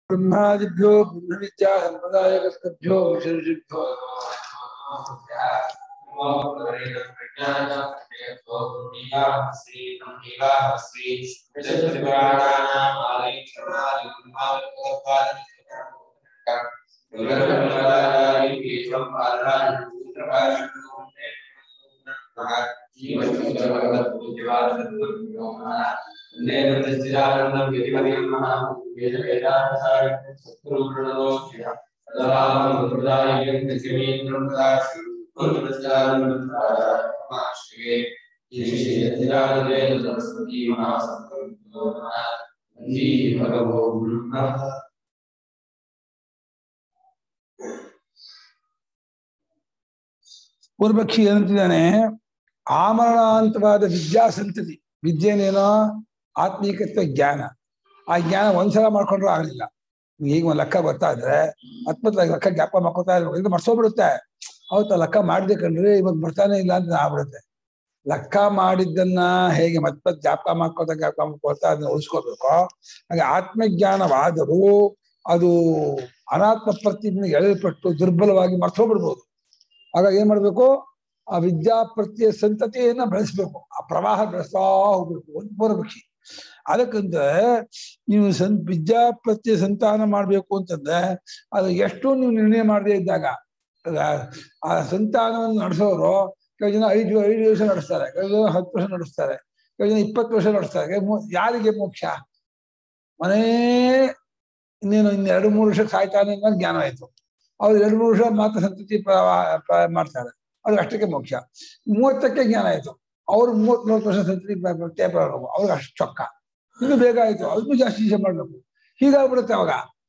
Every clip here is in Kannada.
ಬ್ರಹ್ಮಾದಿಭ್ಯೋ ಬ್ರಹ್ಮವಿದ್ಯಾ ಸಂಪ್ರದಾಯಕರ್ತಭ್ಯೋ ವಿಶೇಷಿಭ್ಯೋ ಭಗವೋ ಬ್ರಹ್ಮ ಪೂರ್ವಕ್ಷಿ ಏನಂತಿದ್ದಾನೆ ಆಮರಣಾಂತವಾದ ವಿದ್ಯಾ ಸಂತತಿ ವಿದ್ಯೆನೇನೋ ಆತ್ಮೀಕತ್ವ ಜ್ಞಾನ ಆ ಜ್ಞಾನ ಒಂದ್ಸಲ ಮಾಡ್ಕೊಂಡ್ರು ಆಗಲಿಲ್ಲ ಈಗ ಒಂದ್ ಲೆಕ್ಕ ಬರ್ತಾ ಇದ್ರೆ ಹತ್ಮತ್ ಲೆಕ್ಕ ಜ್ಞಾಪ ಮಾಡ್ಕೊತಾ ಇದ್ರೆ ಇದು ಮರ್ಸೋಗ್ಬಿಡುತ್ತೆ ಅವತ್ತು ಲೆಕ್ಕ ಮಾಡಿದೆ ಕಣ್ರಿ ಇವಾಗ ಬರ್ತಾನೆ ಇಲ್ಲ ಅಂತ ಆಗ್ಬಿಡುತ್ತೆ ಲೆಕ್ಕ ಮಾಡಿದ್ದನ್ನ ಹೇಗೆ ಮತ್ತೆ ಜ್ಞಾಪಕ ಮಾಡ್ಕೊತಾ ಜ್ಞಾಪಕ ಮಾಡ್ಕೊತಾ ಅದನ್ನ ಉಳಿಸ್ಕೋಬೇಕು ಹಾಗೆ ಆತ್ಮಜ್ಞಾನವಾದರೂ ಅದು ಅನಾತ್ಮ ಪ್ರತಿಜ್ಞೆ ಎಳೆಯಲ್ಪಟ್ಟು ದುರ್ಬಲವಾಗಿ ಮರ್ತೋಗ್ಬಿಡ್ಬೋದು ಆಗ ಏನ್ ಮಾಡ್ಬೇಕು ಆ ವಿದ್ಯಾ ಪ್ರತ್ಯಯ ಸಂತತಿಯನ್ನ ಬೆಳೆಸ್ಬೇಕು ಆ ಪ್ರವಾಹ ಬೆಳೆಸ್ತಾ ಹೋಗ್ಬೇಕು ಒಂದು ಪೂರ್ವಪಕ್ಷಿ ಅದಕ್ಕಂದ್ರೆ ನೀವು ಸಂ ವಿದ್ಯಾ ಪ್ರತ್ಯಯ ಸಂತಾನ ಮಾಡ್ಬೇಕು ಅಂತಂದ್ರೆ ಅದು ಎಷ್ಟು ನೀವು ನಿರ್ಣಯ ಮಾಡದೇ ಇದ್ದಾಗ ಆ- ಆ ಸಂತಾನವನ್ನು ನಡೆಸೋರು ಕೆಲವು ಜನ ಐದು ಐದು ವರ್ಷ ನಡೆಸ್ತಾರೆ ಕೆಲವು ಜನ ಹತ್ತು ವರ್ಷ ನಡೆಸ್ತಾರೆ ಕೆಲವು ಜನ ಇಪ್ಪತ್ತು ವರ್ಷ ನಡೆಸ್ತಾರೆ ಕೆಲವು ಮೂ- ಯಾರಿಗೆ ಮೋಕ್ಷ ಮನೇ ಇನ್ನೇನು ಇನ್ನು ಎರಡು ಮೂರು ವರ್ಷ ಸಾಯ್ತಾನೆ ಅನ್ನೋ ಜ್ಞಾನ ಆಯ್ತು ಅವ್ರು ಎರಡು ಮೂರು ವರ್ಷ ಮಾತ್ರ ಸಂತತಿ ಪ್ರ- ಪ್ರ- ಮಾಡ್ತಾರೆ ಅವ್ರಿಗೆ ಅಷ್ಟಕ್ಕೆ ಮೋಕ್ಷ ಮೂವತ್ತಕ್ಕೆ ಜ್ಞಾನ ಆಯ್ತು ಅವ್ರು ಮೂವತ್ತ್ ನಲ್ವತ್ತು ವರ್ಷ ಸಂತತಿ ಪ್ರತ್ಯಯ ಮಾಡ್ಬೇಕು ಅವ್ರಿಗೆ ಅಷ್ಟು ಚೊಕ್ಕ ಇನ್ನು ಬೇಗ ಆಯ್ತು ಅದನ್ನು ಜಾಸ್ತಿ ವಿಷಯ ಮಾಡ್ಬೇಕು ಹೀಗಾಗ್ಬಿಡುತ್ತೆ ಅವಾಗ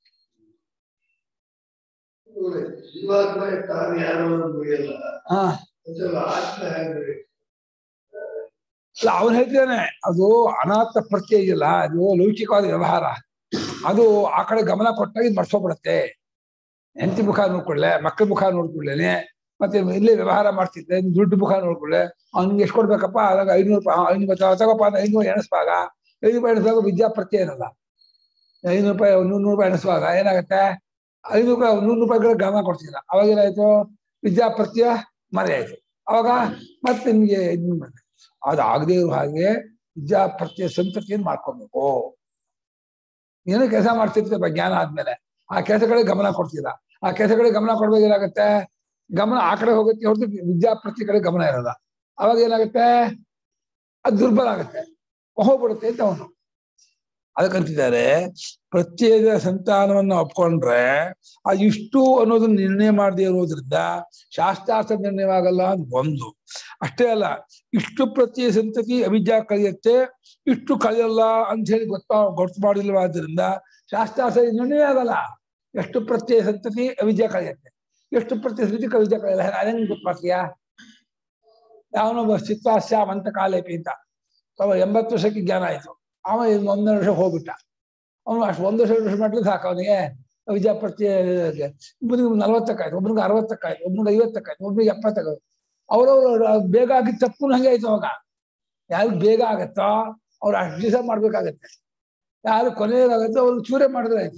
ಜೀವಾತ್ಮ ತಾನು ಯಾರು ಮುಗಿಯಲ್ಲ ಹಾ ಒಂದ್ಸಲ ಆತ್ಮ ಹೇಗೆ ಅಲ್ಲ ಅವನು ಹೇಳ್ತಾನೆ ಅದು ಅನಾಥ ಪ್ರತ್ಯಯ ಇದೆಯಲ್ಲ ಅದು ಲೌಕಿಕವಾದ ವ್ಯವಹಾರ ಅದು ಆ ಕಡೆ ಗಮನ ಕೊಟ್ಟಾಗ ಇದು ಮರ್ಸೋಗ್ಬಿಡುತ್ತೆ ಹೆಂಡತಿ ಮುಖ ನೋಡ್ಕೊಳ್ಳೆ ಮಕ್ಕಳ ಮುಖ ನೋಡ್ಕೊಳ್ಳೇನೆ ಮತ್ತೆ ಇಲ್ಲೇ ವ್ಯವಹಾರ ಮಾಡ್ತಿದ್ದೆ ದುಡ್ಡು ಮುಖ ನೋಡ್ಕೊಳ್ಳೆ ಅವ್ನಿಗೆ ಎಷ್ಟು ಕೊಡ್ಬೇಕಪ್ಪ ಅದಾಗ ಐನೂರು ರೂಪಾಯಿ ಐನೂರು ತಗೋಪ್ಪ ಅಂದ್ರೆ ಐನೂರು ಎಣಿಸ್ಬಾಗ ಐನೂರು ರೂಪಾಯಿ ಎಣಿಸುವಾಗ ವಿದ್ಯಾ ಪ್ರತ್ಯಯ ಇರಲ್ಲ ಐನೂರು ರೂಪಾಯಿ ನೂರು ನೂರು ರೂಪಾಯಿ ಎಣಿಸುವಾಗ ಏನಾಗುತ್ತೆ ಐನೂರು ರೂಪಾಯಿ ನೂರು ರೂಪಾಯಿಗಳ ಗಮನ ಕೊಡ್ತಿಲ್ಲ ಅವಾಗ ಏನಾಯ್ತು ವಿದ್ಯಾ ಪ್ರತ್ಯಯ ಮರೆಯಾಯ್ತು ಅವಾಗ ಮತ್ತೆ ನಿಮ್ಗೆ ಇದು ಬರುತ್ತೆ ಅದು ಆಗದೆ ಇರೋ ಹಾಗೆ ವಿದ್ಯಾ ಪ್ರತ್ಯಯ ಸಂತತಿಯನ್ನು ಮಾಡ್ಕೊಬೇಕು ಏನೋ ಕೆಲಸ ಮಾಡ್ತಿರ್ತೇವೆ ಜ್ಞಾನ ಆದ್ಮೇಲೆ ಆ ಕೆಲಸಗಳಿಗೆ ಗಮನ ಕೊಡ್ತೀರಾ ಆ ಕೆಲಸಗಳಿಗೆ ಗಮನ ಕೊಡ್ಬೇಕು ಏನಾಗುತ್ತೆ ಗಮನ ಆ ಕಡೆ ಹೋಗುತ್ತೆ ಹೊರತು ವಿದ್ಯಾ ಪ್ರತಿ ಕಡೆ ಗಮನ ಇರಲ್ಲ ಅವಾಗ ಏನಾಗುತ್ತೆ ಅದು ದುರ್ಬಲ ಆಗುತ್ತೆ ಹೋಗ್ಬಿಡುತ್ತೆ ಅಂತ ಅವನು ಅದಕ್ಕಂತಿದ್ದಾರೆ ಪ್ರತ್ಯೇಕ ಸಂತಾನವನ್ನ ಒಪ್ಕೊಂಡ್ರೆ ಆ ಇಷ್ಟು ಅನ್ನೋದನ್ನ ನಿರ್ಣಯ ಮಾಡದೇ ಇರೋದ್ರಿಂದ ಶಾಸ್ತ್ರಾರ್ಥ ನಿರ್ಣಯವಾಗಲ್ಲ ಅಂತ ಒಂದು ಅಷ್ಟೇ ಅಲ್ಲ ಇಷ್ಟು ಪ್ರತ್ಯಯ ಸಂತತಿ ಅವಿದ್ಯಾ ಕಳೆಯುತ್ತೆ ಇಷ್ಟು ಕಳೆಯಲ್ಲ ಅಂತ ಹೇಳಿ ಗೊತ್ತಾ ಗೊತ್ತು ಮಾಡಿಲ್ವಾದ್ರಿಂದ ಶಾಸ್ತ್ರಾರ್ಥ ನಿರ್ಣಯ ಆಗಲ್ಲ ಎಷ್ಟು ಪ್ರತ್ಯಯ ಸಂತತಿ ಅವಿದ್ಯಾ ಕಳೆಯುತ್ತೆ ಎಷ್ಟು ಪ್ರತ್ಯಯ ಸಂತತಿ ಅವಿದ್ಯಾ ಕಳೆಯಲ್ಲ ಅದೇನು ಗೊತ್ತು ಮಾಡ್ತೀಯಾ ಯಾವನೊಬ್ಬ ಚಿತ್ತಾಸ್ಯಾಮ್ ಅಂತ ಕಾಲೇಪಿ ಅಂತ ಅವ ಎಂಬತ್ತು ವರ್ಷಕ್ಕೆ ಜ್ಞಾನ ಆಯ್ತು ಅವ ಇನ್ನು ಒಂದೆರಡು ವರ್ಷ ಹೋಗ್ಬಿಟ್ಟ ಅವನು ಅಷ್ಟು ಒಂದು ವರ್ಷ ಎರಡು ವರ್ಷ ಮಾಡ್ಲಿಕ್ಕೆ ಸಾಕು ಅವನಿಗೆ ವಿದ್ಯಾ ಪ್ರತ್ಯಯ ಒಬ್ಬನಿಗೆ ನಲವತ್ತಕ್ಕಾಯ್ತು ಒಬ್ಬನಿಗೆ ಅರವತ್ತಕ್ಕಾಯ್ತು ಒಬ್ಬನಿಗೆ ಐವತ್ತಕ್ಕಾಯ್ತು ಒಬ್ಬನಿಗೆ ಎಪ್ಪತ್ತಕ್ಕಾಯ್ತು ಅವ್ರವ್ರು ಬೇಗ ಆಗಿದ್ದ ತಪ್ಪು ಹಂಗೆ ಆಯ್ತು ಅವಾಗ ಯಾರಿಗೆ ಬೇಗ ಆಗತ್ತೋ ಅವ್ರು ಅಷ್ಟು ದಿವಸ ಮಾಡ್ಬೇಕಾಗತ್ತೆ ಯಾರು ಕೊನೆಯದಾಗತ್ತೋ ಅವ್ರು ಚೂರೇ ಮಾಡಿದ್ರೆ ಆಯ್ತು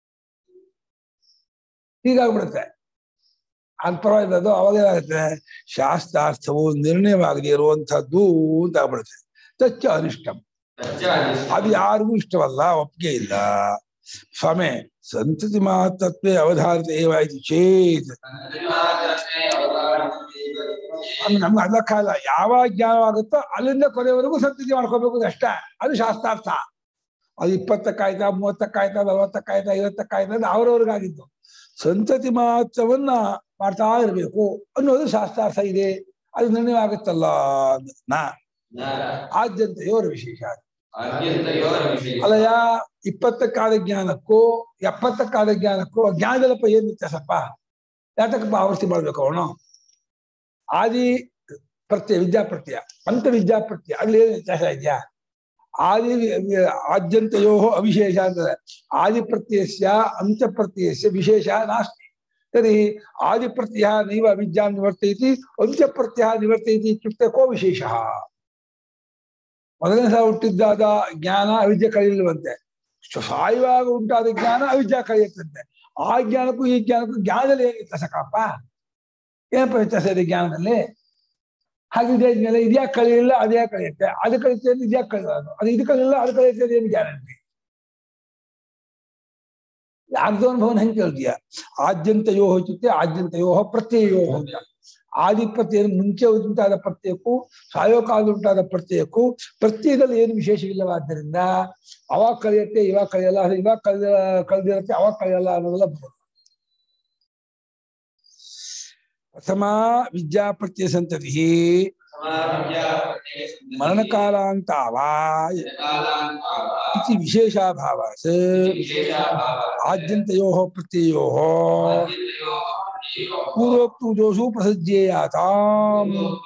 ಹೀಗಾಗ್ಬಿಡುತ್ತೆ ಅದ್ ಪರವಾಗಿಲ್ಲ ಅದು ಅವಾಗ ಏನಾಗುತ್ತೆ ಶಾಸ್ತ್ರಾರ್ಥವು ನಿರ್ಣಯವಾಗದೆ ಇರುವಂತಹದ್ದು ಅಂತ ಆಗ್ಬಿಡುತ್ತೆ ತಚ್ಚ ಅನಿಷ್ಟಂ ಅದು ಯಾರಿಗೂ ಇಷ್ಟವಲ್ಲ ಒಪ್ಪಿಗೆ ಇಲ್ಲ ಸ್ವಾಮಿ ಸಂತತಿ ಮಾತತ್ವೇ ಅವಧಾರಿತ ಏವಾಯ್ತು ಚೇತ್ ಅದು ನಮ್ಗೆ ಅದಕ್ಕಾಗಲ್ಲ ಯಾವಾಗ ಜ್ಞಾನವಾಗುತ್ತೋ ಅಲ್ಲಿಂದ ಕೊನೆಯವರೆಗೂ ಸಂತತಿ ಮಾಡ್ಕೋಬೇಕು ಅಷ್ಟೇ ಅದು ಶಾಸ್ತ್ರಾರ್ಥ ಅದು ಇಪ್ಪತ್ತಕ್ಕಾಯ್ತಾ ಮೂವತ್ತಕ್ಕಾಯ್ತಾ ನಲವತ್ತಕ್ಕಾಯ್ತಾ ಐವತ್ತಕ್ಕಾಯ್ತಾ ಅದು ಅವ್ರವ್ರಿಗಾಗಿದ್ದು ಸಂತತಿ ಮಾತ್ರವನ್ನ ಮಾಡ್ತಾ ಇರಬೇಕು ಅನ್ನೋದು ಶಾಸ್ತ್ರಾರ್ಥ ಇದೆ ಅದು ನಿರ್ಣಯ ಆಗುತ್ತಲ್ಲ ನಾ ಆದ್ಯಂತೆಯೋರ ವಿಶೇಷ ಅಲ್ಲಯ್ಯ ಇಪ್ಪತ್ತಕ್ಕಾದ ಜ್ಞಾನಕ್ಕೂ ಎಪ್ಪತ್ತಕ್ಕಾದ ಜ್ಞಾನಕ್ಕೂ ಜ್ಞಾನದಲ್ಲಪ್ಪ ಏನ್ ವ್ಯತ್ಯಾಸಪ್ಪ ಯಾತಕ್ಕಪ್ಪ ಆವರ್ತಿ ಮಾಡ್ಬೇಕು ಅವನು ಆದಿ ಪ್ರತ್ಯಯ ವಿದ್ಯಾಪ್ರತ್ಯಯ ಅಂತ ವಿದ್ಯಾಪ್ರತ್ಯಯ ಅಲ್ಲಿ ಏನು ವ್ಯತ್ಯಾಸ ಇದೆಯಾ ಆದಿ ಆದ್ಯಂತಯೋ ಅವಿಶೇಷ ಅಂತದೆ ಆದಿ ಪ್ರತ್ಯಯಸ್ಯ ಅಂತ್ಯ ಪ್ರತ್ಯಯಸ್ಯ ವಿಶೇಷ ನಾಸ್ತಿ ತರ್हि ಆದಿ ಪ್ರತ್ಯಯ ನೈವ ಅವಿದ್ಯಾಂ ನಿವರ್ತಯತಿ ಅಂತ್ಯ ಪ್ರತ್ಯಯ ನಿವರ್ತಯತಿ ಇತ್ಯುಕ್ತೆ ಕೋ ವಿಶೇಷ ಮೊದಲನೇ ಸಲ ಹುಟ್ಟಿದ್ದಾದ ಜ್ಞಾನ ಅವಿದ್ಯೆ ಕಳೆಯಲ್ವಂತೆ ಸಾಯುವಾಗ ಉಂಟಾದ ಜ್ಞಾನ ಅವಿದ್ಯಾ ಕಳೆಯುತ್ತಂತೆ ಆ ಜ್ಞಾನಕ್ಕೂ ಈ ಜ್ಞಾನಕ್ಕೂ ಜ್ಞಾನದಲ್ಲಿ ಏನು ವ್ಯತ್ಯಾಸ ಕಣಪ್ಪ ಏನಪ್ಪ ವ್ಯತ್ಯಾಸ ಇದೆ ಜ್ಞಾನದಲ್ಲಿ ಹಾಗಿದ್ರೆ ಇದ್ಮೇಲೆ ಇದ್ಯಾಕೆ ಕಳೆಯಿಲ್ಲ ಅದ್ಯಾಕೆ ಕಳೆಯುತ್ತೆ ಅದು ಕಳೆಯುತ್ತೆ ಅಂದ್ರೆ ಇದ್ಯಾಕೆ ಕಳೆಯೋದು ಅದು ಇದು ಕಳೆಯಿಲ್ಲ ಅದು ಕಳೆಯುತ್ತೆ ಅಂದ್ರೆ ಏನು ಗ್ಯಾರಂಟಿ ಅರ್ಧ ಅನುಭವನ ಹೆಂಗೆ ಕೇಳ್ತೀಯ ಆದ್ಯಂತಯೋ ಇತ್ಯುಕ್ತೆ ಆದ್ಯಂತಯೋ ಪ್ರತ್ಯಯೋ ಅಂತ ಆದಿ ಪ್ರತ್ಯಯ ಮುಂಚೆ ಉಂಟಾದ ಪ್ರತ್ಯಯಕ್ಕೂ ಸಾಯೋ ಕಾಲದಲ್ಲಿ ಉಂಟಾದ ಪ್ರತ್ಯಯಕ್ಕೂ ಪ್ರತ್ಯಯದಲ್ಲಿ ಏನು ವಿಶೇಷವಿಲ್ಲವಾದ್ದರಿಂದ ಅವಾಗ ಕಳೆಯುತ್ತೆ ಇವಾಗ ಕಳೆಯಲ್ಲ ಅದು ಇವಾಗ ಕಳೆದ ಕಳೆದಿರುತ್ತೆ ಅವಾಗ ಕಳೆಯಲ್ಲ ಅನ್ನೋದೆಲ್ಲ ಬರೋದು ಪ್ರಥಮ ವಿದ್ಯಾ ಪ್ರತ್ಯಯ ಸಂತತಿ ಮರಣಕಾಲಾಂತಾವಾ ಇತಿ ವಿಶೇಷಾಭಾವಾತ್ ಆದ್ಯಂತಯೋ ಪ್ರತ್ಯಯೋ ಪೂರ್ವೋಕ್ತು ದೋಷು ಪ್ರಸಜ್ಜೇಯಾತಾಂ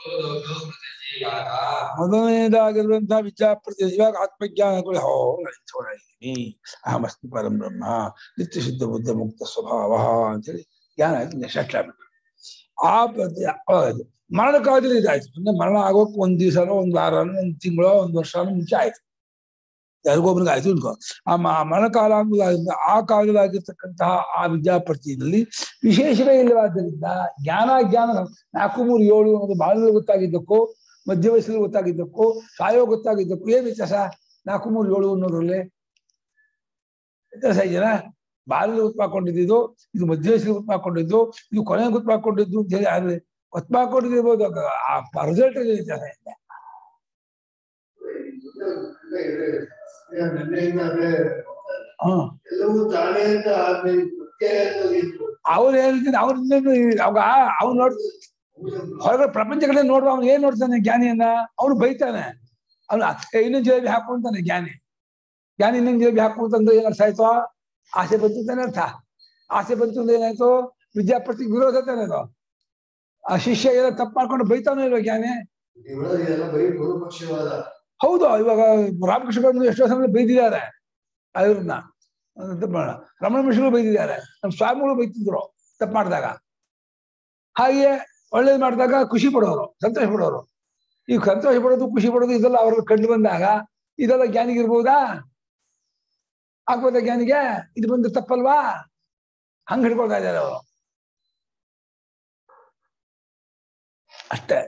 ಮೊದಲನೇದಾಗಿರುವಂತಹ ವಿದ್ಯಾಪ್ರತ್ಯಯ ಇವಾಗ ಆತ್ಮಜ್ಞಾನಗಳು ಹೋ ಇದ್ದೀನಿ ಅಹಮಸ್ತಿ ಪರಂ ಬ್ರಹ್ಮ ನಿತ್ಯ ಶುದ್ಧ ಬುದ್ಧ ಮುಕ್ತ ಸ್ವಭಾವ ಅಂತೇಳಿ ಜ್ಞಾನ ಆಯ್ತು ಶಟ್ಲ ಆ ಪ್ರತ್ಯಯ ಹೌದು. ಮರಣ ಕಾಲದಲ್ಲಿ ಇದಾಯ್ತು ಅಂದ್ರೆ ಮರಣ ಆಗೋಕ್ ಒಂದ್ ದಿವಸನೋ ಒಂದ್ ವಾರನೋ ಒಂದ್ ತಿಂಗಳೋ ಒಂದ್ ವರ್ಷನೋ ಮುಂಚೆ ಆಯ್ತು ಯಾರಿಗೊಬ್ರಿಗೆ ಆಯ್ತು ಅನ್ಕೋ ಆ ಮ- ಮರಣಕಾಲ ಅನ್ನೋದಾಗಿಂದ ಆ ಕಾಲದಲ್ಲಾಗಿರ್ತಕ್ಕಂತಹ ಆ ವಿದ್ಯಾಪ್ರತಿಯಲ್ಲಿ ವಿಶೇಷವೇ ಇಲ್ಲವಾದ್ದರಿಂದ ಜ್ಞಾನ ಜ್ಞಾನ ನಾಲ್ಕು ಮೂರು ಏಳು ಅನ್ನೋದು ಬಾಲ್ಯದಲ್ಲಿ ಗೊತ್ತಾಗಿದ್ದಕ್ಕೂ ಮಧ್ಯ ವಯಸ್ಸಲ್ಲಿ ಗೊತ್ತಾಗಿದ್ದಕ್ಕೂ ಸಾಯೋ ಗೊತ್ತಾಗಿದ್ದಕ್ಕೂ ಏನ್ ವ್ಯತ್ಯಾಸ ನಾಲ್ಕು ಮೂರು ಏಳು ಅನ್ನೋದ್ರಲ್ಲಿ ವ್ಯತ್ಯಾಸ ಇದೆಯಾ ಬಾಲ್ಯದಲ್ಲಿ ಗೊತ್ತಾಕೊಂಡಿದ್ದು ಇದು ಮಧ್ಯ ವಯಸ್ಸಲ್ಲಿ ಗೊತ್ತಾಕೊಂಡಿದ್ದು ಇದು ಕೊನೆಗೆ ಗೊತ್ತಾಕೊಂಡಿದ್ದು ಅಂತ ಹೇಳಿ ಆದ್ರೆ ಗೊತ್ತಾಕೊಂಡಿರ್ಬೋದು ಆ ರಿಸಲ್ಟ್ ವ್ಯತ್ಯಾಸ ಇದೆ ನಿನ್ನೆಯಿಂದ ಅದೇ ಹ್ಮ್ ಎಲ್ಲವೂ ತಾನೇ ಅಂತ ಆದ್ಮೇಲೆ ಪ್ರತ್ಯಯ ಅನ್ನೋದಿತ್ತು. ಅವ್ರು ಹೇಳ್ತೀನಿ ಅವ್ರು ಇನ್ನೇನು ಅವಾಗ ಅವ್ನು ನೋಡ್ ಹೊರಗಡೆ ಪ್ರಪಂಚ ಕಡೆ ನೋಡುವ ಅವ್ನು ಏನ್ ನೋಡ್ತಾನೆ ಜ್ಞಾನಿಯನ್ನ ಅವನು ಬೈತಾನೆ ಅವ್ನು ಏ, ಇನ್ನೊಂದ್ ಜಿಲೇಬಿ ಹಾಕು ಅಂತಾನೆ ಜ್ಞಾನಿ ಜ್ಞಾನಿ ಇನ್ನೊಂದ್ ಜಿಲೇಬಿ ಹಾಕು ಅಂತಂದ್ರೆ ಏನ್ ಅರ್ಥ ಆಯ್ತು ಆಸೆ ಬಂತು ಅಂತಾನೆ ಅರ್ಥ ಆಸೆ ಬಂತು ಅಂದ್ರೆ ಏನಾಯ್ತು ವಿದ್ಯಾಪತಿ ವಿರೋಧ ತಾನೆ ಅದು ಆ ಶಿಷ್ಯ ಏನೋ ತಪ್ಪು ಮಾಡ್ಕೊಂಡು ಬೈತಾನೋ ಇಲ್ವಾ ಜ್ಞಾನಿ ಇವುಗಳಲ್ಲಿ ಎಲ್ಲ ಬರೀ ಪೂರ್ವಪಕ್ಷವಾದ ಹೌದು ಇವಾಗ ರಾಮಕೃಷ್ಣ ಬಂದು ಎಷ್ಟೋ ಸಮಯ ಬೈದಿದ್ದಾರೆ ಅವ್ರನ್ನ ತಪ್ಪು ಮಾಡ ರಮಣ ಮಹರ್ಷಿಗಳು ಬೈದಿದ್ದಾರೆ ನಮ್ಮ ಸ್ವಾಮಿಗಳು ಬೈತಿದ್ರು ತಪ್ಪು ಮಾಡಿದಾಗ ಹಾಗೆ ಒಳ್ಳೇದು ಮಾಡಿದಾಗ ಖುಷಿ ಪಡೋರು ಸಂತೋಷ ಪಡೋರು ಈಗ ಸಂತೋಷ ಪಡೋದು ಖುಷಿ ಪಡೋದು ಇದೆಲ್ಲ ಅವ್ರಿಗೆ ಕಂಡು ಬಂದಾಗ ಇದೆಲ್ಲ ಜ್ಞಾನಿಗೆ ಇರ್ಬೋದಾ ಆಗ್ಬೋದಾ ಜ್ಞಾನಿಗೆ ಇದು ಬಂದು ತಪ್ಪಲ್ವಾ ಹಂಗ್ ಹಿಡ್ಕೊಳ್ತಾ ಇದ್ದಾರೆ ಅವರು ಅಷ್ಟೇ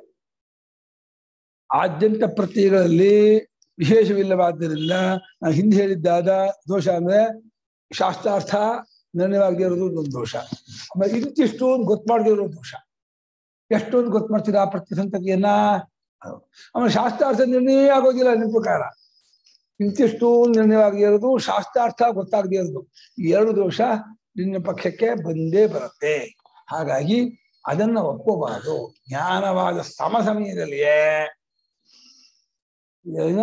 ಆದ್ಯಂತ ಪ್ರತ್ಯಯಗಳಲ್ಲಿ ವಿಶೇಷವಿಲ್ಲವಾದ್ದರಿಂದ ನಾನು ಹಿಂದೆ ಹೇಳಿದ್ದಾದ ದೋಷ ಅಂದ್ರೆ ಶಾಸ್ತ್ರಾರ್ಥ ನಿರ್ಣಯವಾಗದೇ ಇರೋದು ಒಂದು ದೋಷ ಆಮೇಲೆ ಇಂತಿಷ್ಟು ಅಂತ ಗೊತ್ತು ಮಾಡದೇ ಇರೋ ದೋಷ ಎಷ್ಟು ಅಂತ ಗೊತ್ತು ಮಾಡ್ತೀರಾ ಆ ಪ್ರತಿ ಸಂತತಿಯನ್ನ ಅದು. ಆಮೇಲೆ ಶಾಸ್ತ್ರಾರ್ಥ ನಿರ್ಣಯ ಆಗೋದಿಲ್ಲ ನಿಮ್ ಪ್ರಕಾರ ಇಂತಿಷ್ಟು ನಿರ್ಣಯವಾಗದೇ ಇರೋದು ಶಾಸ್ತ್ರಾರ್ಥ ಗೊತ್ತಾಗದೇ ಇರೋದು ಈ ಎರಡು ದೋಷ ನಿನ್ನ ಪಕ್ಷಕ್ಕೆ ಬಂದೇ ಬರುತ್ತೆ ಹಾಗಾಗಿ ಅದನ್ನ ಒಪ್ಪಬಾರದು ಜ್ಞಾನವಾದ ಸಮ ಸಮಯದಲ್ಲಿಯೇ ಏನ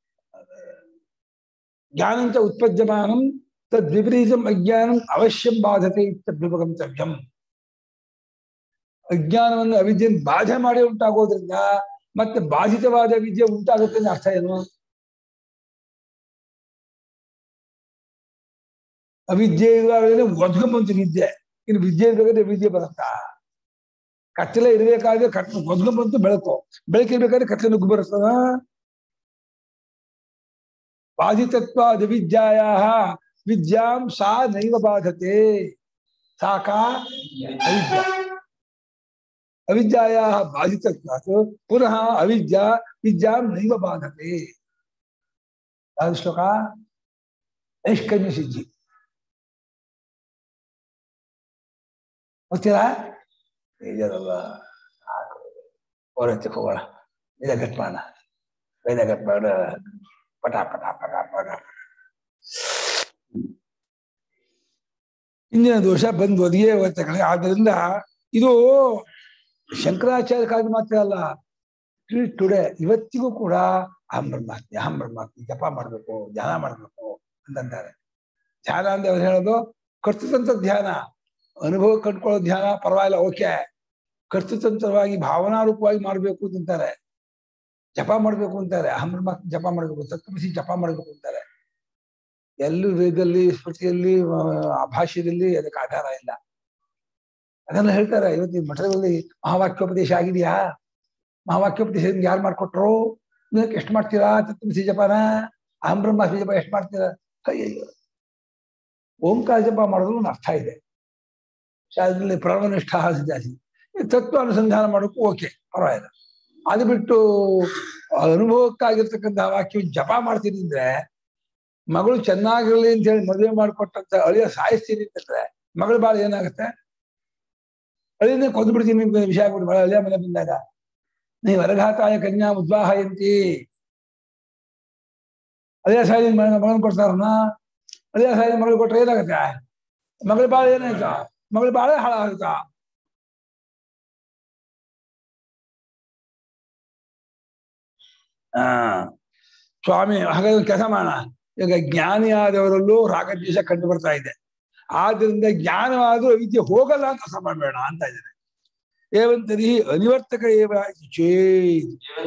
ಜ್ಞಾನಂಚ ಉತ್ಪದ್ಯಮಾನಂ ತದ್ವಿಪರೀತಂ ಅಜ್ಞಾನಂ ಅವಶ್ಯಂ ಬಾಧತೆ ಇತ್ಯಭ್ಯುಪಗಂತವ್ಯಂ ಅಜ್ಞಾನವನ್ನು ಅವಿದ್ಯೆಯನ್ನು ಬಾಧೆ ಮಾಡಿ ಉಂಟಾಗೋದ್ರಿಂದ ಮತ್ತೆ ಬಾಧಿತವಾದ ವಿದ್ಯೆ ಉಂಟಾಗುತ್ತೆ ಅನ್ನೋ ಅರ್ಥ ಏನು ಅವಿದ್ಯೆ ಇರುವಾಗಲೇ ಒದ್ಕೊಂಬಂತು ವಿದ್ಯೆ ಇನ್ನು ವಿದ್ಯೆ ಇರ್ಬೇಕಾದ್ರೆ ವಿದ್ಯೆ ಬರುತ್ತಾ ಕತ್ತಲೆ ಇರ್ಬೇಕಾದ್ರೆ ಕತ್ ಒದ್ಕೊಂಬಂತು ಬೆಳಕು ಬೆಳಕಿರ್ಬೇಕಾದ್ರೆ ಕತ್ತಲೆ ನುಗ್ಗು ಬರುತ್ತದ ಬಾಧಿತತ್ವಾದ ವಿದ್ಯಾಯ ವಿದ್ಯಾಂ ಸಾ ನೈವ ಬಾಧತೆ ಸಾ ಕಾ ಅವಿದ್ಯಾ ಅವಿದ್ಯಾಯ ಬಾಧಿತತ್ವಾತ್ ಪುನಃ ಅವಿದ್ಯಾ ವಿದ್ಯಾಂ ನೈವ ಬಾಧತೆ ಯಾವ್ದು ಶ್ಲೋಕ ನೈಷ್ಕರ್ಮ್ಯ ಸಿದ್ಧಿ ಗೊತ್ತಿಲ್ಲ ಇದರಲ್ಲ ಹೊರತ್ತೆ ಹೋಗೋಣ ಇದ ಕಟ್ ಮಾಡೋಣ ವೇದ ಕಟ್ ಮಾಡ ಪಟ ಪಟ ಪಟ ಪಟ ಇಂದಿನ ದೋಷ ಬಂದು ಒದಗಿಯೇ ಹೋಗುತ್ತೆ ಕಣೆ ಆದ್ದರಿಂದ ಇದು ಶಂಕರಾಚಾರ್ಯ ಕಾಲ ಮಾತ್ರ ಅಲ್ಲ ಟುಡೇ ಇವತ್ತಿಗೂ ಕೂಡ ಅಹಂ ಬ್ರಹ್ಮಾಸ್ಮಿ ಅಹಂ ಬ್ರಹ್ಮಾಸ್ಮಿ ಜಪ ಮಾಡ್ಬೇಕು ಧ್ಯಾನ ಮಾಡ್ಬೇಕು ಅಂತಂತಾರೆ ಧ್ಯಾನ ಅಂದ್ರೆ ಅವ್ರು ಹೇಳೋದು ಕರ್ತೃತಂತ್ರ ಧ್ಯಾನ ಅನುಭವ ಕಂಡ್ಕೊಳ್ಳೋ ಧ್ಯಾನ ಪರವಾಗಿಲ್ಲ ಓಕೆ ಕರ್ತೃತಂತ್ರವಾಗಿ ಭಾವನಾರೂಪವಾಗಿ ಮಾಡ್ಬೇಕು ಅಂತಾರೆ ಜಪ ಮಾಡ್ಬೇಕು ಅಂತಾರೆ ಅಹಂ ಬ್ರಹ್ಮಾಸ್ಮಿ ಜಪ ಮಾಡ್ಬೇಕು ತತ್ವಮಸಿ ಜಪ ಮಾಡ್ಬೇಕು ಅಂತಾರೆ ಎಲ್ಲೂ ವೇದದಲ್ಲಿ ಸ್ಮೃತಿಯಲ್ಲಿ ಆ ಭಾಷ್ಯದಲ್ಲಿ ಅದಕ್ಕೆ ಆಧಾರ ಇಲ್ಲ ಅದನ್ನ ಹೇಳ್ತಾರೆ ಇವತ್ತು ಈ ಮಠದಲ್ಲಿ ಮಹಾವಾಕ್ಯೋಪದೇಶ ಆಗಿದೆಯಾ ಮಹಾವಾಕ್ಯೋಪದೇಶ ಯಾರು ಮಾಡ್ಕೊಟ್ರು ದಿನಕ್ಕೆ ಎಷ್ಟು ಮಾಡ್ತೀರಾ ತತ್ವಮಸಿ ಜಪನ ಅಹಂ ಬ್ರಹ್ಮಾಸ್ಮಿ ಜಪ ಎಷ್ಟು ಮಾಡ್ತೀರಾ ಅಯ್ಯಯ್ಯೋ ಓಂಕಾರ ಜಪ ಮಾಡಿದ್ರು ಒಂದು ಅರ್ಥ ಇದೆ ಅದರಲ್ಲಿ ಪ್ರಣವನಿಷ್ಠ ಜಾಸ್ತಿ ತತ್ವ ಅನುಸಂಧಾನ ಮಾಡೋಕ್ಕೂ ಓಕೆ ಪರವಾಗಿಲ್ಲ ಅದು ಬಿಟ್ಟು ಅನುಭವಕ್ಕಾಗಿರ್ತಕ್ಕಂಥ ವಾಕ್ಯ ಜಪ ಮಾಡ್ತೀನಿ ಅಂದ್ರೆ ಮಗಳು ಚೆನ್ನಾಗಿರ್ಲಿ ಅಂತ ಹೇಳಿ ಮದುವೆ ಮಾಡಿಕೊಟ್ಟಂತ ಅಳಿಯ ಸಾಯಿಸ್ತೀನಿ ಅಂತಂದ್ರೆ ಮಗಳ ಬಾಳ ಏನಾಗುತ್ತೆ ಅಳಿಯನ್ನೇ ಕೊಂದು ಬಿಡ್ತೀನಿ ಅಂತ ವಿಷಯ ಆಗ್ಬಿಟ್ಟು ಮಳೆ ಅಳಿಯ ಮನೆ ಬಂದಾಗ ನೀವು ವರಘಾತಾಯ ಕನ್ಯಾ ಉದ್ವಾಹಯಂತಿ ಅಳಿಯ ಸಾಯಿ ಮಗನ ಕೊಡ್ತಾರನ್ನ ಅಳಿಯ ಸಾಯಿ ಮಗಳು ಕೊಟ್ರೆ ಏನಾಗುತ್ತೆ ಮಗಳ ಬಾಳ ಏನಾಯ್ತು ಮಗಳ ಬಾಳೆ ಹಾಳಾಗುತ್ತಾ ಆ ಸ್ವಾಮಿ ಹಾಗಾದ್ರೆ ಕೆಲಸ ಮಾಡೋಣ ಈಗ ಜ್ಞಾನಿಯಾದವರಲ್ಲೂ ರಾಗದ್ವೇಷ ಕಂಡು ಬರ್ತಾ ಇದೆ ಆದ್ರಿಂದ ಜ್ಞಾನವಾದ್ರೂ ವಿದ್ಯೆ ಹೋಗಲ್ಲ ಅಂತ ಅರ್ಥ ಮಾಡಬೇಡ ಅಂತ ಇದ್ದಾರೆ ಏವಂತರಿ ಅನಿವರ್ತಕ ಏವ ಚೇತ್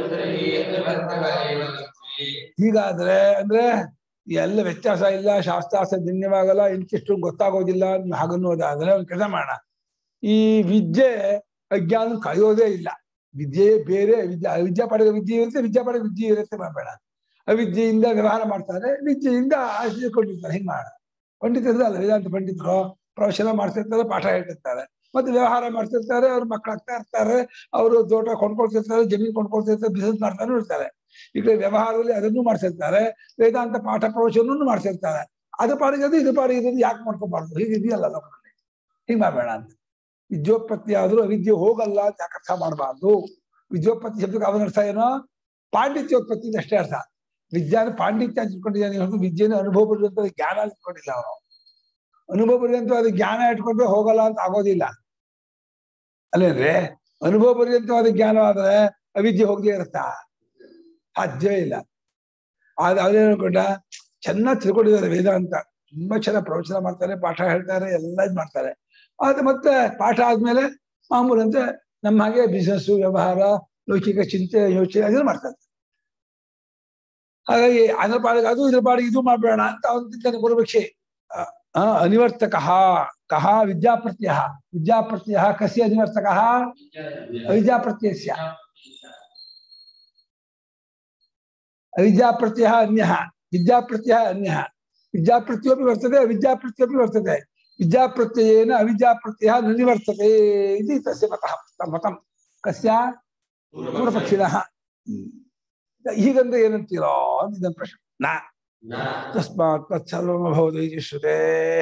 ಹೀಗಾದ್ರೆ ಅಂದ್ರೆ ಎಲ್ಲ ವ್ಯತ್ಯಾಸ ಇಲ್ಲ ಶಾಸ್ತ್ರಾಸ್ತ್ರ ಧನ್ಯವಾಗಲ್ಲ ಇಂತಿಷ್ಟು ಗೊತ್ತಾಗೋದಿಲ್ಲ ಹಾಗನ್ನೋದಾದ್ರೆ ಒಂದು ಕೆಲಸ ಮಾಡೋಣ ಈ ವಿದ್ಯೆ ಅಜ್ಞಾನ ಕಳೆಯೋದೇ ಇಲ್ಲ ವಿದ್ಯೆ ಬೇರೆ ವಿದ್ಯೆ ಅವಿದ್ಯಾ ಪಡೆದ ವಿದ್ಯೆ ಇರುತ್ತೆ ವಿದ್ಯಾ ಪಡೆದ ವಿದ್ಯೆ ಇರುತ್ತೆ ಮಾಡಬೇಡ ಅವಿದ್ಯೆಯಿಂದ ವ್ಯವಹಾರ ಮಾಡ್ತಾರೆ ವಿದ್ಯೆಯಿಂದ ಆಶ್ರಯಿಸ್ಕೊಂಡಿರ್ತಾರೆ ಹಿಂಗ್ ಮಾಡ ಪಂಡಿತರು ಅಲ್ಲ ವೇದಾಂತ ಪಂಡಿತರು ಪ್ರವಚನ ಮಾಡ್ತಿರ್ತಾರೆ ಪಾಠ ಹೇಳ್ತಿರ್ತಾರೆ ಮತ್ತೆ ವ್ಯವಹಾರ ಮಾಡ್ತಿರ್ತಾರೆ ಅವ್ರ ಮಕ್ಕಳಾಗ್ತಾ ಇರ್ತಾರೆ ಅವರು ತೋಟ ಕೊಂಡ್ಕೊಳ್ತಿರ್ತಾರೆ ಜಮೀನ್ ಕೊಂಡ್ಕೊಳ್ತಿರ್ತಾರೆ ಬಿಸಿನೆಸ್ ಮಾಡ್ತಾನೆ ಇರ್ತಾರೆ ಈ ಕಡೆ ವ್ಯವಹಾರದಲ್ಲಿ ಅದನ್ನು ಮಾಡ್ತಿರ್ತಾರೆ ವೇದಾಂತ ಪಾಠ ಪ್ರವಚನವನ್ನು ಮಾಡ್ತಿರ್ತಾರೆ ಅದು ಪಾಡಿಗೆ ಅದು ಇದು ಪಾಡಿಗೆ ಇದು ಯಾಕೆ ಮಾಡ್ಕೋಬಾರ್ದು ಹೀಗೆ ಇದೆಯಲ್ಲ ನಮ್ಮಲ್ಲಿ ಹಿಂಗ್ ಮಾಡಬೇಡ ಅಂತ ವಿದ್ಯೋತ್ಪತ್ತಿ ಆದ್ರೂ ಅವಿದ್ಯೆ ಹೋಗಲ್ಲ ಅಂತ ಯಾಕೆ ಅರ್ಥ ಮಾಡಬಾರ್ದು ವಿದ್ಯೋತ್ಪತ್ತಿ ಶಬ್ದಕ್ಕೆ ಅವನ ಅರ್ಥ ಏನೋ ಪಾಂಡಿತ್ಯೋತ್ಪತ್ತಿ ಅಷ್ಟೇ ಅರ್ಥ ವಿದ್ಯಾನ ಪಾಂಡಿತ್ಯ ಅಂತ ಇಟ್ಕೊಂಡಿದ್ದಾನೆ ಹೊರತು ವಿದ್ಯೆನ ಅನುಭವ ಪರ್ಯಂತ ಜ್ಞಾನ ಅಂತ ಇಟ್ಕೊಂಡಿಲ್ಲ ಅವನು ಅನುಭವ ಪರ್ಯಂತ ಅದು ಜ್ಞಾನ ಇಟ್ಕೊಂಡ್ರೆ ಹೋಗಲ್ಲ ಅಂತ ಆಗೋದಿಲ್ಲ ಅಲ್ಲೇನ್ರಿ ಅನುಭವ ಪರ್ಯಂತವಾದ ಜ್ಞಾನವಾದ್ರೆ ಅವಿದ್ಯೆ ಹೋಗದೆ ಇರುತ್ತಾ ಸಾಧ್ಯವೇ ಇಲ್ಲ ಆದ್ರೆ ಅವ್ರೇನ್ ಅನ್ಕೊಂಡ ಚೆನ್ನಾಗಿ ತಿಳ್ಕೊಂಡಿದ್ದಾರೆ ವೇದಾಂತ ತುಂಬಾ ಚೆನ್ನಾಗಿ ಪ್ರವಚನ ಮಾಡ್ತಾರೆ ಪಾಠ ಹೇಳ್ತಾರೆ ಎಲ್ಲ ಇದ್ ಮಾಡ್ತಾರೆ ಆದ್ರೆ ಮತ್ತೆ ಪಾಠ ಆದ್ಮೇಲೆ ಮಾಮೂಲಂತೆ ನಮ್ಮ ಹಾಗೆ ಬಿಸ್ನೆಸ್ ವ್ಯವಹಾರ ಲೌಕಿಕ ಚಿಂತೆ ಯೋಚನೆ ಅದನ್ನ ಮಾಡ್ತಾರೆ ಹಾಗಾಗಿ ಅದ್ರ ಪಾಡಿಗೆ ಅದು ಇದ್ರ ಪಾಡಿಗೆ ಇದು ಮಾಡಬೇಡ ಅಂತ ಅವನು ಚಿಂತನೆ ಗುರುಭಿಕ್ಷೆ ಅನಿವರ್ತಕ ಕಹ ವಿದ್ಯಾಪ್ರತ್ಯಯ ವಿದ್ಯಾಪ್ರತ್ಯಯ ಕಸ್ಯ ಅನಿವರ್ತಕ ಅವಿದ್ಯಾಪ್ರತ್ಯಯಸ್ಯ ಅವಿದ್ಯಾಪ್ರತ್ಯಯ ಅನ್ಯ ವಿದ್ಯಾಪ್ರತ್ಯಯ ಅನ್ಯ ವಿದ್ಯಾಪ್ರತ್ಯೋಪಿ ವರ್ತತೆ ಅವಿದ್ಯಾಪ್ರತ್ಯೋಪಿ ವರ್ತತೆ ವಿದ್ಯಾಪ್ರತ್ಯಯೇನ ಅವಿದ್ಯಾಪ್ರತ್ಯಯ ನ ನಿವರ್ತತೆ ಇದು ತಸ್ಯ ಮತಃ ಮತಂ ಕಸ್ಯ ಪೂರ್ವಪಕ್ಷಿಣಃ ಹೀಗಂದ್ರೆ ಏನಂತೀರೋ ಅಂತ ಇದನ್ನ ಪ್ರಶ್ನೆ ನಾ ತಸ್ಮಾತ್ ತತ್ಸರ್ವಮಭವತು ಇತಿ ಶ್ರುತೆ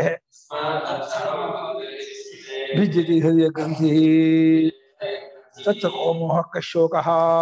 ಭಿದ್ಯತಿ ಹೃದಯ ಗ್ರಂಥಿ ತತ್ಸಕೋ ಮೋಹ ಕಶೋಕ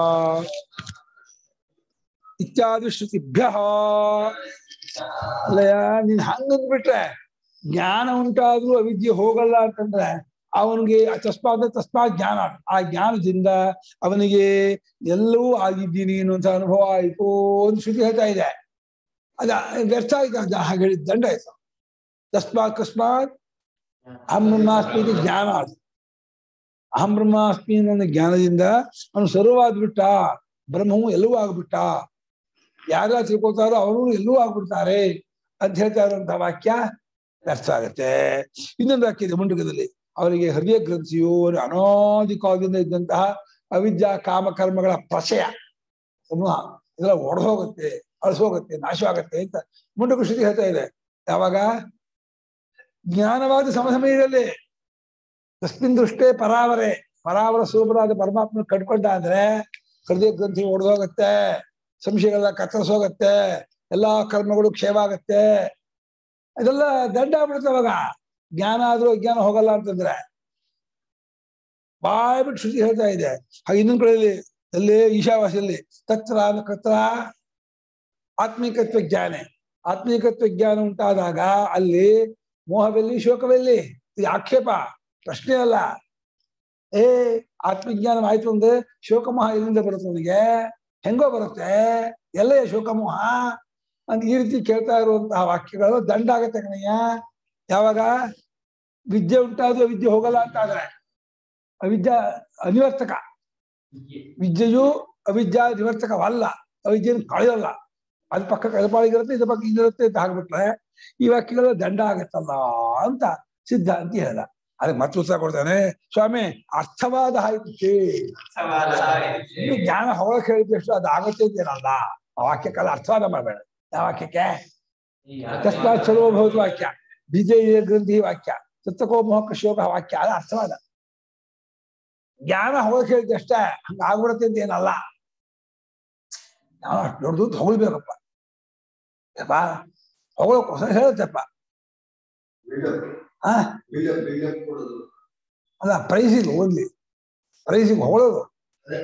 ಇತ್ಯಾದಿ ಶ್ರುತಿಭ್ಯ ಅಲ್ಲಯ್ಯ ನೀನ್ ಹಂಗಂದ್ಬಿಟ್ರೆ ಜ್ಞಾನ ಉಂಟಾದ್ರೂ ಅವಿದ್ಯೆ ಹೋಗಲ್ಲ ಅಂತಂದ್ರೆ ಅವನಿಗೆ ತಸ್ಮಾತ್ ತಸ್ಮಾತ್ ಜ್ಞಾನ ಆ ಜ್ಞಾನದಿಂದ ಅವನಿಗೆ ಎಲ್ಲವೂ ಆಗಿದ್ದೀನಿ ಅನ್ನುವಂಥ ಅನುಭವ ಆಯ್ತು ಒಂದು ಶ್ರುತಿ ಹೇಳ್ತಾ ಇದೆ ಅದ ವ್ಯರ್ಥ ಆಯ್ತು ಅದ ಹಾಗೆ ಹೇಳಿದ ದಂಡ ಆಯ್ತು ತಸ್ಮಾತ್ ಅಕಸ್ಮಾತ್ ಅಹಂ ಬ್ರಹ್ಮಾಸ್ಮಿ ಇದು ಜ್ಞಾನ ಅದು ಅಹಂ ಬ್ರಹ್ಮಾಸ್ಮಿ ಅನ್ನೋ ಜ್ಞಾನದಿಂದ ಅವನು ಸರ್ವಾದ್ಬಿಟ್ಟ ಬ್ರಹ್ಮವು ಎಲ್ಲವೂ ಆಗ್ಬಿಟ್ಟ ಯಾರ ತಿಳ್ಕೊತಾರೋ ಅವರು ಎಲ್ಲವೂ ಆಗ್ಬಿಡ್ತಾರೆ ಅಂತ ಹೇಳ್ತಾ ಇರುವಂತಹ ವಾಕ್ಯ ವ್ಯರ್ಥ ಆಗತ್ತೆ ಇನ್ನೊಂದು ವಾಕ್ಯ ಇದೆ ಮುಂಡಕದಲ್ಲಿ ಅವರಿಗೆ ಹೃದಯ ಗ್ರಂಥಿಯು ಅನಾದಿ ಕಾಲದಿಂದ ಇದ್ದಂತಹ ಅವಿದ್ಯಾ ಕಾಮಕರ್ಮಗಳ ಪ್ರಶಯ ಸಮೂಹ ಇದೆಲ್ಲ ಒಡೆದೋಗುತ್ತೆ ಅಳಿಸೋಗುತ್ತೆ ನಾಶವಾಗತ್ತೆ ಅಂತ ಮುಂಡಕ ಶ್ರುತಿ ಹೇಳ್ತಾ ಇದೆ ಯಾವಾಗ ಜ್ಞಾನವಾದ ಸಮಸಮಯದಲ್ಲಿ ತಸ್ಮಿನ್ ದೃಷ್ಟೇ ಪರಾವರೆ ಪರಾವರ ಸ್ವರೂಪರಾದ ಪರಮಾತ್ಮ ಕಟ್ಕೊಂಡ ಅಂದ್ರೆ ಹೃದಯ ಗ್ರಂಥಿ ಒಡೆದೋಗತ್ತೆ ಸಂಶಯಗಳೆಲ್ಲ ಕತ್ತರಿಸೋಗತ್ತೆ ಎಲ್ಲಾ ಕರ್ಮಗಳು ಕ್ಷೇಮ ಆಗತ್ತೆ ಇದೆಲ್ಲ ದಂಡ ಆಗ್ಬಿಡುತ್ತೆ ಅವಾಗ ಜ್ಞಾನ ಆದ್ರೂ ಅಜ್ಞಾನ ಹೋಗಲ್ಲ ಅಂತಂದ್ರೆ ಬಾಯ್ ಬಿಟ್ಟು ಶ್ರುತಿ ಹೇಳ್ತಾ ಇದೆ ಹಾಗೆ ಇನ್ನೊಂದ್ ಕಡೆಯಲ್ಲಿ ಎಲ್ಲಿ ಈಶಾವಾಸ್ಯಲ್ಲಿ ತತ್ರ ಕತ್ರ ಆತ್ಮಿಕತ್ವ ಜ್ಞಾನ ಆತ್ಮಿಕತ್ವ ಜ್ಞಾನ ಉಂಟಾದಾಗ ಅಲ್ಲಿ ಮೋಹವೆಲ್ಲಿ ಶೋಕವೆಲ್ಲಿ ಇದು ಆಕ್ಷೇಪ ಪ್ರಶ್ನೆ ಅಲ್ಲ ಏ ಆತ್ಮಜ್ಞಾನ ಆಯ್ತು ಅಂದ್ರೆ ಶೋಕಮೋಹ ಎಲ್ಲಿಂದ ಬರುತ್ತೆ ನನಗೆ ಹೆಂಗೋ ಬರುತ್ತೆ ಎಲ್ಲೇ ಶೋಕಮೋಹ ಅಂತ ಈ ರೀತಿ ಕೇಳ್ತಾ ಇರುವಂತಹ ವಾಕ್ಯಗಳು ದಂಡ ಆಗತ್ತೆ ಕಣಯ್ಯ ಯಾವಾಗ ವಿದ್ಯೆ ಉಂಟಾದ್ರೂ ವಿದ್ಯೆ ಹೋಗಲ್ಲ ಅಂತ ಆದ್ರೆ ಅವಿದ್ಯಾ ಅನಿವರ್ತಕ ವಿದ್ಯೆಯು ಅವಿದ್ಯಾ ನಿವರ್ತಕವಲ್ಲ ಅವಿದ್ಯೆಯನ್ನು ಕಳೆಯಲ್ಲ ಅದ್ ಪಕ್ಕ ಕಳಪಾಳಿಗಿರುತ್ತೆ ಇದ್ರ ಪಕ್ಕ ಇದಿರುತ್ತೆ ಅಂತ ಆಗ್ಬಿಟ್ರೆ ಈ ವಾಕ್ಯಗಳು ದಂಡ ಆಗತ್ತಲ್ಲ ಅಂತ ಸಿದ್ಧಾಂತಿ ಹೇಳ್ದ ಅದಕ್ಕೆ ಮತ್ತೆ ಉತ್ತರ ಕೊಡ್ತಾನೆ ಸ್ವಾಮಿ ಅರ್ಥವಾದ ಆಯ್ತು ಇನ್ನು ಜ್ಞಾನ ಹೊಗಳಕ್ಕೆ ಹೇಳಿದಷ್ಟು ಅದು ಆಗತ್ತೆ ಅಂತೇನಲ್ಲ ಆ ವಾಕ್ಯಕ್ಕೆಲ್ಲ ಅರ್ಥವಾದ ಮಾಡಬೇಡ ಯಾವ ವಾಕ್ಯಕ್ಕೆ ತಸ್ಮಾತ್ ಸರ್ವೋ ಭವತಿ ವಾಕ್ಯ ಬೀಜ ಗ್ರಂಥಿ ವಾಕ್ಯ ತತ್ತಕೋ ಮೋಹಕ ಶೋಕ ವಾಕ್ಯ ಅದು ಅರ್ಥವಾದ ಜ್ಞಾನ ಹೋಗಕ್ಕೆ ಹೇಳಿದ್ದಷ್ಟೇ ಹಂಗ ಆಗ್ಬಿಡುತ್ತೆ ಅಂತ ಏನಲ್ಲ ನಾವು ಅಷ್ಟು ದೊಡ್ಡದು ಹೊಗಳ್ಬೇಕಪ್ಪ ಯಪ್ಪ ಹೊಗಳಕ್ಕೋಸ್ಕರ ಹೇಳುತ್ತಪ್ಪ ಆ ಬಿಲ್ಡಪ್ ಬಿಲ್ಡಪ್ ಕೊಡೋದು ಅಲ್ಲ ಪ್ರೈಸಿಗೆ ಓದ್ಲಿ ಪ್ರೈಸಿಗೆ ಹೊಗಳೋದು ಅದೇ.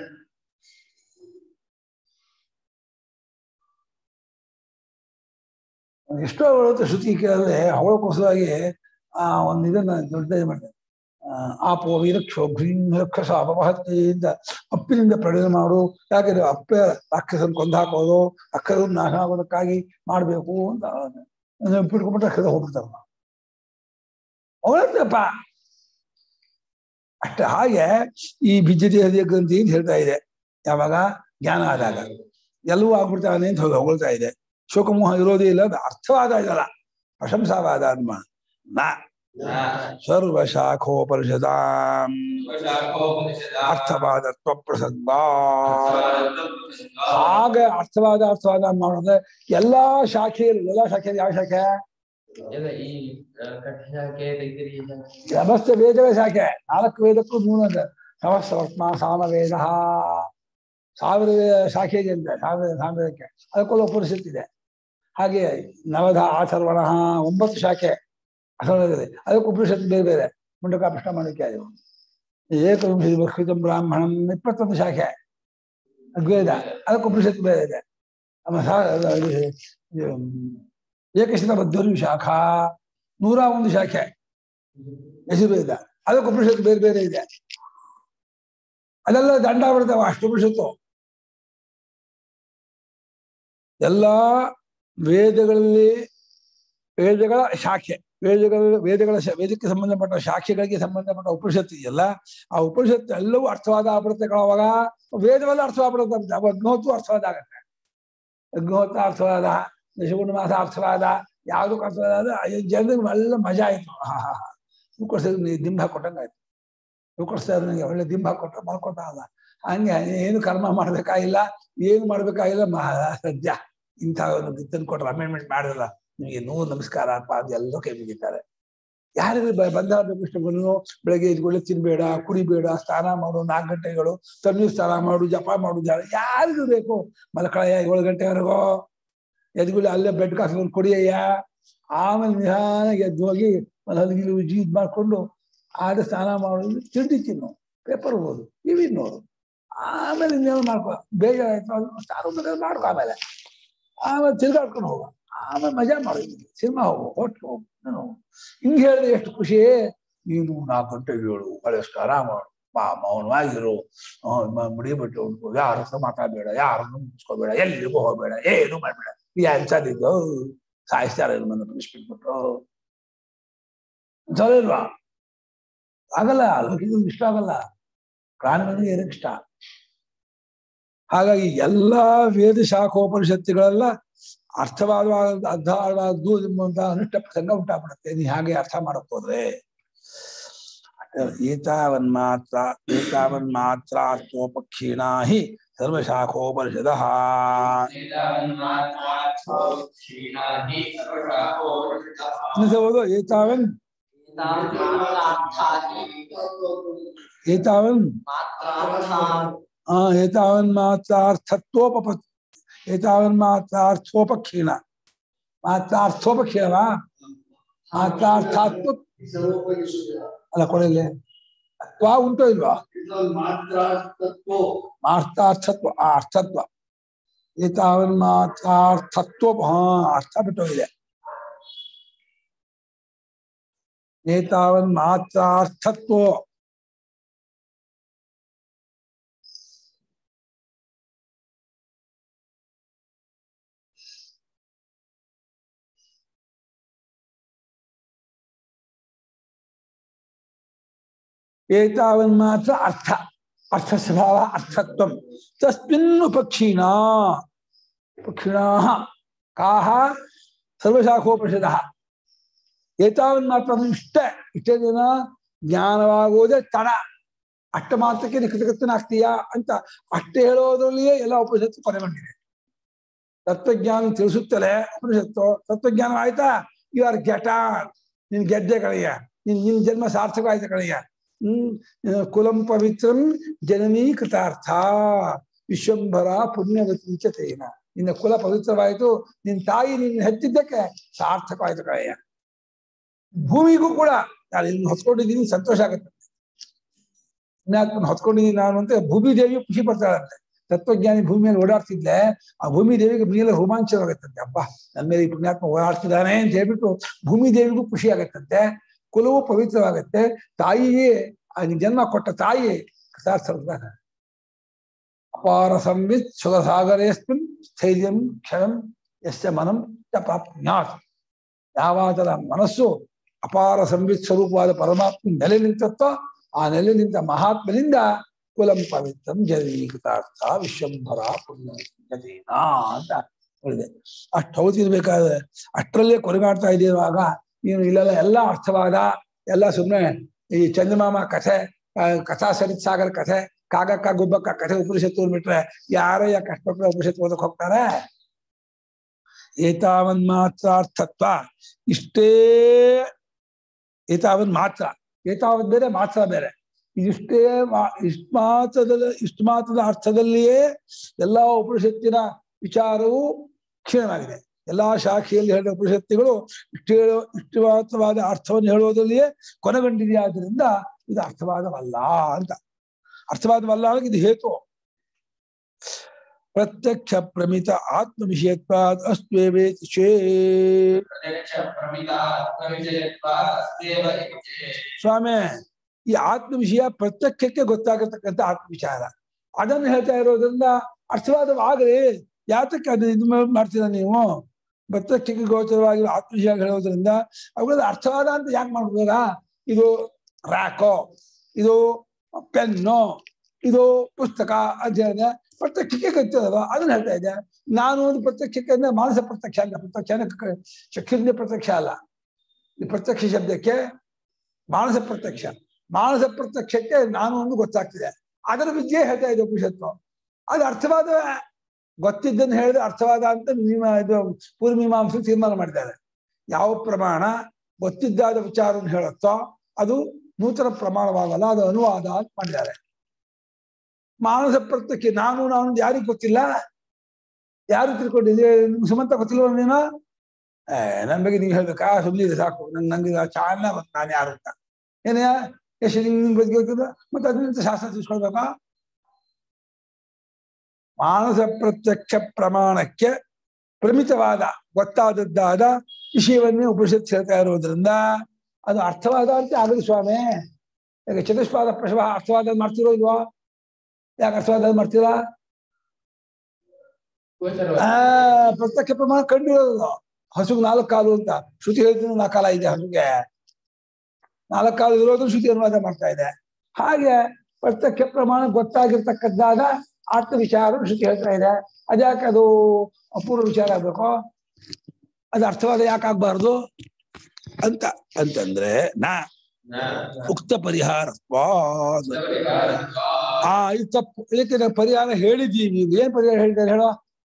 ಎಷ್ಟೋ ಹೇಳುತ್ತೆ ಶ್ರುತಿ ಕೇಳದೆ ಹೊಗಳಕ್ಕೋಸ್ಕರವಾಗಿ ಆ ಒಂದು ಇದನ್ನ ದೊಡ್ಡ ಇದು ಮಾಡಿದೆ ಆ, ಆಪೋ ವೀರಕ್ಷೋ ಭ್ರೀಂ ರಕ್ಷಸ ಅಪಮಹತ್ಯೆಯಿಂದ ಅಪ್ಪಿನಿಂದ ಪ್ರಯೋಜನ ಮಾಡು ಯಾಕೆಂದ್ರೆ ಅಪ್ಪ ರಾಕ್ಷಸನ್ ಕೊಂದು ಹಾಕೋದು ಅಕ್ಕದ ನಾಶ ಆಗೋದಕ್ಕಾಗಿ ಮಾಡ್ಬೇಕು ಅಂತ ಬಿಟ್ಕೊಂಡ್ಬಿಟ್ರೆ ಅಕ್ಕದ ಹೋಗ್ಬಿಡ್ತಾರೆ ನಾವು ಹೊಗಳತ್ತಪ್ಪ ಅಷ್ಟೇ ಹಾಗೆ ಈ ಬಿಜ್ಜತಿ ಹೃದಯ ಗ್ರಂಥಿ ಅಂತ ಹೇಳ್ತಾ ಇದೆ ಯಾವಾಗ ಜ್ಞಾನ ಆದಾಗ ಎಲ್ಲವೂ ಆಗ್ಬಿಡ್ತಾನೆ ಅಂತ ಹೇಳಿ ಹೊಗಳ್ತಾ ಇದೆ ಶೋಕಮೋಹ ಇರೋದೇ ಇಲ್ಲ ಅದು ಅರ್ಥವಾದ ಇದಲ್ಲ ಪ್ರಶಂಸಾವಾದ ಅನ್ಮ ನ ಸರ್ವಶಾಖೋಪನಿಷದಾಂ ಅರ್ಥವಾದ ಪ್ರಸಂಗ ಹಾಗೆ ಅರ್ಥವಾದ ಅರ್ಥವಾದ ಮಾಡಿದ್ರೆ ಎಲ್ಲಾ ಶಾಖೆಯಲ್ಲಿ ಎಲ್ಲಾ ಶಾಖೆಯಲ್ಲಿ ಯಾವ ಶಾಖೆ ಎಲ್ಲ ಈ ಕಠಿಣಕ್ಕೆ ತೆಗೆದಿರಿ ಸಮಸ್ತ ವೇದಗಳ ಶಾಖೆ ನಾಲ್ಕು ವೇದಕ್ಕೂ ಮೂಲ ಸಮಸ್ತ ವರ್ತ್ಮ ಸಾಮವೇದ ಸಾವಿರ ವೇದ ಶಾಖೆ ಇದೆ ಅಂತೆ ಸಾವಿರ ಸಾಮವೇದಕ್ಕೆ ಅದಕ್ಕೆಲ್ಲ ಉಪನಿಷತ್ತಿದೆ ಹಾಗೆ ನವಧ ಆಚರ್ವಣ ಒಂಬತ್ತು ಶಾಖೆ ಅಸಮವೇದದಲ್ಲಿ ಅದಕ್ಕೆ ಉಪನಿಷತ್ತು ಬೇರೆ ಬೇರೆ ಮುಂಡಕ ಪ್ರಶ್ನ ಮಾಡಲಿಕ್ಕೆ ಅದು ಏಕವಿಂಶತಿ ಬೃಹೃತ ಬ್ರಾಹ್ಮಣಂ ಇಪ್ಪತ್ತೊಂದು ಶಾಖೆ ವೇದ ಅದಕ್ಕೆ ಉಪನಿಷತ್ತು ಬೇರೆ ಇದೆ ಆಮೇಲೆ ಸಾ- ಅದು- ಇದು- ಇದು, ಏಕಶತ ಬದ್ಧರು ಶಾಖಾ ನೂರ ಒಂದು ಶಾಖೆ ಯಜುರ್ವೇದ ಅದಕ್ಕೆ ಉಪನಿಷತ್ತು ಬೇರೆ ಬೇರೆ ಇದೆ ಅದೆಲ್ಲ ದಂಡ ಬಿಡ್ತಾವ ಅಷ್ಟು ಉಪನಿಷತ್ತು ಎಲ್ಲ ವೇದಗಳಲ್ಲಿ ವೇದಗಳ ಶಾಖೆ ವೇದಗಳ ವೇದಗಳ ಶ- ವೇದಕ್ಕೆ ಸಂಬಂಧಪಟ್ಟ ಶಾಖೆಗಳಿಗೆ ಸಂಬಂಧಪಟ್ಟ ಉಪನಿಷತ್ತು ಇದೆಯಲ್ಲ ಆ ಉಪನಿಷತ್ತು ಎಲ್ಲವೂ ಅರ್ಥವಾದ ಆಗ್ಬಿಡುತ್ತೆ ಅವಾಗ ವೇದವೆಲ್ಲ ಅರ್ಥವಾಗ್ಬಿಡುತ್ತೆ ಅವಾಗ ಅಗ್ನೋತ್ತು ಅರ್ಥವಾದ ಆಗತ್ತೆ ಅಗ್ನೋತ್ರ ಅರ್ಥವಾದ ದಶಗುಣ ಮಾಸ ಅರ್ಥವಾದ ಯಾವುದಕ್ಕೂ ಅರ್ಥವಾದ ಜನರಿಗೆ ಎಲ್ಲ ಮಜಾ ಆಯ್ತು ಹಾ ಹಾ ಹಾ ಹೂಕೊಡ್ಸಿದ್ರೆ ದಿಂಬ ಕೊಟ್ಟಂಗಾಯ್ತು ಹೂಕೊಡ್ಸಿದ್ರೆ ನನಗೆ ಒಳ್ಳೆ ದಿಂಬ ಕೊಟ್ಟ ಮಾಡ್ಕೊಟ್ಟ ಅಲ್ಲ ಹಂಗೆ ಏನು ಕರ್ಮ ಮಾಡ್ಬೇಕಾಗಿಲ್ಲ ಏನು ಮಾಡ್ಬೇಕಾಗಿಲ್ಲ ಮಹಾ ಸದ್ಯ ಇಂಥ ಒಂದು ತಂದು ಕೊಟ್ರೆ ಅಮೆಂಡ್ಮೆಂಟ್ ಮಾಡಿರಲ್ಲ ನಿಮಗೆ ನೂರು ನಮಸ್ಕಾರ ಅಪ್ಪ ಅದು ಎಲ್ಲೋ ಕೈ ಮುಗಿತಾರೆ ಯಾರಿಗೂ ಬಂದ ಕೃಷ್ಣಗಳು ಬೆಳಗ್ಗೆ ಇದ್ಕೊಳ್ಳಿ ತಿನ್ಬೇಡ ಕುಡಿಬೇಡ ಸ್ನಾನ ಮಾಡು ನಾಲ್ಕು ಗಂಟೆಗಳು ತಣ್ಣೀರು ಸ್ನಾನ ಮಾಡು ಜಪ ಮಾಡು ಧ್ಯಾನ ಯಾರಿಗೂ ಬೇಕು ಮಲ್ಕಳಯ್ಯ ಏಳು ಗಂಟೆವರೆಗೂ ಎದ್ಗುಳಿ ಅಲ್ಲೇ ಬೆಡ್ ಕಾಫಿ ಕುಡಿಯಯ್ಯ ಆಮೇಲೆ ನಿಧಾನ ಎದ್ದು ಹೋಗಿ ಒಂದು ಹಲಗಿಲು ಉಜ್ಜಿ ಇದ್ ಮಾಡ್ಕೊಂಡು ಆದ ಸ್ನಾನ ಮಾಡೋದು ತಿಂಡಿ ತಿನ್ನು ಪೇಪರ್ ಓದು ಟಿವಿ ನೋಡು ಆಮೇಲೆ ಇನ್ನೇನು ಮಾಡ್ಕೊ ಬೇಗ ಆಯ್ತು ಅದು ಸ್ನಾನ ಬೇಕಾದ್ರೆ ಮಾಡ್ಕೊ ಆಮೇಲೆ ಆಮೇಲೆ ತಿರ್ಗಾಡ್ಕೊಂಡು ಹೋಗ ಆಮೇಲೆ ಮಜಾ ಮಾಡು ಸಿನಿಮಾ ಹೋಗು ಹೊಟ್ಟು ಹೋಗು ನಾನು ಹಿಂಗೆ ಹೇಳಿದ್ರೆ ಎಷ್ಟು ಖುಷಿ ನೀನು ನಾಲ್ಕು ಗಂಟೆಗೆ ಹೇಳು ಒಳ್ಳೆ ಸ್ನಾನ ಮಾಡು ಬಾ ಮೌನವಾಗಿರು ಆ, ಮ- ಮುಡಿ ಬಿಟ್ಟು ಉಂಟು ಯಾರ ಹತ್ರ ಮಾತಾಡ್ಬೇಡ ಯಾರನ್ನು ಮುಗಿಸ್ಕೋಬೇಡ ಎಲ್ಲಿಗೂ ಹೋಗ್ಬೇಡ ಏನು ಮಾಡ್ಬೇಡ ಈ ಅನ್ಸದಿದ್ದು ಸಾಯಿಸ್ತಾರೆ ನನ್ನ ಬಿಟ್ಬಿಟ್ಟು ಸರಿ ಇಲ್ವಾ ಆಗಲ್ಲ ಲೌಕಿಕ ಇಷ್ಟ ಆಗಲ್ಲ ಪ್ರಾಣಿಗಳಿಗೆ ಏನಕ್ಕೆ ಇಷ್ಟ ಹಾಗಾಗಿ ಎಲ್ಲಾ ವೇದ ಶಾಖೋಪನಿಷತ್ತುಗಳೆಲ್ಲ ಅರ್ಥವಾದವಾದ ಅರ್ಥವಾದದ್ದು ಎಂಬಂತ ಅನಿಷ್ಟ ಪ್ರಸಂಗ ಉಂಟಾಗ್ಬಿಡುತ್ತೆ ನೀ ಹಾಗೆ ಅರ್ಥ ಮಾಡಕ್ ಹೋದ್ರೆ ಏತಾವನ್ ಮಾತ್ರ ಏತಾವನ್ ಮಾತ್ರ ಅರ್ಥೋಪಕ್ಷೀಣಾ ಹಿ ಸರ್ವಶಾಖೋಪನಿಷದ ಅನ್ನಿಸಬಹುದು ಏತಾವನ್ ಏತಾವನ್ ಆ ಏತಾವನ್ ಮಾತ್ರಾರ್ಥತ್ವೋಪ ಏತಾವನ್ ಮಾತ್ರಾರ್ಥೋಪಕ್ಷೀಣ ಮಾತ್ರಾರ್ಥೋಪಕ್ಷೀಣವಾ ಮಾತ್ರಾರ್ಥಾತ್ವ ಅಲ್ಲ ಕೊಡಲಿ ತ್ವಾ ಉಂಟೋ ಇಲ್ವಾ ಇದ್ರಲ್ಲಿ ಮಾತ್ರ ತತ್ವ ಮಾರ್ಥಾರ್ಥತ್ವ ಆ ಅರ್ಥತ್ವ ಏತಾವನ್ ಮಾತ್ರಾರ್ಥತ್ವ ಹಾ ಅರ್ಥ ಬಿಟ್ಟೋಗಿದೆ ಏತಾವನ್ ಮಾತ್ರಾರ್ಥತ್ವ ಏತಾವನ್ ಮಾತ್ರ ಅರ್ಥ ಅರ್ಥ ಸ್ವಭಾವ ಅರ್ಥತ್ವ ತಸ್ಮಿನ್ ಉಪಕ್ಷೀಣ ಉಪಕ್ಷೀಣಾ ಕಾಹ ಸರ್ವಶಾಖೋಪನಿಷದ ಏತಾವನ್ ಮಾತ್ರ ಅಂದ್ರೆ ಇಷ್ಟೇ ಇಷ್ಟೇ ದಿನ ಜ್ಞಾನವಾಗುವುದೇ ತಡ ಅಷ್ಟ ಮಾತ್ರಕ್ಕೆ ನಿಕಟಕತ್ತನಾಗ್ತೀಯಾ ಅಂತ ಅಷ್ಟೇ ಹೇಳೋದ್ರಲ್ಲಿಯೇ ಎಲ್ಲ ಉಪನಿಷತ್ತು ಕೊನೆಗೊಂಡಿದೆ ತತ್ವಜ್ಞಾನ ತಿಳಿಸುತ್ತಲೇ ಉಪನಿಷತ್ತು ತತ್ವಜ್ಞಾನ ಆಯ್ತಾ ಯು ಆರ್ ಗೆಟ ನಿನ್ ಗೆದ್ದೆ ಕಳೆಯ ನಿನ್ ನಿನ್ ಜನ್ಮ ಸಾರ್ಥಕವಾಯ್ತು ಕಳೆಯ ಹ್ಮ್ ಆ, ಕುಲಂ ಪವಿತ್ರಂ ಜನನೀ ಕೃತಾರ್ಥ ವಿಶ್ವಂಭರ ಪುಣ್ಯವತಿ ಚ ತೇನ ನಿನ್ನ ಕುಲ ಪವಿತ್ರವಾಯಿತು ನಿನ್ ತಾಯಿ ನಿನ್ನ ಹೆತ್ತಿದ್ದಕ್ಕೆ ಸಾರ್ಥಕವಾಯ್ತು ಕಳೆಯ ಭೂಮಿಗೂ ಕೂಡ ನಾನು ಇಲ್ಲಿ ಹೊತ್ಕೊಂಡಿದ್ದೀನಿ ಸಂತೋಷ ಆಗುತ್ತೆ ಪುಣ್ಯಾತ್ಮನ ಹೊತ್ಕೊಂಡಿದ್ದೀನಿ ನಾನು ಅಂತ ಭೂಮಿ ದೇವಿ ಖುಷಿ ಪಡ್ತಾಳಂತೆ ತತ್ವಜ್ಞಾನಿ ಭೂಮಿ ಮೇಲೆ ಓಡಾಡ್ತಿದ್ಲೆ ಆ ಭೂಮಿ ದೇವಿಗೆ ಮೇಲೆ ರೋಮಾಂಚನವಾಗತ್ತಂತೆ ಅಬ್ಬಾ ನನ್ನ ಮೇಲೆ ಈ ಪುಣ್ಯಾತ್ಮ ಓಡಾಡ್ತಿದ್ದಾನೆ ಅಂತ ಹೇಳ್ಬಿಟ್ಟು ಭೂಮಿ ದೇವಿಗೂ ಖುಷಿ ಆಗತ್ತಂತೆ ಕುಲವು ಪವಿತ್ರವಾಗತ್ತೆ ತಾಯಿಯೇ ಆ ಜನ್ಮ ಕೊಟ್ಟ ತಾಯಿ ಕೃತಾರ್ಥರಾಗ ಅಪಾರ ಸಂವಿತ್ ಸುಖಸಾಗರೇಸ್ಮಿನ್ ಸ್ಥೈರ್ಯಂ ಕ್ಷಣಂ ಯಸ್ಯ ಮನಂ ಚ ಪ್ರಾಪ್ನ್ಯಾತ್ ಯಾವಾದರ ಮನಸ್ಸು ಅಪಾರ ಸಂವಿತ್ ಸ್ವರೂಪವಾದ ಪರಮಾತ್ಮ ನೆಲೆ ನಿಂತತ್ತೋ ಆ ನೆಲೆ ನಿಂತ ಮಹಾತ್ಮನಿಂದ ಕುಲಂ ಪವಿತ್ರಂ ಜನೀಕೃತಾರ್ಥ ವಿಶ್ವಂಭರ ಪುಣ್ಯ ಜತೀನ ಅಂತ ಹೇಳಿದೆ ಅಷ್ಟು ಹೌದಿರ್ಬೇಕಾದ್ರೆ ಅಷ್ಟರಲ್ಲೇ ಕೊರಗಾಡ್ತಾ ಇದ್ದೀರುವಾಗ ನೀನು ಇಲ್ಲೆಲ್ಲ ಎಲ್ಲ ಅರ್ಥವಾದ ಎಲ್ಲ ಸುಮ್ಮನೆ ಈ ಚಂದಮಾಮ ಕಥೆ ಆ, ಕಥಾ ಸರಿತ್ ಸಾಗರ ಕಥೆ ಕಾಗಕ್ಕ ಗುಬ್ಬಕ್ಕ ಕಥೆ ಉಪನಿಷತ್ತು ಅಂದ್ಬಿಟ್ರೆ ಯಾರೋ ಯಾಕೆ ಕಷ್ಟಪಟ್ಟು ಉಪನಿಷತ್ತು ಓದಕ್ ಹೋಗ್ತಾರೆ ಏತಾವನ್ ಮಾತ್ರ ಅರ್ಥತ್ವ ಇಷ್ಟೇ ಏತಾವನ್ ಮಾತ್ರ ಏತಾವತ್ ಬೇರೆ ಮಾತ್ರ ಬೇರೆ ಇಷ್ಟೇ ಮಾ- ಇಷ್ಟ್ ಮಾತ್ರದಲ್ಲಿ ಇಷ್ಟು ಮಾತ್ರದ ಅರ್ಥದಲ್ಲಿಯೇ ಎಲ್ಲಾ ಉಪನಿಷತ್ತಿನ ವಿಚಾರವು ಕ್ಷೀಣವಾಗಿದೆ ಎಲ್ಲಾ ಶಾಖೆಯಲ್ಲಿ ಹೇಳಿದ ಉಪನಿಷತ್ತುಗಳು ಇಷ್ಟು ಹೇಳೋ ಇಷ್ಟು ಮಾತ್ರವಾದ ಅರ್ಥವನ್ನು ಹೇಳುವುದರಲ್ಲಿಯೇ ಕೊನೆಗೊಂಡಿದೆಯಾದ್ರಿಂದ ಇದು ಅರ್ಥವಾದವಲ್ಲ ಅಂತ ಅರ್ಥವಾದವಲ್ಲ ಅನ್ನೋಕೆ ಇದು ಹೇತು ಪ್ರತ್ಯಕ್ಷ ಪ್ರಮಿತ ಆತ್ಮ ವಿಷಯತ್ವಾದ್ ಅಸ್ತ್ವೇವೇತಿ ಚೇತ್ ಪ್ರತ್ಯಕ್ಷ ಪ್ರಮಿತ ಆತ್ಮವಿಷಯತ್ವಾತ್ ಅಸ್ತ್ಯೇವ ಇತಿ ಚೇತ್. ಸ್ವಾಮಿ ಈ ಆತ್ಮ ವಿಷಯ ಪ್ರತ್ಯಕ್ಷಕ್ಕೆ ಗೊತ್ತಾಗತಕ್ಕಂಥ ಆತ್ಮ ವಿಚಾರ ಅದನ್ನು ಹೇಳ್ತಾ ಇರೋದ್ರಿಂದ ಅರ್ಥವಾದವಾಗಲಿ ಯಾತಕ್ಕೆ ಅದು ಇದು ಮಾ- ಮಾಡ್ತೀರಾ ನೀವು ಪ್ರತ್ಯಕ್ಷಕ್ಕೆ ಗೋಚರವಾಗಿ ಆತ್ಮ ವಿಷಯ ಹೇಳೋದ್ರಿಂದ ಅವುಗಳ ಅರ್ಥವಾದ ಅಂತ ಯಾಕೆ ಮಾಡ್ಬೋದಾ ಇದು ರ್ಯಾಕೋ ಇದು ಪೆನ್ನು ಇದು ಪುಸ್ತಕ ಅಂತ ಹೇಳಿದೆ ಪ್ರತ್ಯಕ್ಷಕ್ಕೆ ಗೊತ್ತಿರೋದು ಅದನ್ನ ಹೇಳ್ತಾ ಇದ್ದೆ ನಾನು ಒಂದು ಪ್ರತ್ಯಕ್ಷಕ್ಕೆ ಅಂದ್ರೆ ಮಾನಸ ಪ್ರತ್ಯಕ್ಷ ಅಲ್ಲ ಪ್ರತ್ಯಕ್ಷ ಅಂದ್ರೆ ಚಕ್ಷುರ್ಯ ಪ್ರತ್ಯಕ್ಷ ಅಲ್ಲ ಈ ಪ್ರತ್ಯಕ್ಷ ಶಬ್ದಕ್ಕೆ ಮಾನಸ ಪ್ರತ್ಯಕ್ಷ ಮಾನಸ ಪ್ರತ್ಯಕ್ಷಕ್ಕೆ ನಾನು ಒಂದು ಗೊತ್ತಾಗ್ತಿದೆ ಅದರ ವಿದ್ಯೆ ಹೇಳ್ತಾ ಇದೆ ಉಪನಿಷತ್ತು ಅದು ಅರ್ಥವಾದ ಗೊತ್ತಿದ್ದನ್ನು ಹೇಳಿದ್ರೆ ಅರ್ಥವಾದ ಅಂತ ಮೀಮ ಇದು ಪೂರ್ವಮೀಮಾಂಸರು ತೀರ್ಮಾನ ಮಾಡಿದ್ದಾರೆ ಯಾವ ಪ್ರಮಾಣ ಗೊತ್ತಿದ್ದಾದ ವಿಚಾರವನ್ನು ಹೇಳುತ್ತೋ ಅದು ನೂತನ ಪ್ರಮಾಣವಾಗಲ್ಲ ಅದು ಅನುವಾದ ಅಂತ ಮಾಡಿದ್ದಾರೆ ಮಾನಸ ಪ್ರತ್ಯಕ್ಷ ನಾನು ನಾನು ಯಾರಿಗೂ ಗೊತ್ತಿಲ್ಲ ಯಾರು ತಿಳ್ಕೊಂಡಿದ್ದೆ ನಿಮ್ಗೆ ಸುಮಂತ ಗೊತ್ತಿಲ್ವ ನೀನು ಏ ನನ್ ಬಗ್ಗೆ ನೀವು ಹೇಳ್ಬೇಕಾ ಸುಮ್ಮನೆ ಸಾಕು ನನ್ ನಂಗೆ ಚಾನ ಗೊತ್ತು ನಾನು ಯಾರು ಅಂತ ಏನೇ ಎಷ್ಟು ನಿಮ್ ಬಗ್ಗೆ ಗೊತ್ತಿಲ್ಲ ಮತ್ತೆ ಅದರಿಂದ ಶಾಸ್ತ್ರ ತಿಳ್ಸ್ಕೊಳ್ಬೇಕಾ ಮಾನಸ ಪ್ರತ್ಯಕ್ಷ ಪ್ರಮಾಣಕ್ಕೆ ಪ್ರಮಿತವಾದ ಗೊತ್ತಾದದ್ದಾದ ವಿಷಯವನ್ನೇ ಉಪನಿಷತ್ ಹೇಳ್ತಾ ಇರೋದ್ರಿಂದ ಅದು ಅರ್ಥವಾದ ಅಂತ ಆಗಲಿ ಸ್ವಾಮಿ ಯಾಕೆ ಚತುಷ್ಪಾದ ಪ್ರಸವ ಅರ್ಥವಾದ ಮಾಡ್ತಿರೋ ಇಲ್ವೋ ಯಾಕೆ ಅರ್ಥವಾದ ಮಾಡ್ತೀರಾ ಗೋಚರವಾದ. ಆ ಪ್ರತ್ಯಕ್ಷ ಪ್ರಮಾಣ ಕಂಡಿರೋದು ಹಸುಗ್ ನಾಲ್ಕು ಕಾಲು ಅಂತ ಶ್ರುತಿ ಹೇಳ್ತೀನಿ ನಾಲ್ಕು ಕಾಲ ಇದೆ ಹಸುಗೆ ನಾಲ್ಕು ಕಾಲು ಇರೋದು ಶ್ರುತಿ ಅನುವಾದ ಮಾಡ್ತಾ ಇದೆ ಹಾಗೆ ಪ್ರತ್ಯಕ್ಷ ಪ್ರಮಾಣ ಗೊತ್ತಾಗಿರ್ತಕ್ಕದ್ದಾದ ಆತ್ಮ ವಿಚಾರ ಶ್ರುತಿ ಹೇಳ್ತಾ ಇದೆ ಅದ್ಯಾಕೆ ಅದು ಅಪೂರ್ವ ವಿಚಾರ ಆಗ್ಬೇಕು ಅದು ಅರ್ಥವಾದ ಯಾಕೆ ಆಗ್ಬಾರ್ದು ಅಂತ ಅಂತಂದ್ರೆ ನಾ ನ ಉಕ್ತ ಪರಿಹಾರ ಸಪರಿಹಾರತ್ವಾತ್. ಆ ಇದು ತಪ್ಪು ಇದಕ್ಕೆ ನಾವು ಪರಿಹಾರ ಹೇಳಿದ್ದೀವಿ ಈಗ ಏನ್ ಪರಿಹಾರ ಹೇಳಿದ್ದಾರೆ ಹೇಳೋ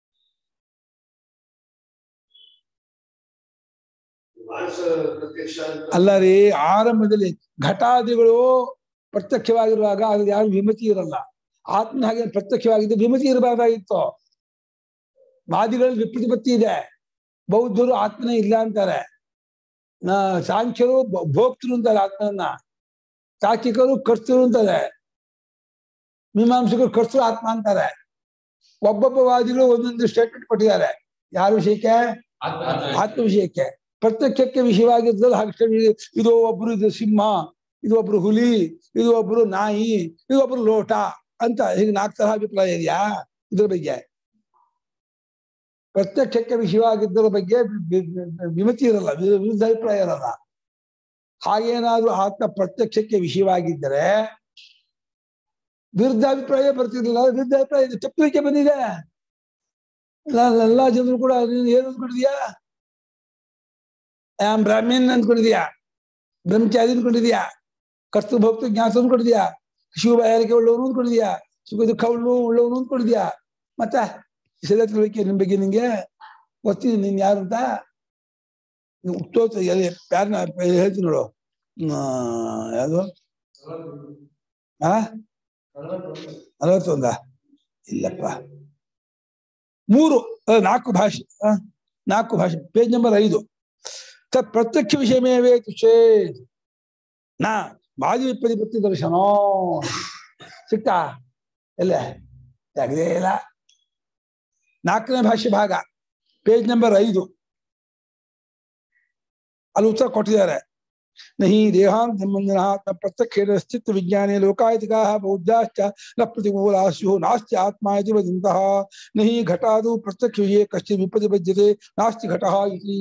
ಮಾನಸ ಪ್ರತ್ಯಕ್ಷ ಅಂತ ಅಲ್ಲ ರೀ ಆರಂಭದಲ್ಲಿ ಘಟಾದಿಗಳು ಪ್ರತ್ಯಕ್ಷವಾಗಿರುವಾಗ ಅದು ಯಾರು ವಿಮತಿ ಇರಲ್ಲ ಆತ್ಮ ಹಾಗೆ ಪ್ರತ್ಯಕ್ಷವಾಗಿದ್ದು ವಿಮತಿ ಇರಬಾರ್ದಾಗಿತ್ತು ವಾದಿಗಳಲ್ಲಿ ವಿಪ್ರತಿಪತ್ತಿ ಇದೆ ಬೌದ್ಧರು ಆತ್ಮನೇ ಇಲ್ಲ ಅಂತಾರೆ ನಾ ಸಾಂಖ್ಯರು ಭ- ಭೋಕ್ತೃ ಅಂತಾರೆ ಆತ್ಮನ್ನ ತಾರ್ಕಿಕರು ಕರ್ತೃ ಅಂತಾರೆ ಮೀಮಾಂಸಕರು ಕರ್ತೃ ಆತ್ಮ ಅಂತಾರೆ ಒಬ್ಬೊಬ್ಬ ವಾದಿಗಳು ಒಂದೊಂದು ಸ್ಟೇಟ್ಮೆಂಟ್ ಕೊಟ್ಟಿದ್ದಾರೆ ಯಾರ ವಿಷಯಕ್ಕೆ ಆತ್ಮ ಆತ್ಮ ವಿಷಯಕ್ಕೆ ಪ್ರತ್ಯಕ್ಷಕ್ಕೆ ವಿಷಯವಾಗಿದ್ದದ್ದು ಹಾಗೆ ಇದು ಒಬ್ರು ಇದು ಸಿಂಹ ಇದು ಒಬ್ರು ಹುಲಿ ಇದು ಒಬ್ರು ನಾಯಿ ಇದು ಒಬ್ರು ಲೋಟ ಅಂತ ಹೀಗೆ ನಾಲ್ಕು ತರಹ ಅಭಿಪ್ರಾಯ ಇದೆಯಾ ಇದ್ರ ಬಗ್ಗೆ ಪ್ರತ್ಯಕ್ಷಕ್ಕೆ ವಿಷಯವಾಗಿದ್ದರ ಬಗ್ಗೆ ವಿ- ವಿ- ವಿಮತಿ ಇರಲ್ಲ ವಿ- ವಿರುದ್ಧ ಅಭಿಪ್ರಾಯ ಇರಲ್ಲ ಹಾಗೇನಾದ್ರೂ ಆತ್ಮ ಪ್ರತ್ಯಕ್ಷಕ್ಕೆ ವಿಷಯವಾಗಿದ್ದರೆ ವಿರುದ್ಧ ಅಭಿಪ್ರಾಯ ಬರ್ತಿರ್ಲಿಲ್ಲ ವಿರುದ್ಧ ಅಭಿಪ್ರಾಯ ಇದೆ ತಪ್ಪಲಿಕ್ಕೆ ಬಂದಿದೆ ಎಲ್ಲ- ಎಲ್ಲಾ ಜನರು ಕೂಡ ನೀನು ಏನು ಅಂದ್ಕೊಂಡಿದ್ಯಾ ಆಮ್ ಬ್ರಾಹ್ಮಣ್ ಅಂದ್ಕೊಂಡಿದ್ಯಾ ಬ್ರಹ್ಮಚಾರಿ ಅಂದ್ಕೊಂಡಿದ್ಯಾ ಕರ್ತು ಭಕ್ತು ಜ್ಞಾಸ ಅಂದ್ಕೊಂಡಿದ್ಯಾ ಶಿವ ಬಯಲಿಕೆ ಉಳ್ಳವನು ಅಂದ್ಕೊಂಡಿದ್ಯಾ ಸುಖ ದುಃಖ ಉಳ್ಳು ಉಳ್ಳವನು ಅಂದ್ಕೊಂಡಿದ್ಯಾ ಮತ್ತೆ ಸರಿಯಾದ ತಿಳುವಳಿಕೆ ನಿಮ್ ಬಗ್ಗೆ ನಿಂಗೆ ಗೊತ್ತಿದೆ ನೀನ್ ಯಾರು ಅಂತ ನೀವು ಹುಟ್ಟೋತ್ ಎಲ್ಲಿ ಯಾರನ್ನ ಹೇಳ್ತೀನಿ ನೋಡು ಆ, ಯಾವುದು ಆ ನಲವತ್ತೊಂದ ಇಲ್ಲಪ್ಪ ಮೂರು ಅಹ್, ನಾಲ್ಕು ಭಾಷೆ ಆ, ನಾಲ್ಕು ಭಾಷೆ ಪೇಜ್ ನಂಬರ್ ಐದು ತತ್ ಪ್ರತ್ಯಕ್ಷ ವಿಷಯಮೇವೇ ಚೇತ್ ನಾ ಬಾಜಿ ವಿಪರಿಪತ್ತಿ ದರ್ಶನ ಸಿಕ್ತಾ ಎಲ್ಲ ತೆಗದೇ ಇಲ್ಲ ನಾಲ್ಕನೇ ಭಾಷೆ ಭಾಗ ಪೇಜ್ ನಂಬರ್ ಐದು ಅಲ್ಲಿ ಉತ್ತರ ಕೊಟ್ಟಿದ್ದಾರೆ ನಹಿ ದೇಹಾಂತ ಸಂಬಂಧನ ಪ್ರತ್ಯಕ್ಷ ಸ್ಥಿತ್ವ ವಿಜ್ಞಾನೇ ಲೋಕಾಯತಿಕಾ ಬೌದ್ಧಾಶ್ಚ ನ ಪ್ರತಿಕೂಲ ಸ್ಯು ನಾಸ್ತಿ ಆತ್ಮ ಇತಿ ವದಂತಹ ನಹಿ ಘಟಾದು ಪ್ರತ್ಯಕ್ಷ ವಿಷಯ ಕಶ್ಚಿತ್ ವಿಪದಿಪದ್ಯತೆ ನಾಸ್ತಿ ಘಟಃ ಇತಿ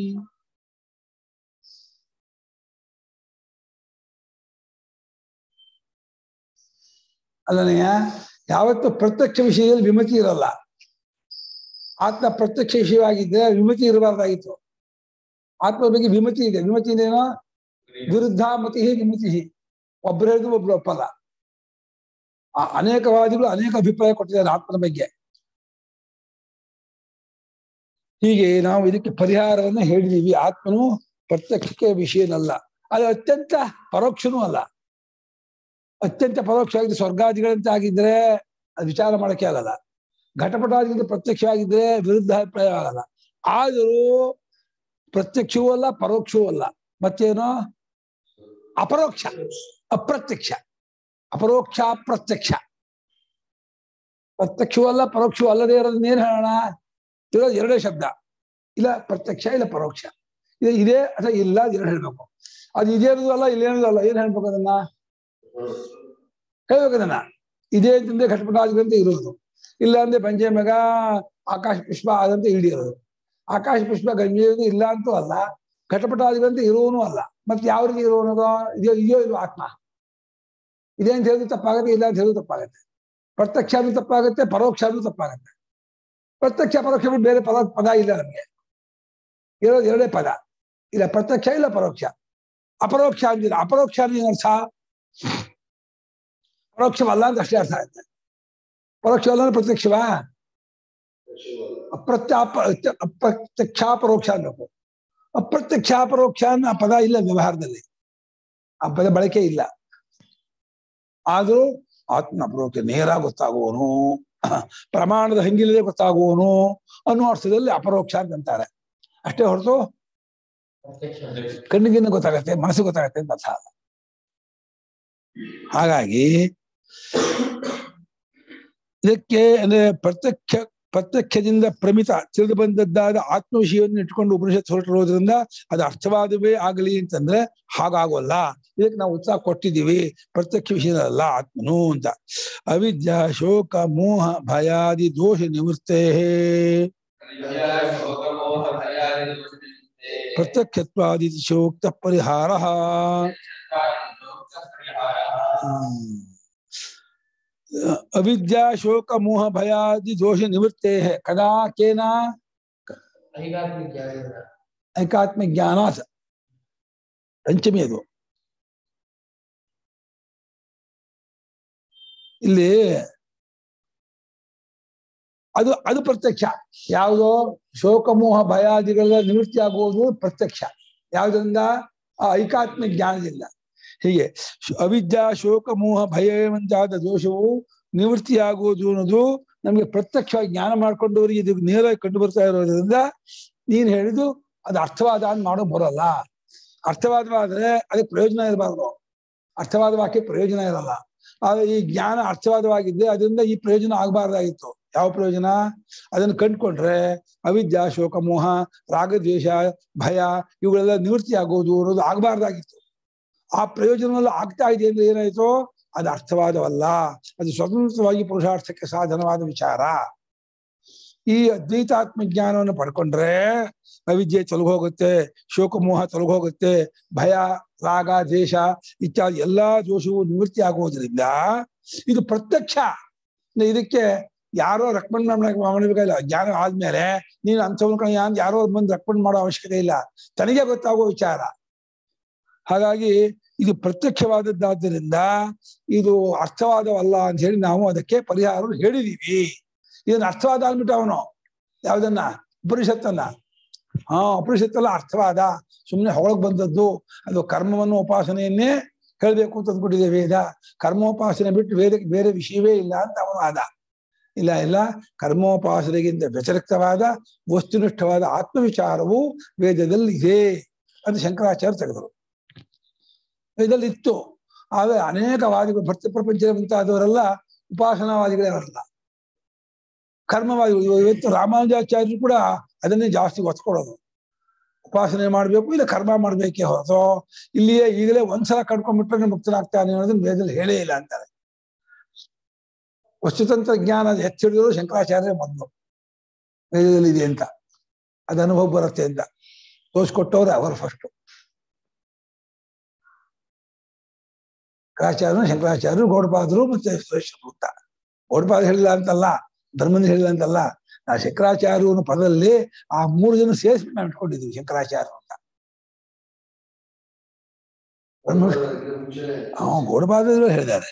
ಅಲ್ಲನೆಯ ಯಾವತ್ತು ಪ್ರತ್ಯಕ್ಷ ವಿಷಯದಲ್ಲಿ ವಿಮತಿ ಇರಲ್ಲ ಆತ್ಮ ಪ್ರತ್ಯಕ್ಷ ವಿಷಯವಾಗಿದ್ದರೆ ವಿಮತಿ ಇರಬಾರ್ದಾಗಿತ್ತು ಆತ್ಮ ಬಗ್ಗೆ ವಿಮತಿ ಇದೆ ವಿಮತಿ ಏನೋ ವಿರುದ್ಧ ಮತಿ ವಿಮತಿ ಒಬ್ಬರು ಹೇಳಿದ್ರು ಒಬ್ರು ಒಪ್ಪಲ್ಲ ಆ ಅನೇಕವಾದಿಗಳು ಅನೇಕ ಅಭಿಪ್ರಾಯ ಕೊಟ್ಟಿದ್ದಾರೆ ಆತ್ಮನ ಬಗ್ಗೆ ಹೀಗೆ ನಾವು ಇದಕ್ಕೆ ಪರಿಹಾರವನ್ನ ಹೇಳಿದೀವಿ ಆತ್ಮನು ಪ್ರತ್ಯಕ್ಷಕ್ಕೆ ವಿಷಯನಲ್ಲ ಅದು ಅತ್ಯಂತ ಪರೋಕ್ಷನೂ ಅಲ್ಲ ಅತ್ಯಂತ ಪರೋಕ್ಷ ಆಗಿದ್ದು ಸ್ವರ್ಗಾದಿಗಳಂತೆ ಆಗಿದ್ರೆ ಅದು ವಿಚಾರ ಮಾಡಕ್ಕೆ ಆಗಲ್ಲ ಘಟಪಟಾದಿಗಿಂತ ಪ್ರತ್ಯಕ್ಷವಾಗಿದ್ರೆ ವಿರುದ್ಧ ಅಭಿಪ್ರಾಯ ಆಗಲ್ಲ ಆದರೂ ಪ್ರತ್ಯಕ್ಷವೂ ಅಲ್ಲ ಪರೋಕ್ಷವೂ ಅಲ್ಲ ಮತ್ತೇನು ಅಪರೋಕ್ಷ ಅಪ್ರತ್ಯಕ್ಷ ಅಪರೋಕ್ಷ ಪ್ರತ್ಯಕ್ಷ ಪ್ರತ್ಯಕ್ಷವೂ ಅಲ್ಲ ಪರೋಕ್ಷವೂ ಅಲ್ಲದೆ ಇರೋದನ್ನ ಏನ್ ಹೇಳೋಣ ಇರೋದು ಎರಡೇ ಶಬ್ದ ಇಲ್ಲ ಪ್ರತ್ಯಕ್ಷ ಇಲ್ಲ ಪರೋಕ್ಷ ಇದು ಇದೆ ಅಥವಾ ಇಲ್ಲ ಅದು ಎರಡು ಹೇಳ್ಬೇಕು ಅದು ಇದೇ ಇರೋದು ಅಲ್ಲ ಇಲ್ಲೇನದು ಅಲ್ಲ ಏನ್ ಹೇಳ್ಬೇಕು ಅದನ್ನ ಹೇಳ್ಬೇಕು ಅದನ್ನ ಇದೇ ಅಂತಂದ್ರೆ ಘಟಪಟಾದಿಗಳಂತೆ ಇರೋದು ಇಲ್ಲ ಅಂದ್ರೆ ಪಂಚೆ ಮೇಘ ಆಕಾಶ ಪುಷ್ಪ ಅದಂತೆ ಹಿಡಿಯೋದು ಆಕಾಶ ಪುಷ್ಪ ಗಂಜೆಯೋದು ಇಲ್ಲ ಅಂತೂ ಅಲ್ಲ ಘಟಪಟಾದಿಗಳಂತೆ ಇರುವನು ಅಲ್ಲ ಮತ್ತೆ ಯಾವ ರೀತಿ ಇರುವನದು ಇದೆಯೋ ಇದೆಯೋ ಇಲ್ವೋ ಆತ್ಮ ಇದೆ ಅಂತ ಹೇಳಿದ್ರು ತಪ್ಪಾಗತ್ತೆ ಇಲ್ಲ ಅಂತ ಹೇಳಿದ್ರು ತಪ್ಪಾಗತ್ತೆ ಪ್ರತ್ಯಕ್ಷ ಆದ್ರೂ ತಪ್ಪಾಗತ್ತೆ ಪರೋಕ್ಷ ಆದ್ರೂ ತಪ್ಪಾಗತ್ತೆ ಪ್ರತ್ಯಕ್ಷ ಪರೋಕ್ಷ ಬಿಟ್ಟು ಬೇರೆ ಪದ ಪದ ಇಲ್ಲ ನಮ್ಗೆ ಇರೋದು ಎರಡೇ ಪದ ಇಲ್ಲ ಪ್ರತ್ಯಕ್ಷ ಇಲ್ಲ ಪರೋಕ್ಷ ಅಪರೋಕ್ಷ ಅಂದಿಲ್ಲ ಅಪರೋಕ್ಷ ಅಂದ್ರೆ ಏನ್ ಅರ್ಥ ಪರೋಕ್ಷವಲ್ಲ ಅಂತ ಅಷ್ಟೇ ಅರ್ಥ ಆಗುತ್ತೆ ಪರೋಕ್ಷವಲ್ಲ ಅಂದ್ರೆ ಪ್ರತ್ಯಕ್ಷವಾ ಅಪ್ರತ್ಯ ಅಪ- ಅಪ್ರತ್ಯಕ್ಷಾಪರೋಕ್ಷ ಅನ್ಬೇಕು ಅಪ್ರತ್ಯಕ್ಷಾಪರೋಕ್ಷ ಅನ್ನೋ ಆ ಪದ ಇಲ್ಲ ವ್ಯವಹಾರದಲ್ಲಿ ಆ ಪದ ಬಳಕೆ ಇಲ್ಲ ಆದ್ರೂ ಆತ್ಮ ಅಪರೋಕ್ಷ ನೇರ ಗೊತ್ತಾಗುವನು ಪ್ರಮಾಣದ ಹಂಗಿಲ್ಲದೆ ಗೊತ್ತಾಗುವನು ಅನ್ನೋ ಅರ್ಥದಲ್ಲಿ ಅಪರೋಕ್ಷ ಅಂತ ಅಂತಾರೆ ಅಷ್ಟೇ ಹೊರತು ಕಣ್ಣಿಗಿನ್ನ ಗೊತ್ತಾಗತ್ತೆ ಮನಸ್ಸು ಗೊತ್ತಾಗತ್ತೆ ಅಂತ ಅರ್ಥ ಅಲ್ಲ ಹಾಗಾಗಿ ಇದಕ್ಕೆ ಅಂದ್ರೆ ಪ್ರತ್ಯಕ್ಷ ಪ್ರತ್ಯಕ್ಷದಿಂದ ಪ್ರಮಿತ ತಿಳಿದು ಬಂದದ್ದಾದ ಆತ್ಮ ವಿಷಯವನ್ನು ಇಟ್ಕೊಂಡು ಉಪನಿಷತ್ ಹೊರಟಿರೋದ್ರಿಂದ ಅದು ಅರ್ಥವಾದವೇ ಆಗಲಿ ಅಂತಂದ್ರೆ ಹಾಗಾಗೋಲ್ಲ ಇದಕ್ಕೆ ನಾವು ಉತ್ಸಾಹ ಕೊಟ್ಟಿದ್ದೀವಿ ಪ್ರತ್ಯಕ್ಷ ವಿಷಯ ಅಲ್ಲ ಆತ್ಮನು ಅಂತ ಅವಿದ್ಯಾ ಶೋಕ ಮೋಹ ಭಯಾದಿ ದೋಷ ನಿವೃತ್ತೇ ಪ್ರತ್ಯಕ್ಷತ್ವಾದಿ ಶೋಕ್ತ ಪರಿಹಾರ ಅವಿದ್ಯಾ ಶೋಕ ಮೋಹ ಭಯಾದಿ ದೋಷ ನಿವೃತ್ತೇ ಕದಾ ಕೇನ ಏಕಾತ್ಮ ಜ್ಞಾನ ಪಂಚಮಿ ಅದು ಇಲ್ಲಿ ಅದು ಅದು ಪ್ರತ್ಯಕ್ಷ ಯಾವುದೋ ಶೋಕಮೋಹ ಭಯಾದಿಗಳ ನಿವೃತ್ತಿ ಆಗುವುದು ಪ್ರತ್ಯಕ್ಷ ಯಾವುದರಿಂದ ಆ ಐಕಾತ್ಮ ಜ್ಞಾನದಿಂದ ಹೀಗೆ ಶ್- ಅವಿದ್ಯಾ ಶೋಕ ಮೋಹ ಭಯವಂತಾದ ದೋಷವು ನಿವೃತ್ತಿಯಾಗುವುದು ಅನ್ನೋದು ನಮಗೆ ಪ್ರತ್ಯಕ್ಷವಾಗಿ ಜ್ಞಾನ ಮಾಡ್ಕೊಂಡವರಿಗೆ ಇದು ನೇರ ಕಂಡು ಬರ್ತಾ ಇರೋದ್ರಿಂದ ನೀನ್ ಹೇಳಿದ್ದು ಅದು ಅರ್ಥವಾದ ಅಂತ ಮಾಡೋ ಬರೋಲ್ಲ ಅರ್ಥವಾದವಾದ್ರೆ ಅದಕ್ಕೆ ಪ್ರಯೋಜನ ಇರಬಾರ್ದು ಅರ್ಥವಾದ ವಾಕ್ಯ ಪ್ರಯೋಜನ ಇರಲ್ಲ ಆದ್ರೆ ಈ ಜ್ಞಾನ ಅರ್ಥವಾದವಾಗಿದ್ದೆ ಅದರಿಂದ ಈ ಪ್ರಯೋಜನ ಆಗಬಾರ್ದಾಗಿತ್ತು ಯಾವ ಪ್ರಯೋಜನ ಅದನ್ನು ಕಂಡ್ಕೊಂಡ್ರೆ ಅವಿದ್ಯಾ ಶೋಕ ಮೋಹ ರಾಗದ್ವೇಷ ಭಯ ಇವುಗಳೆಲ್ಲ ನಿವೃತ್ತಿ ಆಗೋದು ಅನ್ನೋದು ಆಗಬಾರ್ದಾಗಿತ್ತು ಆ ಪ್ರಯೋಜನವೆಲ್ಲ ಆಗ್ತಾ ಇದೆ ಅಂದ್ರೆ ಏನಾಯ್ತು ಅದು ಅರ್ಥವಾದವಲ್ಲ ಅದು ಸ್ವತಂತ್ರವಾಗಿ ಪುರುಷಾರ್ಥಕ್ಕೆ ಸಾಧನವಾದ ವಿಚಾರ ಈ ಅದ್ವೈತಾತ್ಮ ಜ್ಞಾನವನ್ನು ಪಡ್ಕೊಂಡ್ರೆ ಅವಿದ್ಯೆ ತೊಲಗೋಗುತ್ತೆ ಶೋಕ ಮೋಹ ತೊಲಗೋಗುತ್ತೆ ಭಯ ರಾಗ ದ್ವೇಷ ಇತ್ಯಾದಿ ಎಲ್ಲಾ ದೋಷವು ನಿವೃತ್ತಿ ಆಗುವುದರಿಂದ ಇದು ಪ್ರತ್ಯಕ್ಷ ಇನ್ನು ಇದಕ್ಕೆ ಯಾರೋ ರೆಕಮೆಂಡ್ ಮಾಡಬೇಕಾಗಿಲ್ಲ ಜ್ಞಾನ ಆದ್ಮೇಲೆ ನೀನು ಅಂಥವ್ನ ಕಡೆ ಯಾನ್ ಯಾರೋ ಬಂದು ರೆಕಮೆಂಡ್ ಮಾಡೋ ಅವಶ್ಯಕತೆ ಇಲ್ಲ ತನಗೆ ಗೊತ್ತಾಗೋ ವಿಚಾರ ಹಾಗಾಗಿ ಇದು ಪ್ರತ್ಯಕ್ಷವಾದದ್ದಾದ್ದರಿಂದ ಇದು ಅರ್ಥವಾದವಲ್ಲ ಅಂತ ಹೇಳಿ ನಾವು ಅದಕ್ಕೆ ಪರಿಹಾರ ಹೇಳಿದೀವಿ ಇದನ್ನ ಅರ್ಥವಾದ ಅಂದ್ಬಿಟ್ಟು ಅವನು ಯಾವ್ದನ್ನ ಉಪನಿಷತ್ತನ್ನ ಹಾ ಉಪನಿಷತ್ತಲ್ಲ ಅರ್ಥವಾದ ಸುಮ್ಮನೆ ಹೊಳಗ್ ಬಂದದ್ದು ಅದು ಕರ್ಮವನ್ನು ಉಪಾಸನೆಯನ್ನೇ ಹೇಳ್ಬೇಕು ಅಂತ ಅಂದ್ಬಿಟ್ಟಿದೆ ವೇದ ಕರ್ಮೋಪಾಸನೆ ಬಿಟ್ಟು ವೇದಕ್ಕೆ ಬೇರೆ ವಿಷಯವೇ ಇಲ್ಲ ಅಂತ ಅವನು ಆದ ಇಲ್ಲ ಇಲ್ಲ ಕರ್ಮೋಪಾಸನೆಗಿಂತ ವ್ಯತಿರಿಕ್ತವಾದ ವಸ್ತುನಿಷ್ಠವಾದ ಆತ್ಮವಿಚಾರವು ವೇದದಲ್ಲಿ ಇದೆ ಅಂತ ಶಂಕರಾಚಾರ್ಯ ತೆಗೆದರು ವೇದದಲ್ಲಿ ಇತ್ತು ಆದರೆ ಅನೇಕ ವಾದಿಗಳು ಭಕ್ತಿ ಪ್ರಪಂಚದ ಮುಂತಾದವರೆಲ್ಲ ಉಪಾಸನಾವಾದಿಗಳೇ ಅವರಲ್ಲ ಕರ್ಮವಾದಿಗಳು ಇವತ್ತು ರಾಮಾನುಜಾಚಾರ್ಯರು ಕೂಡ ಅದನ್ನೇ ಜಾಸ್ತಿ ಒತ್ಕೊಡೋದು ಉಪಾಸನೆ ಮಾಡ್ಬೇಕು ಇಲ್ಲ ಕರ್ಮ ಮಾಡ್ಬೇಕೇ ಹೊರತು ಇಲ್ಲಿಯೇ ಈಗಲೇ ಒಂದ್ಸಲ ಕಡ್ಕೊಂಡ್ಬಿಟ್ರೆ ಮುಕ್ತನಾಗ್ತಾನೆ ಅನ್ನೋದನ್ನ ವೇದದಲ್ಲಿ ಹೇಳೇ ಇಲ್ಲ ಅಂತಾರೆ ವಸ್ತುತಂತ್ರ ಜ್ಞಾನ ಎತ್ತಿಡಿದ್ರು ಶಂಕರಾಚಾರ್ಯ ಮೊದಲು ವೇದದಲ್ಲಿ ಇದೆ ಅಂತ ಅದು ಅನುಭವ ಬರುತ್ತೆ ಅಂತ ತೋರಿಸ್ಕೊಟ್ಟವ್ರೆ ಅವರು ಫಸ್ಟ್ ಶಂಕರಾಚಾರ್ಯರು ಶಂಕರಾಚಾರ್ಯರು ಗೌಡಪಾದರು ಮತ್ತೆ ಸುರೇಶ್ವರರು ಅಂತ ಗೌಡಪಾದ ಹೇಳಿಲ್ಲ ಅಂತಲ್ಲ ಧರ್ಮನ ಹೇಳಿಲ್ಲ ಅಂತಲ್ಲ ನಾ ಶಂಕರಾಚಾರ್ಯ ಅನ್ನೋ ಪದದಲ್ಲಿ ಆ ಮೂರು ಜನ ಸೇರಿಸ್ಬಿಟ್ಟು ನಾವು ಇಟ್ಕೊಂಡಿದ್ವಿ ಶಂಕರಾಚಾರ್ಯ ಅಂತ ಬ್ರಹ್ಮ ಮುಂಚೆ ಅವ ಗೌಡಪಾದರು ಹೇಳಿದ್ದಾರೆ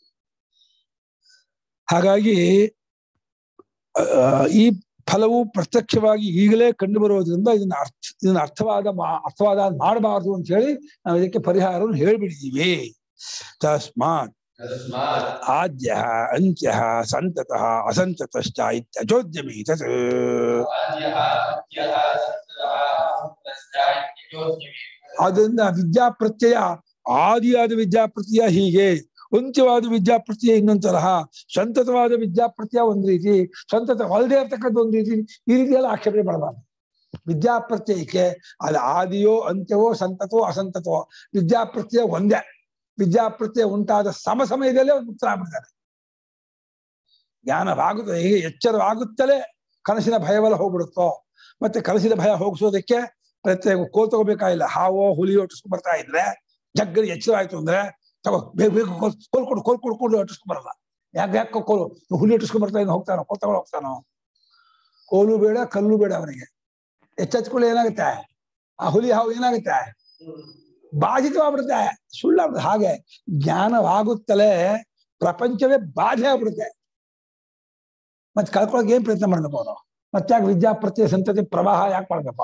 ಹಾಗಾಗಿ ಆ, ಈ ಫಲವು ಪ್ರತ್ಯಕ್ಷವಾಗಿ ಈಗಲೇ ಕಂಡು ಬರೋದ್ರಿಂದ ಇದನ್ನ ಅರ್ಥ ಇದನ್ನ ಅರ್ಥವಾದ ಮಾ- ಅರ್ಥವಾದ ಮಾಡಬಾರದು ಅಂತ ಹೇಳಿ ನಾವು ಇದಕ್ಕೆ ಪರಿಹಾರವನ್ನು ಹೇಳ್ಬಿಟ್ಟಿದೀವಿ ತಸ್ಮಾತ್ तस्मात् ಆದ್ಯ ಅಂತ್ಯ ಸಂತತಃ ಅಸಂತತಶ್ಚ ಇತ್ಯಜೋದ್ಯಮಿ ತತ್ आद्यः अद्यः सन्ततः तस्याज्ञयोज्ञमे ಆದ್ದರಿಂದ ವಿದ್ಯಾಪ್ರತ್ಯಯ ಆದಿಯಾದ ವಿದ್ಯಾಪ್ರತ್ಯಯ ಹೀಗೆ ಅಂತ್ಯವಾದ ವಿದ್ಯಾಪ್ರತ್ಯಯ ಇನ್ನೊಂದ್ ತರಹ ಸಂತತವಾದ ವಿದ್ಯಾಪ್ರತ್ಯಯ ಒಂದ್ ರೀತಿ ಸಂತತವಲ್ಲದೆ ಇರ್ತಕ್ಕಂಥ ಒಂದ್ ರೀತಿ ಈ ರೀತಿಯೆಲ್ಲ ಆಕ್ಷೇಪಣೆ ಮಾಡಬಾರ್ದು ವಿದ್ಯಾಪ್ರತ್ಯಯಕ್ಕೆ ಅದು ಆದಿಯೋ ಅಂತ್ಯವೋ ಸಂತತವೋ ಅಸಂತತವೋ ವಿದ್ಯಾಪ್ರತ್ಯಯ ಒಂದೇ ವಿದ್ಯಾಪ್ರತ್ಯಯ ಉಂಟಾದ ಸಮ ಸಮಯದಲ್ಲೇ ಒಂದು ಉತ್ತರ ಆಗ್ಬಿಡ್ತಾರೆ ಜ್ಞಾನವಾಗುತ್ತದೆ ಹೀಗೆ ಎಚ್ಚರವಾಗುತ್ತಲೇ ಕನಸಿನ ಭಯವೆಲ್ಲ ಹೋಗ್ಬಿಡುತ್ತೋ ಮತ್ತೆ ಕನಸಿನ ಭಯ ಹೋಗಿಸೋದಕ್ಕೆ ಪ್ರತ್ಯೇಕ ಕೋಲ್ ತಗೋಬೇಕಾಗಿಲ್ಲ ಹಾವೋ ಹುಲಿಯೋ ಅಟ್ಟಿಸ್ಕೊಂಡ್ ಬರ್ತಾ ಇದ್ರೆ ಜಗ್ಗರಿ ಎಚ್ಚರ ಆಯ್ತು ಅಂದ್ರೆ ತಗೋ ಬೇಗ ಬೇಗ ಕೋಲ್ ಕೋಲ್ ಕೊಡು ಕೋಲ್ ಕೊಡ್ಕೊಂಡು ಅಟ್ಟಿಸ್ಕೊಂಡ್ ಬರಲ್ಲ ಯಾಕೆ ಯಾಕೆ ಕೋಲು ಹುಲಿ ಅಟ್ಟಿಸ್ಕೊಂಡ್ ಬರ್ತಾ ಇದ್ದ ಹೋಗ್ತಾನೋ ಕೋಲ್ ತಗೊಂಡು ಹೋಗ್ತಾನೋ ಕೋಲು ಬೇಡ ಕಲ್ಲು ಬೇಡ ಅವನಿಗೆ ಎಚ್ಚೆಚ್ಕೊಳ್ಳಿ ಏನಾಗುತ್ತೆ ಆ ಹುಲಿ ಹಾವು ಏನಾಗುತ್ತೆ ಬಾಧಿತವಾಗ್ಬಿಡುತ್ತೆ ಸುಳ್ಳಾಗ್ಬಿಡುತ್ತೆ ಹಾಗೆ ಜ್ಞಾನವಾಗುತ್ತಲೇ ಪ್ರಪಂಚವೇ ಬಾಧೆ ಆಗ್ಬಿಡುತ್ತೆ ಮತ್ತೆ ಕಳ್ಕೊಳಕ್ ಏನ್ ಪ್ರಯತ್ನ ಮಾಡ್ಬೇಕು ಅವನು ಮತ್ತೆ ಯಾಕೆ ವಿದ್ಯಾಪ್ರತ್ಯಯ ಸಂತತಿ ಪ್ರವಾಹ ಯಾಕೆ ಮಾಡ್ಬೇಕು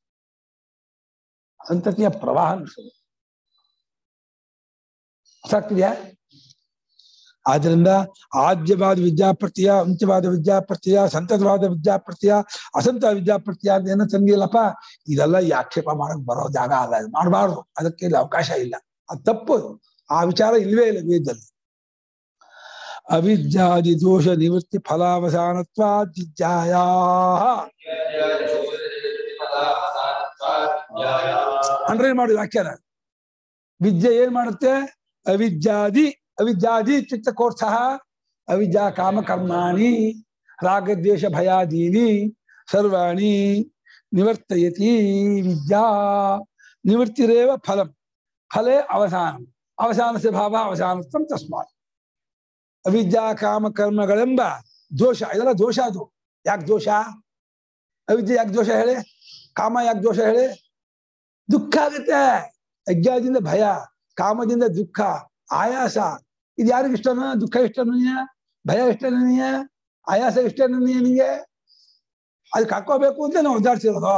ಸಂತತಿಯ ಪ್ರವಾಹ ಅನ್ಸೋದು ಅರ್ಥ ಆಗ್ತಿದ್ಯಾ ಆದ್ರಿಂದ ಆದ್ಯವಾದ ವಿದ್ಯಾಪ್ರತ್ಯಯ ಅಂತ್ಯವಾದ ವಿದ್ಯಾಪ್ರತ್ಯಯ ಸಂತತವಾದ ವಿದ್ಯಾಪ್ರತ್ಯಯ ಅಸಂತ ವಿದ್ಯಾಪ್ರತ್ಯಯ ಅಂತ ಏನೋ ತಂದಿಲ್ಲಪ್ಪ ಇದೆಲ್ಲ ಈ ಆಕ್ಷೇಪ ಮಾಡಕ್ ಬರೋ ಜಾಗ ಅಲ್ಲ ಇದು ಮಾಡಬಾರ್ದು ಅದಕ್ಕೆ ಇಲ್ಲಿ ಅವಕಾಶ ಇಲ್ಲ ಅದು ತಪ್ಪು ಅದು. ಆ ವಿಚಾರ ಇಲ್ವೇ ಇಲ್ಲ ವೇದದಲ್ಲಿ ಅವಿದ್ಯಾದಿ ದೋಷ ನಿವೃತ್ತಿ ಫಲಾವಸಾನತ್ವ ವಿದ್ಯಾಯಾ ಅಂಡ್ರೈನ್ ಮಾಡಿ ವ್ಯಾಖ್ಯಾನ ವಿದ್ಯೆ ಏನ್ ಮಾಡುತ್ತೆ ಅವಿದ್ಯಾದಿ ಅವಿದ್ಯಾದಿ ಇತ್ಯುಕ್ತ ಕೋರ್ಥ ಅವಿದ್ಯಾ ಕಾಮ ಕರ್ಮಾಣಿ ರಾಗದ್ವೇಷ ಭಯಾದೀನಿ ಸರ್ವಾಣಿ ನಿವರ್ತಯತಿ ವಿದ್ಯಾ ನಿವೃತ್ತಿರೇವ ಫಲಂ ಫಲೇ ಅವಸಾನಂ ಅವಸಾನಸ್ಯ ಭಾವ ಅವಸಾನತ್ವಂ ತಸ್ಮಾತ್ ಅವಿದ್ಯಾ ಕಾಮ ಕರ್ಮಗಳೆಂಬ ದೋಷ ಇದೆಲ್ಲ ದೋಷ ಅದು ಯಾಕೆ ದೋಷ ಅವಿದ್ಯೆ ಯಾಕೆ ದೋಷ ಹೇಳಿ ಕಾಮ ಯಾಕೆ ದೋಷ ಹೇಳಿ ದುಃಖ ಆಗುತ್ತೆ ಅಜ್ಞಾನದಿಂದ ಭಯ ಕಾಮದಿಂದ ದುಃಖ ಆಯಾಸ ಇದು ಯಾರಿಗೆ ಇಷ್ಟನ ದುಃಖ ಇಷ್ಟ ನನಗೆ ಭಯ ಇಷ್ಟ ನನಗೆ ಆಯಾಸ ಇಷ್ಟ ನನಗೆ ನಿನಗೆ ಅದಕ್ಕೆ ಹಾಕೋಬೇಕು ಅಂತ ನಾವು ಒದ್ದಾಡ್ಸಿರೋದು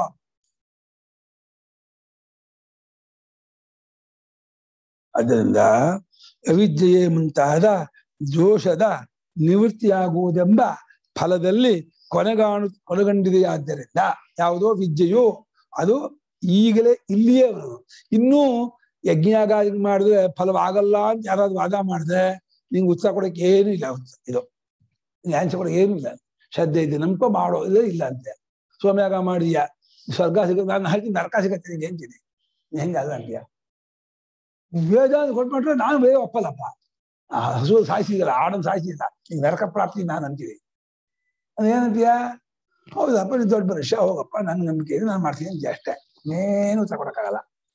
ಅದರಿಂದ ಅವಿದ್ಯೆಯೇ ಮುಂತಾದ ದೋಷದ ನಿವೃತ್ತಿಯಾಗುವುದೆಂಬ ಫಲದಲ್ಲಿ ಕೊನೆಗಾಣು ಕೊನೆಗೊಂಡಿದೆಯಾದ್ದರಿಂದ ಯಾವುದೋ ವಿದ್ಯೆಯು ಅದು ಈಗಲೇ ಇಲ್ಲಿಯೇ ಬರೋದು ಇನ್ನೂ ಯಜ್ಞಾಗಾದಿ ಮಾಡಿದ್ರೆ ಫಲವಾಗಲ್ಲ ಅಂತ ಯಾರಾದ್ರೂ ವಾದ ಮಾಡಿದ್ರೆ ನಿಂಗೆ ಉತ್ತರ ಕೊಡಕ್ಕೆ ಏನೂ ಇಲ್ಲ ಉತ್ತರ ಇದು ನಿಂಗೆ ಆನ್ಸರ್ ಕೊಡಕ್ಕೆ ಏನೂ ಇಲ್ಲ ಶ್ರದ್ಧೆ ಇದೆ ನಂಬಿಕೆ ಮಾಡೋ ಇಲ್ಲ ಇಲ್ಲ ಅಂತೆ ಸೋಮ್ಯಾಗ ಮಾಡಿದ್ಯಾ ಸ್ವರ್ಗ ಸಿಗುತ್ತೆ ನಾನು ಹೇಳ್ತೀನಿ ನರಕ ಸಿಗತ್ತೆ ನಿಂಗೆ ಅಂತೀನಿ ನೀ ಹೆಂಗಲ್ಲ ಅಂತೀಯ ವೇದ ಕೊಟ್ಬಿಟ್ರೆ ನಾನು ಬೇರೆ ಒಪ್ಪಲ್ಲಪ್ಪ ಆ ಹಸು ಸಾಯಿಸಿದಲ್ಲ ಆಡನ್ ಸಾಯಿಸಿದ ಈಗ ನರಕ ಪ್ರಾಪ್ತಿ ನಾನು ಅಂತೀನಿ ಅದೇನಂತೀಯ ಹೌದಪ್ಪ ನೀನು ದೊಡ್ಡ ಮನುಷ್ಯ ಹೋಗಪ್ಪ ನನ್ನ ನಂಬಿಕೆ ಇದೆ ನಾನು ಮಾಡ್ತೀನಿ ಅಂತ ಅಷ್ಟೇ ಏನು ತಗೊಳಕ್ಕಾಗಲ್ಲ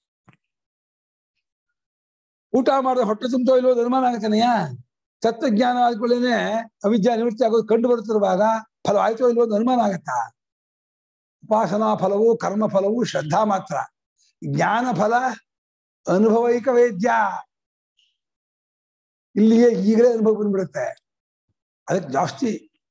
ಊಟ ಮಾಡಿದ್ರೆ ಹೊಟ್ಟೆ ತುಂಬ್ತೋ ಇಲ್ವೋ ಅದು ಅನುಮಾನ ಆಗತ್ತನೆಯ ತತ್ವಜ್ಞಾನ ಆದ್ಕೊಳ್ಳೇನೆ ಅವಿದ್ಯಾ ನಿವೃತ್ತಿ ಆಗೋದು ಕಂಡು ಬರುತ್ತಿರುವಾಗ ಫಲ ಆಯ್ತೋ ಇಲ್ವೋ ಅದು ಅನುಮಾನ ಆಗತ್ತಾ ಉಪಾಸನಾ ಫಲವು ಕರ್ಮ ಫಲವು ಶ್ರದ್ಧಾ ಮಾತ್ರ ಜ್ಞಾನ ಫಲ ಅನುಭವೈಕ ವೇದ್ಯ ಇಲ್ಲಿಯೇ ಈಗಲೇ ಅನುಭವ ಬಂದ್ಬಿಡುತ್ತೆ ಅದಕ್ಕೆ ಜಾಸ್ತಿ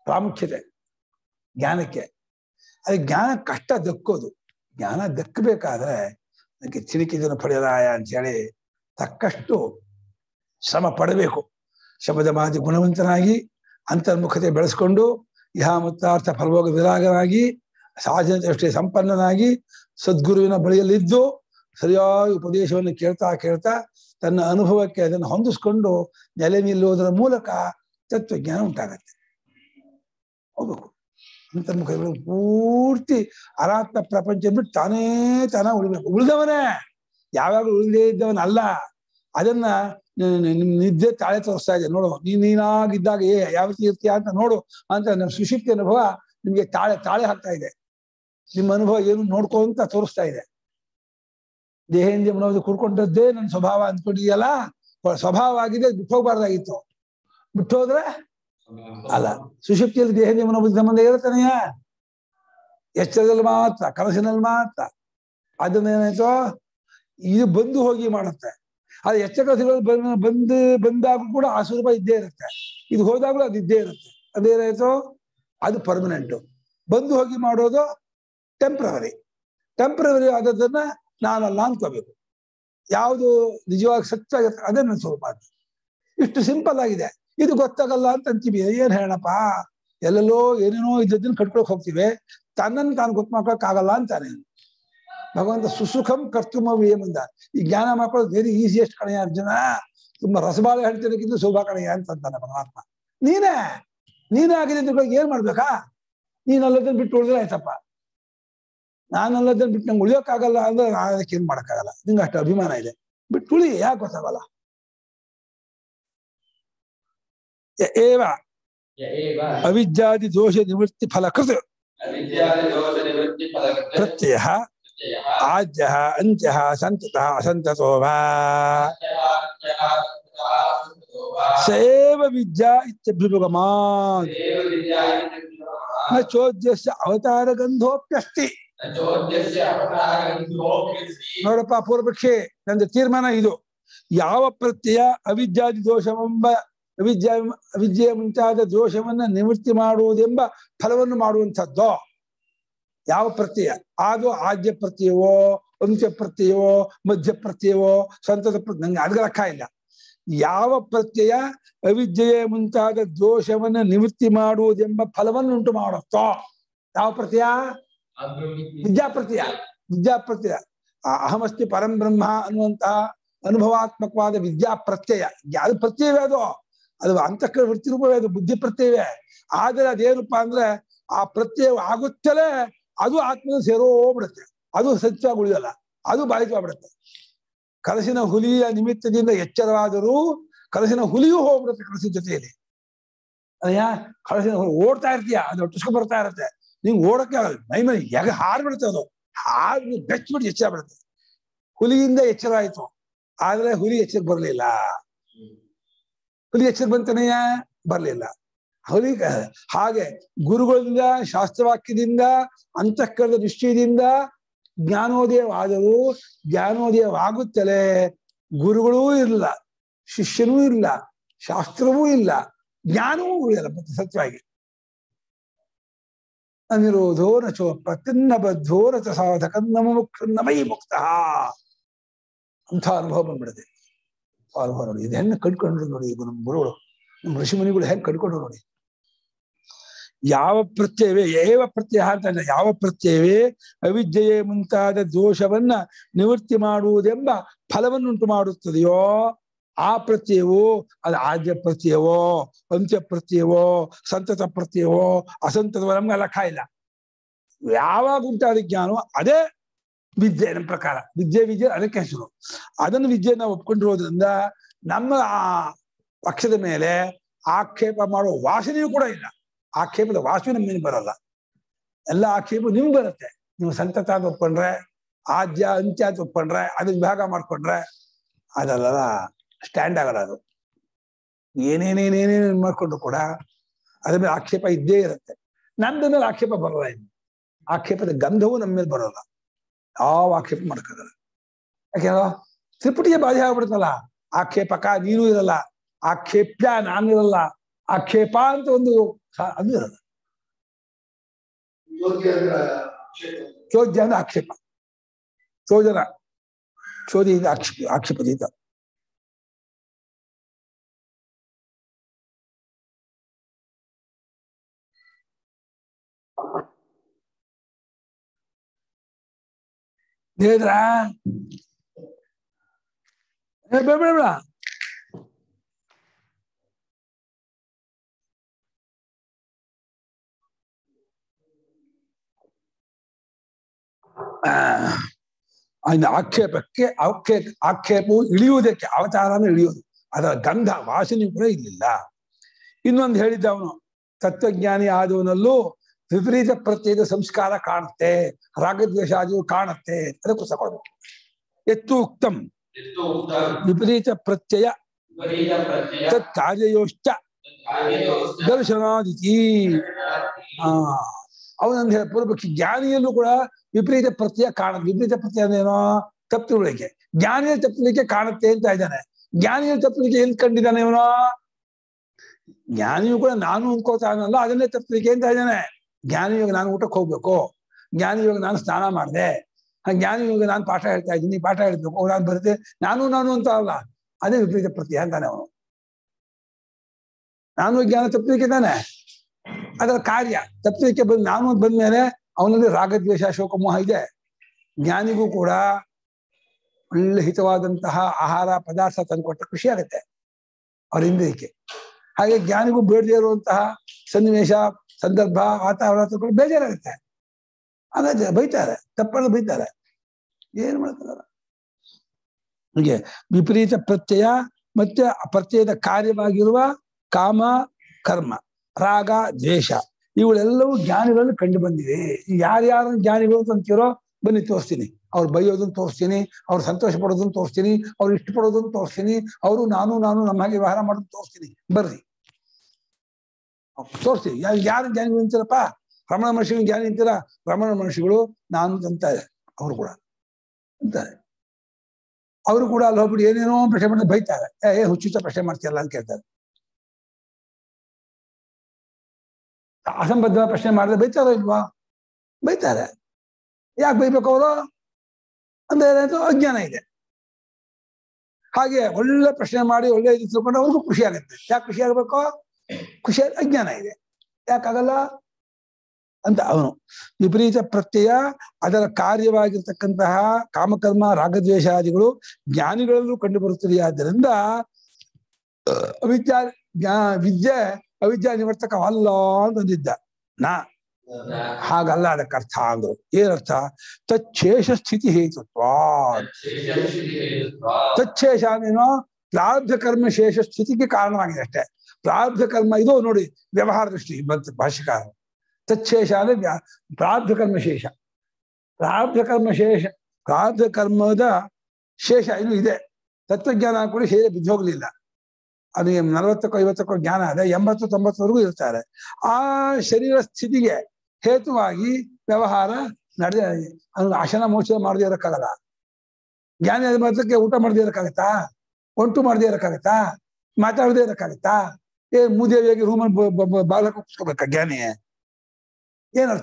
ಪ್ರಾಮುಖ್ಯತೆ ಜ್ಞಾನಕ್ಕೆ ಅದು ಜ್ಞಾನ ಕಷ್ಟ ದಕ್ಕೋದು ಜ್ಞಾನ ದಕ್ಕಬೇಕಾದ್ರೆ ಅದಕ್ಕೆ ಚಿಣಿಕಿದನು ಪಡೆಯಲಾಯ ಅಂತೇಳಿ ತಕ್ಕಷ್ಟು ಶ್ರಮ ಪಡಬೇಕು ಶಬ್ದ ಮಾತಿ ಗುಣವಂತನಾಗಿ ಅಂತರ್ಮುಖತೆ ಬೆಳೆಸ್ಕೊಂಡು ಇಹ ಮುತ್ತಾರ್ಥ ಫಲಭೋಗ ವಿರಾಗನಾಗಿ ಸಾಧನ ದೃಷ್ಟಿ ಸಂಪನ್ನನಾಗಿ ಸದ್ಗುರುವಿನ ಬಳಿಯಲ್ಲಿದ್ದು ಸರಿಯಾಗಿ ಉಪದೇಶವನ್ನು ಕೇಳ್ತಾ ಕೇಳ್ತಾ ತನ್ನ ಅನುಭವಕ್ಕೆ ಅದನ್ನು ಹೊಂದಿಸ್ಕೊಂಡು ನೆಲೆ ನಿಲ್ಲುವುದರ ಮೂಲಕ ತತ್ವಜ್ಞಾನ ಉಂಟಾಗತ್ತೆ ಹೋಗ್ಬೇಕು ಅಂತರ್ಮುಖಗಳು ಪೂರ್ತಿ ಅನಾತ್ಮ ಪ್ರಪಂಚ ಬಿಟ್ಟು ತಾನೇ ತಾನ ಉಳಿಬೇಕು ಉಳಿದವನೇ ಯಾವಾಗ ಉಳಿದೇ ಇದ್ದವನಲ್ಲ ಅದನ್ನ ನಿ- ನಿ- ನಿಮ್ ನಿದ್ದೆ ತಾಳೆ ತೋರಿಸ್ತಾ ಇದೆ ನೋಡು ನೀನ್ ನೀನಾಗಿದ್ದಾಗ ಏ ಯಾವ ರೀತಿ ಇರ್ತೀಯ ಅಂತ ನೋಡು ಅಂತ ನಮ್ಮ ಸುಶುಕ್ತಿ ಅನುಭವ ನಿಮ್ಗೆ ತಾಳೆ ತಾಳೆ ಹಾಕ್ತಾ ಇದೆ ನಿಮ್ಮ ಅನುಭವ ಏನು ನೋಡ್ಕೊಂತ ತೋರಿಸ್ತಾ ಇದೆ ದೇಹೇಂದ್ರಿಯ ಮನೋದು ಕೂರ್ಕೊಂಡದ್ದೇ ನನ್ನ ಸ್ವಭಾವ ಅಂದ್ಕೊಂಡಿದೆಯಲ್ಲ ಸ್ವಭಾವ ಆಗಿದೆ ಬಿಟ್ಟು ಹೋಗ್ಬಾರ್ದಾಗಿತ್ತು ಬಿಟ್ಟು ಹೋದ್ರೆ ಅಲ್ಲ ಸುಶುಕ್ತಿಯಲ್ಲಿ ದೇಹದ ಮನೋಬುದ್ಧಿ ಸಂಬಂಧ ಇರುತ್ತಾನೆಯ ಎಚ್ಚರದಲ್ಲಿ ಮಾತ್ರ ಕನಸಿನಲ್ಲಿ ಮಾತ್ರ ಅದನ್ನ ಏನಾಯ್ತು ಇದು ಬಂದು ಹೋಗಿ ಮಾಡುತ್ತೆ ಅದು ಎಚ್ಚರ ಕನಸುಗಳು ಬಂದ್ ಬಂದು ಬಂದಾಗ ಕೂಡ ಆ ಸ್ವರೂಪ ಇದ್ದೇ ಇರುತ್ತೆ ಇದು ಹೋದಾಗಲೂ ಅದು ಇದ್ದೇ ಇರುತ್ತೆ ಅದೇನಾಯ್ತು ಅದು ಪರ್ಮನೆಂಟು ಬಂದು ಹೋಗಿ ಮಾಡೋದು ಟೆಂಪ್ರವರಿ ಟೆಂಪ್ರವರಿ ಆದದನ್ನ ನಾನಲ್ಲ ಅನ್ಕೋಬೇಕು ಯಾವುದು ನಿಜವಾಗಿ ಸತ್ಯವಾಗಿರುತ್ತೆ ಅದೇ ನನ್ನ ಸ್ವರೂಪ ಅಂತ ಇಷ್ಟು ಸಿಂಪಲ್ ಆಗಿದೆ ಇದು ಗೊತ್ತಾಗಲ್ಲ ಅಂತ ಅಂತೀವಿ ಏನ್ ಹೇಳಪ್ಪ ಎಲ್ಲೆಲ್ಲೋ ಏನೇನೋ ಇದ್ದದನ್ನ ಕಟ್ಕೊಳಕ್ ಹೋಗ್ತೀವಿ ತನ್ನನ್ನು ತಾನು ಗೊತ್ತು ಮಾಡ್ಕೊಳಕ್ ಆಗಲ್ಲ ಅಂತಾನೆ ಭಗವಂತ ಸುಸುಖಂ ಕರ್ತೃಮವ್ಯಂ ಅಂದ ಈ ಜ್ಞಾನ ಮಾಡ್ಕೊಳ್ಳೋದು ವೆರಿ ಈಸಿಯೆಸ್ಟ್ ಕಣೆಯ ಅರ್ಜುನ ತುಂಬಾ ರಸಬಾಳೆ ಹೇಳ್ತಿರೋಕ್ಕಿಂತ ಶೋಭಾ ಕಣೆಯ ಅಂತ ಅಂತಾನೆ ಪರಮಾತ್ಮ ನೀನೇ ನೀನೇ ಆಗಿದೆ ಅಂತ ಏನ್ ಮಾಡ್ಬೇಕಾ ನೀನಲ್ಲದನ್ನ ಬಿಟ್ಟು ಉಳಿದ್ರೆ ಆಯ್ತಪ್ಪ ನಾನಲ್ಲದನ್ನ ಬಿಟ್ಟು ನಂಗೆ ಉಳಿಯೋಕ್ಕಾಗಲ್ಲ ಅಂದ್ರೆ ನಾನು ಅದಕ್ಕೆ ಏನ್ ಮಾಡಕ್ಕಾಗಲ್ಲ ನಿಂಗೆ ಅಷ್ಟು ಅಭಿಮಾನ ಇದೆ ಬಿಟ್ಟು ಉಳಿ ಯಾಕೆ ಗೊತ್ತಾಗಲ್ಲ ಯ ಏವ ಯ ಏವ ಅವಿದ್ಯಾದಿ ದೋಷ ನಿವೃತ್ತಿ ಫಲಕೃತ ಅವಿದ್ಯಾದಿದೋಷನಿವೃತ್ತಿ ಫಲಕೃತ ಪ್ರತ್ಯಯ ಪ್ರತ್ಯಯಃ ಆದ್ಯ ಅಂತ್ಯ ಸಂತತ ಅಸಂತತೋ ವಾ ಸೇವ ವಿದ್ಯಾ ಇತ್ಯಭ್ಯುಪಗಮಾತ್ ನ ಚೋದ್ಯಸ್ಯ ಅವತಾರ ಗಂಧೋಪ್ಯಸ್ತಿ ನೋಡಪ್ಪ ಪೂರ್ವಪಕ್ಷಿ ನಂದು ತೀರ್ಮಾನ ಇದು ಯಾವ ಪ್ರತ್ಯಯ ಅವಿದ್ಯಾದಿ ದೋಷವೆಂಬ ಅವಿದ್ಯಾ ಅವಿದ್ಯೆ ಮುಂತಾದ ದೋಷವನ್ನ ನಿವೃತ್ತಿ ಮಾಡುವುದೆಂಬ ಫಲವನ್ನು ಮಾಡುವಂಥದ್ದು ಯಾವ ಪ್ರತ್ಯಯ ಅದು ಆದ್ಯ ಪ್ರತ್ಯಯವೋ ಅಂತ್ಯ ಪ್ರತ್ಯಯವೋ ಮಧ್ಯ ಪ್ರತ್ಯಯವೋ ಸಂತತ ಪ್ರತ್ಯಯ ನಂಗೆ ಅದ್ಗ ಲೆಕ್ಕ ಇಲ್ಲ ಯಾವ ಪ್ರತ್ಯಯ ಅವಿದ್ಯೆಯ ಮುಂತಾದ ದೋಷವನ್ನ ನಿವೃತ್ತಿ ಮಾಡುವುದೆಂಬ ಫಲವನ್ನು ಉಂಟು ಮಾಡುತ್ತೋ ಯಾವ ಪ್ರತ್ಯಯ ವಿದ್ಯಾಪ್ರತ್ಯಯ ವಿದ್ಯಾಪ್ರತ್ಯಯ ಆ ಅಹಮಸ್ತಿ ಪರಂ ಬ್ರಹ್ಮ ಅನ್ನುವಂತಹ ಅನುಭವಾತ್ಮಕವಾದ ವಿದ್ಯಾ ಪ್ರತ್ಯಯ ಅದು ಪ್ರತ್ಯವೇ ಅದು ಅದು ಅಂತಃಕರ ವೃತ್ತಿ ರೂಪವೇ ಅದು ಬುದ್ಧಿ ಪ್ರತ್ಯವೇ ಆದರೆ ಅದೇನಪ್ಪಾ ಅಂದ್ರೆ ಆ ಪ್ರತ್ಯಯ ಆಗುತ್ತಲೇ ಅದು ಆತ್ಮದ ಸೇರೋ ಬಿಡುತ್ತೆ ಅದು ಸತ್ಯವಾಗಿ ಉಳಿಯಲ್ಲ ಅದು ಬಾಧಿತವಾಗ್ಬಿಡುತ್ತೆ ಕಲಸಿನ ಹುಲಿಯ ನಿಮಿತ್ತದಿಂದ ಎಚ್ಚರವಾದರೂ ಕಲಸಿನ ಹುಲಿಯೂ ಹೋಗ್ಬಿಡುತ್ತೆ ಕಲಸಿನ ಜೊತೆಯಲ್ಲಿ ಅಯ್ಯ ಕಲಸಿನ ಹುಲಿ ಓಡ್ತಾ ಇರ್ತೀಯ ಅದು ಒಟ್ಟಿಸ್ಕೊಂಡ್ ಬರ್ತಾ ಇರುತ್ತೆ ನಿಂಗೆ ಓಡಕ್ಕೆ ಆಗಲ್ಲ ಮೈ ಮೈ ಎಗ ಹಾರ್ಬಿಡುತ್ತೆ ಅದು ಹಾರ್ಬಿಟ್ಟು ಬೆಚ್ಚಿಬಿಟ್ಟು ಎಚ್ಚರ ಬಿಡುತ್ತೆ ಹುಲಿಯಿಂದ ಎಚ್ಚರ ಆಯ್ತು ಆದ್ರೆ ಹುಲಿ ಎಚ್ಚರ ಬರಲಿಲ್ಲ ಹುಲಿ ಎಚ್ಚರ ಬಂತನೆಯ ಬರ್ಲಿಲ್ಲ ಹುಲಿ ಹಾಗೆ ಗುರುಗಳಿಂದ ಶಾಸ್ತ್ರವಾಕ್ಯದಿಂದ ಅಂತಃಕರಣದ ದೃಷ್ಟಿಯಿಂದ ಜ್ಞಾನೋದಯವಾದರೂ ಜ್ಞಾನೋದಯವಾಗುತ್ತಲೇ ಗುರುಗಳೂ ಇಲ್ಲ ಶಿಷ್ಯನೂ ಇಲ್ಲ ಶಾಸ್ತ್ರವೂ ಇಲ್ಲ ಜ್ಞಾನವೂ ಉಳಿಯಲ್ಲ ಮತ್ತೆ ಸತ್ಯವಾಗಿ ಅನಿರೋಧೋ ನ ಚೋಪತ್ತಿನ್ನ ಬದ್ಧೋ ನ ಚ ಸಾಧಕ ನಮ ಮುಕ್ಷ ಮೈ ಮುಕ್ತ ಅಂತ ಅನುಭವ ಬಂದ್ಬಿಡುತ್ತೆ ಅನುಭವ ನೋಡಿ ಇದು ಹೆಂಗ್ ಕಟ್ಕೊಂಡ್ರು ನೋಡಿ ಈಗ ನಮ್ಮ ಗುರುಗಳು ನಮ್ಮ ಋಷಿಮುನಿಗಳು ಹೆಂಗ್ ಕಟ್ಕೊಂಡ್ರು ನೋಡಿ ಯಾವ ಪ್ರತ್ಯವೇ ಏವ ಪ್ರತ್ಯಯ ಅಂತ ಯಾವ ಪ್ರತ್ಯವೇ ಅವಿದ್ಯೆಯೇ ಮುಂತಾದ ದೋಷವನ್ನ ನಿವೃತ್ತಿ ಮಾಡುವುದೆಂಬ ಫಲವನ್ನುಂಟು ಮಾಡುತ್ತದೆಯೋ ಆ ಪ್ರತ್ಯಯವೋ ಅದು ಆದ್ಯ ಪ್ರತ್ಯವೋ ಅಂತ್ಯ ಪ್ರತ್ಯವೋ ಸಂತತ ಪ್ರತ್ಯವೋ ಅಸಂತತವೋ ನಮ್ಗೆ ಲೆಕ್ಕ ಇಲ್ಲ ಯಾವಾಗ ಉಂಟಾದ ಜ್ಞಾನವೋ ಅದೇ ವಿದ್ಯೆ ನಮ್ಮ ಪ್ರಕಾರ ವಿದ್ಯೆ ವಿದ್ಯೆ ಅದಕ್ಕೆ ಹೆಸರು ಅದನ್ನು ವಿದ್ಯೆ ನಾವು ಒಪ್ಕೊಂಡಿರೋದ್ರಿಂದ ನಮ್ಮ ಆ ಪಕ್ಷದ ಮೇಲೆ ಆಕ್ಷೇಪ ಮಾಡುವ ವಾಸನೆಯೂ ಕೂಡ ಇಲ್ಲ ಆಕ್ಷೇಪದ ವಾಸನೆ ನಮ್ಮ ಮೇಲೆ ಬರಲ್ಲ ಎಲ್ಲ ಆಕ್ಷೇಪ ನಿಮ್ಗೆ ಬರುತ್ತೆ ನೀವು ಸಂತತ ಅಂತ ಒಪ್ಕೊಂಡ್ರೆ ಆದ್ಯ ಅಂತ್ಯ ಅಂತ ಒಪ್ಕೊಂಡ್ರೆ ಅದನ್ನ ವಿಭಾಗ ಮಾಡ್ಕೊಂಡ್ರೆ ಅದಲ್ಲ ಸ್ಟ್ಯಾಂಡ್ ಆಗಲ್ಲ ಅದು ಏನೇನೇನೇನೇನು ಮಾಡ್ಕೊಂಡ್ರು ಕೂಡ ಅದ್ರ ಮೇಲೆ ಆಕ್ಷೇಪ ಇದ್ದೇ ಇರುತ್ತೆ ನಮ್ದ ಮೇಲೆ ಆಕ್ಷೇಪ ಬರಲ್ಲ ಇನ್ನು ಆಕ್ಷೇಪದ ಗಂಧವು ನಮ್ಮ ಮೇಲೆ ಬರೋಲ್ಲ ಯಾವ ಆಕ್ಷೇಪ ಮಾಡ್ಕೋದಲ್ಲ ಯಾಕೆಂದ್ರೆ ತ್ರಿಪುಟಿಗೆ ಬಾಧೆ ಆಗ್ಬಿಡುತ್ತಲ್ಲ ಆಕ್ಷೇಪಕ ನೀನು ಇರಲ್ಲ ಆಕ್ಷೇಪ್ಯ ನಾನಿರಲ್ಲ ಆಕ್ಷೇಪ ಅಂತ ಒಂದು ಸ- ಅದು ಇರೋದು ಯೋಗ್ಯ ಅಂದ್ರೆ ಕ್ಷೇತ್ರ. ಚೋದ್ಯ ಅಂದ್ರೆ ಆಕ್ಷೇಪ ಚೋದನ ಚೋದಿಯಿಂದ ಆಕ್ಷೇಪ ಆಕ್ಷೇಪದಿಂದ ಹೇಳಿದ್ರ ಬೇಡ ಬೇಡ ಬೇಡ ಆ, ಇನ್ನು ಆಕ್ಷೇಪಕ್ಕೆ ಆಕ್ಷೇ ಆಕ್ಷೇಪವು ಇಳಿಯುವುದಕ್ಕೆ ಅವತಾರನ ಇಳಿಯೋದು ಅದರ ಗಂಧ ವಾಸನೆ ಕೂಡ ಇಲ್ಲಿಲ್ಲ ಇನ್ನೊಂದು ಹೇಳಿದ್ದ ಅವನು ತತ್ವಜ್ಞಾನಿ ಆದವನಲ್ಲೂ ವಿಪರೀತ ಪ್ರತ್ಯಯದ ಸಂಸ್ಕಾರ ಕಾಣುತ್ತೆ ರಾಗದ್ವೇಷಾದಿಗಳು ಕಾಣುತ್ತೆ ಅದಕ್ಕೋಸ್ಕರ ಕೊಡ್ಬೇಕು ಎತ್ತು ಉಕ್ತಂ ಯತ್ತು ಉಕ್ತಂ ವಿಪರೀತ ಪ್ರತ್ಯಯ ವಿಪರೀತ ಪ್ರತ್ಯಯ ತತ್ ಕಾರ್ಯಯೋಶ್ಚ ಕಾರ್ಯಯೋಶ್ಚ ದರ್ಶನಾದಿತಿ ಆ ಅವನಂದ ಹೇಳ ಪೂರ್ವಪಕ್ಷಿ ಜ್ಞಾನಿಯಲ್ಲೂ ಕೂಡ ವಿಪರೀತ ಪ್ರತ್ಯಯ ಕಾಣುತ್ತೆ ವಿಪರೀತ ಪ್ರತ್ಯಯ ಅಂದ್ರೇನೋ ತಪ್ಪು ತಿಳುವಳಿಕೆ ಜ್ಞಾನಿಯಲ್ಲಿ ತಪ್ಪು ತಿಳುವಳಿಕೆ ಕಾಣುತ್ತೆ ಅಂತ ಇದ್ದಾನೆ ಜ್ಞಾನಿಯಲ್ಲಿ ತಪ್ಪು ತಿಳುವಳಿಕೆ ಎಲ್ಲಿ ಕಂಡಿದ್ದಾನೆ ಇವನು ಜ್ಞಾನಿಯು ಕೂಡ ನಾನು ಅನ್ಕೋತಾನಲ್ಲ ಅದನ್ನೇ ತಪ್ಪು ತಿಳುವಳಿಕೆ ಅಂತ ಇದ್ದಾನೆ ಜ್ಞಾನಿ ಇವಾಗ ನಾನು ಊಟಕ್ಕೆ ಹೋಗ್ಬೇಕು ಜ್ಞಾನಿ ಇವಾಗ ನಾನು ಸ್ನಾನ ಮಾಡಿದೆ ಜ್ಞಾನಿ ಇವಾಗ ನಾನು ಪಾಠ ಹೇಳ್ತಾ ಇದ್ದೀನಿ ಪಾಠ ಹೇಳ್ಬೇಕು ನಾನು ಬರುತ್ತೆ ನಾನು ನಾನು ಅಂತ ಅಲ್ಲ ಅದೇ ವಿಪರೀತ ಪ್ರತ್ಯಯ ಅಂತಾನೆ ಅವನು ನಾನು ಜ್ಞಾನ ತಪ್ಪಲಿಕ್ಕೆ ತಾನೆ ಅದರ ಕಾರ್ಯ ತಪ್ಪಲಿಕ್ಕೆ ಬಂದು ನಾನು ಅಂತ ಬಂದ್ಮೇಲೆ ಅವನಲ್ಲಿ ರಾಗದ್ವೇಷ ಶೋಕಮೋಹ ಇದೆ ಜ್ಞಾನಿಗೂ ಕೂಡ ಒಳ್ಳೆ ಹಿತವಾದಂತಹ ಆಹಾರ ಪದಾರ್ಥ ತಂದುಕೊಟ್ರೆ ಖುಷಿ ಆಗುತ್ತೆ ಅವ್ರ ಇಂದ್ರಿಯಕ್ಕೆ ಹಾಗೆ ಜ್ಞಾನಿಗೂ ಬೇಡದೇ ಇರುವಂತಹ ಸನ್ನಿವೇಶ ಸಂದರ್ಭ ವಾತಾವರಣ ತಂದ್ಕೊಂಡು ಬೇಜಾರಾಗುತ್ತೆ ಹಾಗಾದ್ರೆ ಬೈತಾರೆ ತಪ್ಪಲ್ಲ ಬೈತಾರೆ ಏನ್ ಮಾಡ್ತಾರೆ ಹೀಗೆ ವಿಪರೀತ ಪ್ರತ್ಯಯ ಮತ್ತೆ ಆ ಪ್ರತ್ಯಯದ ಕಾರ್ಯವಾಗಿರುವ ಕಾಮ ಕರ್ಮ ರಾಗ ದ್ವೇಷ ಇವುಗಳೆಲ್ಲವೂ ಜ್ಞಾನಿಗಳಲ್ಲಿ ಕಂಡು ಬಂದಿವೆ ಯಾರ್ಯಾರು ಜ್ಞಾನಿಗಳು ಅಂತ ಅಂತೀರೋ ಬನ್ನಿ ತೋರಿಸ್ತೀನಿ ಅವ್ರು ಬೈಯೋದನ್ನ ತೋರಿಸ್ತೀನಿ ಅವ್ರು ಸಂತೋಷ ಪಡೋದನ್ನ ತೋರಿಸ್ತೀನಿ ಅವ್ರು ಇಷ್ಟಪಡೋದನ್ನ ತೋರಿಸ್ತೀನಿ ಅವರು ನಾನು ನಾನು ನಮ್ಮ ಹಾಗೆ ವ್ಯವಹಾರ ಮಾಡೋದನ್ನ ತೋರಿಸ್ತೀನಿ ಬರ್ರಿ ತೋರಿಸ್ತೀನಿ ಯಾರು ಯಾರು ಜ್ಞಾನಿಗಳು ಅಂತೀರಪ್ಪ ರಮಣ ಮಹರ್ಷಿಗಳು ಜ್ಞಾನಿ ಅಂತೀರ ರಮಣ ಮಹರ್ಷಿಗಳು ನಾನು ಅಂತಾರೆ ಅವರು ಕೂಡ ಅಂತಾರೆ ಅವರು ಕೂಡ ಅಲ್ಲಿ ಹೋಗ್ಬಿಟ್ಟು ಏನೇನೋ ಪ್ರಶ್ನೆ ಮಾಡಿ ಬೈತಾರೆ ಏ ಏ ಹುಚ್ಚುಚ್ಚ ಪ್ರಶ್ನೆ ಮಾಡ್ತೀಯಲ್ಲ ಅಂತ ಕೇಳ್ತಾರೆ ಅಸಂಬದ್ಧ ಪ್ರಶ್ನೆ ಮಾಡಿದ್ರೆ ಬೈತಾರೋ ಇಲ್ವಾ ಬೈತಾರೆ ಯಾಕೆ ಬೈಬೇಕು ಅವರು ಅಂದ್ರೆ ಏನಾಯ್ತು ಅಜ್ಞಾನ ಇದೆ ಹಾಗೆ ಒಳ್ಳೆ ಪ್ರಶ್ನೆ ಮಾಡಿ ಒಳ್ಳೆ ಇದು ತಿಳ್ಕೊಂಡು ಅವ್ರಿಗೂ ಖುಷಿ ಆಗುತ್ತೆ ಯಾಕೆ ಖುಷಿ ಆಗ್ಬೇಕು ಖುಷಿ ಅಜ್ಞಾನ ಇದೆ ಯಾಕಾಗಲ್ಲ ಅಂತ ಅವನು ವಿಪರೀತ ಪ್ರತ್ಯಯ ಅದರ ಕಾರ್ಯವಾಗಿರ್ತಕ್ಕಂತಹ ಕಾಮಕರ್ಮ ರಾಗದ್ವೇಷಾದಿಗಳು ಜ್ಞಾನಿಗಳಲ್ಲೂ ಕಂಡು ಬರುತ್ತದೆಯಾದ್ದರಿಂದ ಅವಿದ್ಯಾ ಜ್ಞಾ ವಿದ್ಯೆ ಅವಿದ್ಯಾ ನಿವರ್ತಕವಲ್ಲ ಅಂತಂದಿದ್ದ ನಾ ಹಾಗಲ್ಲ ಅದಕ್ಕೆ ಅರ್ಥ ಅಂದ್ರು ಏನರ್ಥ ತಚ್ಛೇಷ ಸ್ಥಿತಿ ಹೇತುತ್ವ ತಚ್ಛೇಷ ಅಂದ್ರೇನು ಪ್ರಾರಬ್ಧ ಕರ್ಮ ಶೇಷ ಸ್ಥಿತಿಗೆ ಕಾರಣವಾಗಿದೆ ಅಷ್ಟೇ ಪ್ರಾರಬ್ಧ ಕರ್ಮ ಇದು ನೋಡಿ ವ್ಯವಹಾರ ದೃಷ್ಟಿ ಬಂತು ಭಾಷಿಕಾರ ತಚ್ಛೇಷ ಅಂದ್ರೆ ವ್ಯಾ- ಪ್ರಾರಬ್ಧ ಕರ್ಮ ಶೇಷ ಪ್ರಾರಬ್ಧ ಕರ್ಮ ಶೇಷ ಪ್ರಾರಬ್ಧ ಕರ್ಮದ ಶೇಷ ಇದು ಇದೆ ತತ್ವಜ್ಞಾನ ಕೂಡ ಶೇಷ ಬಿದ್ದೋಗ್ಲಿಲ್ಲ ಅದು ನಲವತ್ತಕ್ಕೋ ಐವತ್ತಕ್ಕೋ ಜ್ಞಾನ ಅದೇ ಎಂಬತ್ತು ತೊಂಬತ್ತವರೆಗೂ ಇರ್ತಾರೆ ಆ ಶರೀರ ಸ್ಥಿತಿಗೆ ಹೇತುವಾಗಿ ವ್ಯವಹಾರ ನಡೆದ ಅವ್ನು ಆಶನ ಮೋಚನ ಮಾಡದೇ ಇರಕ್ಕಾಗಲ್ಲ ಜ್ಞಾನಿ ಆದ ಮಾತ್ರಕ್ಕೆ ಊಟ ಮಾಡದೇ ಇರಕ್ಕಾಗತ್ತಾ ಒಂಟು ಮಾಡದೇ ಇರಕ್ಕಾಗತ್ತಾ ಮಾತಾಡದೇ ಇರಕ್ಕಾಗತ್ತಾ ಏ ಮೂದೇವಿಯಾಗಿ ರೂಮಲ್ಲಿ ಬಾಲಕ ಕೂತ್ಕೋಬೇಕಾ ಜ್ಞಾನಿ ಏನರ್ಥ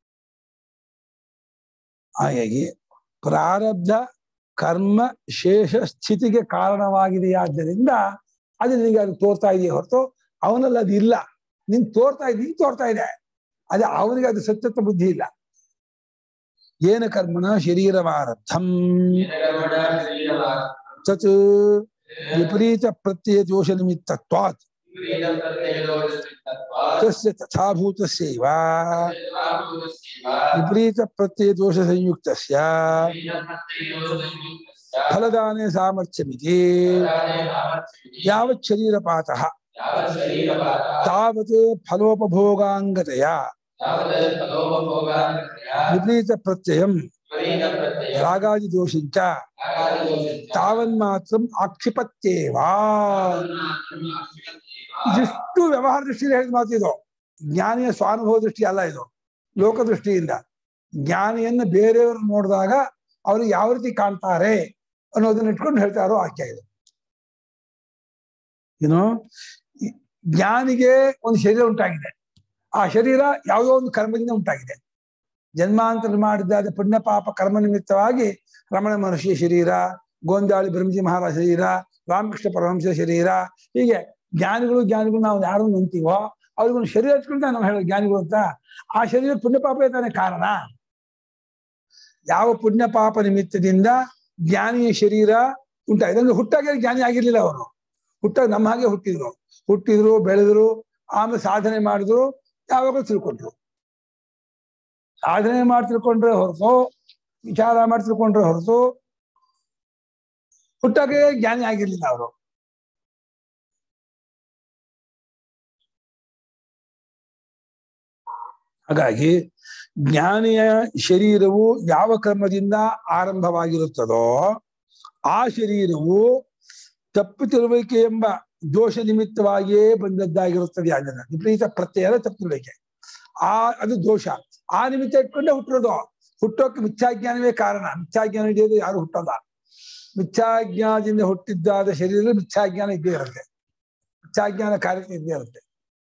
ಹಾಗಾಗಿ ಪ್ರಾರಬ್ಧ ಕರ್ಮ ಶೇಷ ಸ್ಥಿತಿಗೆ ಕಾರಣವಾಗಿದೆಯಾದ್ದರಿಂದ ಅದು ನಿನಗೆ ಅದು ತೋರ್ತಾ ಇದೆಯೇ ಹೊರತು ಅವನಲ್ಲಿ ಅದು ಇಲ್ಲ ನಿನ್ ತೋರ್ತಾ ಇದೆ ನೀನ್ ತೋರ್ತಾ ಇದೆ ಅದೇ ಅವನಿಗೆ ಅದು ಸತ್ಯತ್ವ ಬುದ್ಧಿ ಇಲ್ಲ ಏನ ಕರ್ಮಣ ಶರೀರವಾರಬ್ಧಂ ತತ್ ವಿಪರೀತ ಪ್ರತ್ಯಯ ದೋಷ ನಿಮಿತ್ತತ್ವಾತ್ ತಸ್ಯ ತಥಾಭೂತಸ್ಯೈವ ವಿಪರೀತ ಪ್ರತ್ಯಯ ದೋಷ ಸಂಯುಕ್ತಸ್ಯ ಫಲದಾನೆ ಸಾಮರ್ಥ್ಯಮಿತಿ ಯಾವತ್ ಶರೀರಪಾತಃ ತಾವತ್ ಫಲೋಪಭೋಗಾಂಗತೆಯ ವಿಪರೀತ ಪ್ರತ್ಯಯಂ ರಾಗಾದಿ ದೋಷಂಚ ತಾವನ್ಮಾತ್ರಂ ಆಕ್ಷಿಪತ್ಯೇವ ಇದಿಷ್ಟು ವ್ಯವಹಾರ ದೃಷ್ಟಿಯಿಂದ ಹೇಳಿದ ಮಾತು ಇದು ಜ್ಞಾನಿಯ ಸ್ವಾನುಭವ ದೃಷ್ಟಿ ಅಲ್ಲ ಇದು ಲೋಕದೃಷ್ಟಿಯಿಂದ ಜ್ಞಾನಿಯನ್ನು ಬೇರೆಯವರು ನೋಡಿದಾಗ ಅವರು ಯಾವ ರೀತಿ ಕಾಣ್ತಾರೆ ಅನ್ನೋದನ್ನ ಇಟ್ಕೊಂಡು ಹೇಳ್ತಾರೋ ವಾಕ್ಯ ಇದು ಏನು ಜ್ಞಾನಿಗೆ ಒಂದು ಶರೀರ ಉಂಟಾಗಿದೆ ಆ ಶರೀರ ಯಾವುದೋ ಒಂದು ಕರ್ಮದಿಂದ ಉಂಟಾಗಿದೆ ಜನ್ಮಾಂತರ ಮಾಡಿದ್ದಾದ ಪುಣ್ಯ ಪಾಪ ಕರ್ಮ ನಿಮಿತ್ತವಾಗಿ ರಮಣ ಮಹರ್ಷಿಯ ಶರೀರ ಗೋಂದಾಳಿ ಬ್ರಹ್ಮಜಿ ಮಹಾರಾಜ ಶರೀರ ರಾಮಕೃಷ್ಣ ಪರಮಹಂಸ ಶರೀರ ಹೀಗೆ ಜ್ಞಾನಿಗಳು ಜ್ಞಾನಿಗಳು ನಾವು ಯಾರು ನಂತೀವೋ ಅವ್ರಿಗೊಂದು ಶರೀರ ಇಟ್ಕೊಂಡು ನಾವು ಹೇಳೋದು ಜ್ಞಾನಿಗಳು ಅಂತ ಆ ಶರೀರ ಪುಣ್ಯ ಪಾಪವೇ ತಾನೇ ಕಾರಣ ಯಾವ ಪುಣ್ಯ ಪಾಪ ನಿಮಿತ್ತದಿಂದ ಜ್ಞಾನಿಯ ಶರೀರ ಉಂಟಾಗಿದೆ ಅಂದ್ರೆ ಹುಟ್ಟಾಗಿ ಜ್ಞಾನಿ ಆಗಿರ್ಲಿಲ್ಲ ಅವರು ಹುಟ್ಟಾಗ ನಮ್ಮ ಹಾಗೆ ಹುಟ್ಟಿದ್ರು ಹುಟ್ಟಿದ್ರು ಬೆಳೆದ್ರು ಆಮೇಲೆ ಸಾಧನೆ ಮಾಡಿದ್ರು ಯಾವಾಗಲೂ ತಿಳ್ಕೊಂಡ್ರು ಸಾಧನೆ ಮಾಡಿ ತಿಳ್ಕೊಂಡ್ರೆ ಹೊರತು ವಿಚಾರ ಮಾಡಿ ತಿಳ್ಕೊಂಡ್ರೆ ಹೊರತು ಹುಟ್ಟಾಗೆ ಜ್ಞಾನಿ ಆಗಿರ್ಲಿಲ್ಲ ಅವರು ಹಾಗಾಗಿ ಜ್ಞಾನಿಯ ಶರೀರವು ಯಾವ ಕರ್ಮದಿಂದ ಆರಂಭವಾಗಿರುತ್ತದೋ ಆ ಶರೀರವು ತಪ್ಪು ತಿಳುವಳಿಕೆ ಎಂಬ ದೋಷ ನಿಮಿತ್ತವಾಗಿಯೇ ಬಂದದ್ದಾಗಿರುತ್ತದೆ ಅದನ್ನ ವಿಪರೀತ ಪ್ರತ್ಯಯ ತಪ್ಪು ತಿಳುವಳಿಕೆ ಆ ಅದು ದೋಷ ಆ ನಿಮಿತ್ತ ಇಟ್ಕೊಂಡೇ ಹುಟ್ಟಿರೋದು ಹುಟ್ಟೋಕೆ ಮಿಥ್ಯಾಜ್ಞಾನವೇ ಕಾರಣ ಮಿಥ್ಯಾಜ್ಞಾನ ಹಿಡಿಯೋದು ಯಾರು ಹುಟ್ಟಲ್ಲ ಮಿಥ್ಯಾಜ್ಞಾನದಿಂದ ಹುಟ್ಟಿದ್ದಾದ ಶರೀರ ಮಿಥ್ಯಾಜ್ಞಾನ ಇದ್ದೇ ಇರುತ್ತೆ ಮಿಥ್ಯಾಜ್ಞಾನ ಕಾರ್ಯ ಇದ್ದೇ ಇರುತ್ತೆ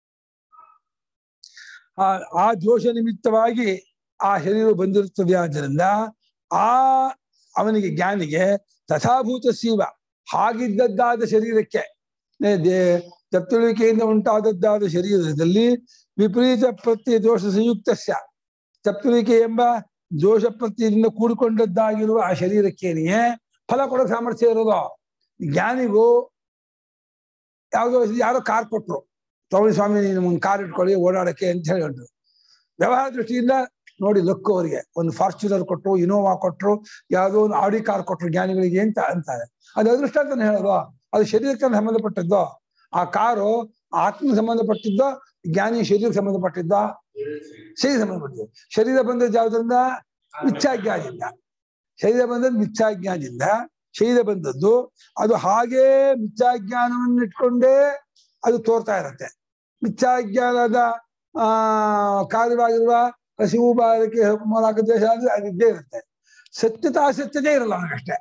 ಆ ಆ ದೋಷ ನಿಮಿತ್ತವಾಗಿ ಆ ಶರೀರ ಬಂದಿರುತ್ತದೆ ಆದ್ದರಿಂದ ಆ ಅವನಿಗೆ ಜ್ಞಾನಿಗೆ ತಥಾಭೂತ ಸೀವ ಹಾಗಿದ್ದದ್ದಾದ ಶರೀರಕ್ಕೆ ನೇ- ದೇ- ತಪ್ಪುಳಿಕೆಯಿಂದ ಉಂಟಾದದ್ದಾದ ಶರೀರದಲ್ಲಿ ವಿಪರೀತ ಪ್ರತ್ಯಯ ದೋಷ ಸಂಯುಕ್ತಸ್ಯ ತಪ್ಪುಳಿಕೆ ಎಂಬ ದೋಷ ಪ್ರತ್ಯಯದಿಂದ ಕೂಡಿಕೊಂಡದ್ದಾಗಿರುವ ಆ ಶರೀರಕ್ಕೇನೆಯೇ ಫಲ ಕೊಡೋ ಸಾಮರ್ಥ್ಯ ಇರೋದು ಜ್ಞಾನಿಗೂ ಯಾವುದೋ ಯಾರೋ ಕಾರ್ ಕೊಟ್ರು ತಗೊಳ್ಳಿ ಸ್ವಾಮಿ ನೀನು ಒಂದು ಕಾರ್ ಇಟ್ಕೊಳ್ಳಿ ಓಡಾಡಕ್ಕೆ ಅಂತ ಹೇಳಿ ಹೊರಟ್ರು. ವ್ಯವಹಾರ ದೃಷ್ಟಿಯಿಂದ ನೋಡಿ ಲಕ್ಕು ಅವರಿಗೆ ಒಂದು ಫಾರ್ಚುನರ್ ಕೊಟ್ರು ಇನೋವಾ ಕೊಟ್ರು ಯಾವುದೋ ಒಂದು ಆಡಿ ಕಾರ್ ಕೊಟ್ರು ಜ್ಞಾನಿಗಳಿಗೆ ಅಂತ ಅಂತಾರೆ ಅದು ಅದೃಷ್ಟ ಅಂತಾನೆ ಹೇಳೋದು ಅದು ಶರೀರಕ್ಕೆ ಸಂಬಂಧಪಟ್ಟದ್ದು ಆ ಕಾರು ಆತ್ಮ ಸಂಬಂಧಪಟ್ಟಿದ್ದೋ ಜ್ಞಾನಿ ಶರೀರಕ್ಕೆ ಸಂಬಂಧಪಟ್ಟಿದ್ದ ಶರೀರ ಸಂಬಂಧಪಟ್ಟಿದ್ದು ಶರೀರ ಬಂದದ್ದು ಯಾವುದರಿಂದ ಮಿಥ್ಯಾಜ್ಞಾನದಿಂದ ಶರೀರ ಬಂದದ್ದು ಮಿಥ್ಯಾಜ್ಞಾನದಿಂದ ಶರೀರ ಬಂದದ್ದು ಅದು ಹಾಗೇ ಮಿಥ್ಯಾಜ್ಞಾನವನ್ನು ಇಟ್ಕೊಂಡೇ ಅದು ತೋರ್ತಾ ಇರುತ್ತೆ ಮಿಥ್ಯಾಜ್ಞಾನದ ಆ ಕಾರ್ಯವಾಗಿರುವ ಹಸಿವು ಬಾರಕ್ಕೆ ಮೂಲಕ ದೇಶ ಅಂದ್ರೆ ಅದು ಇದ್ದೇ ಇರುತ್ತೆ ಸತ್ಯತಾ ಅಸತ್ಯತೆ ಇರಲ್ಲ ಅವನಿಗಷ್ಟೇ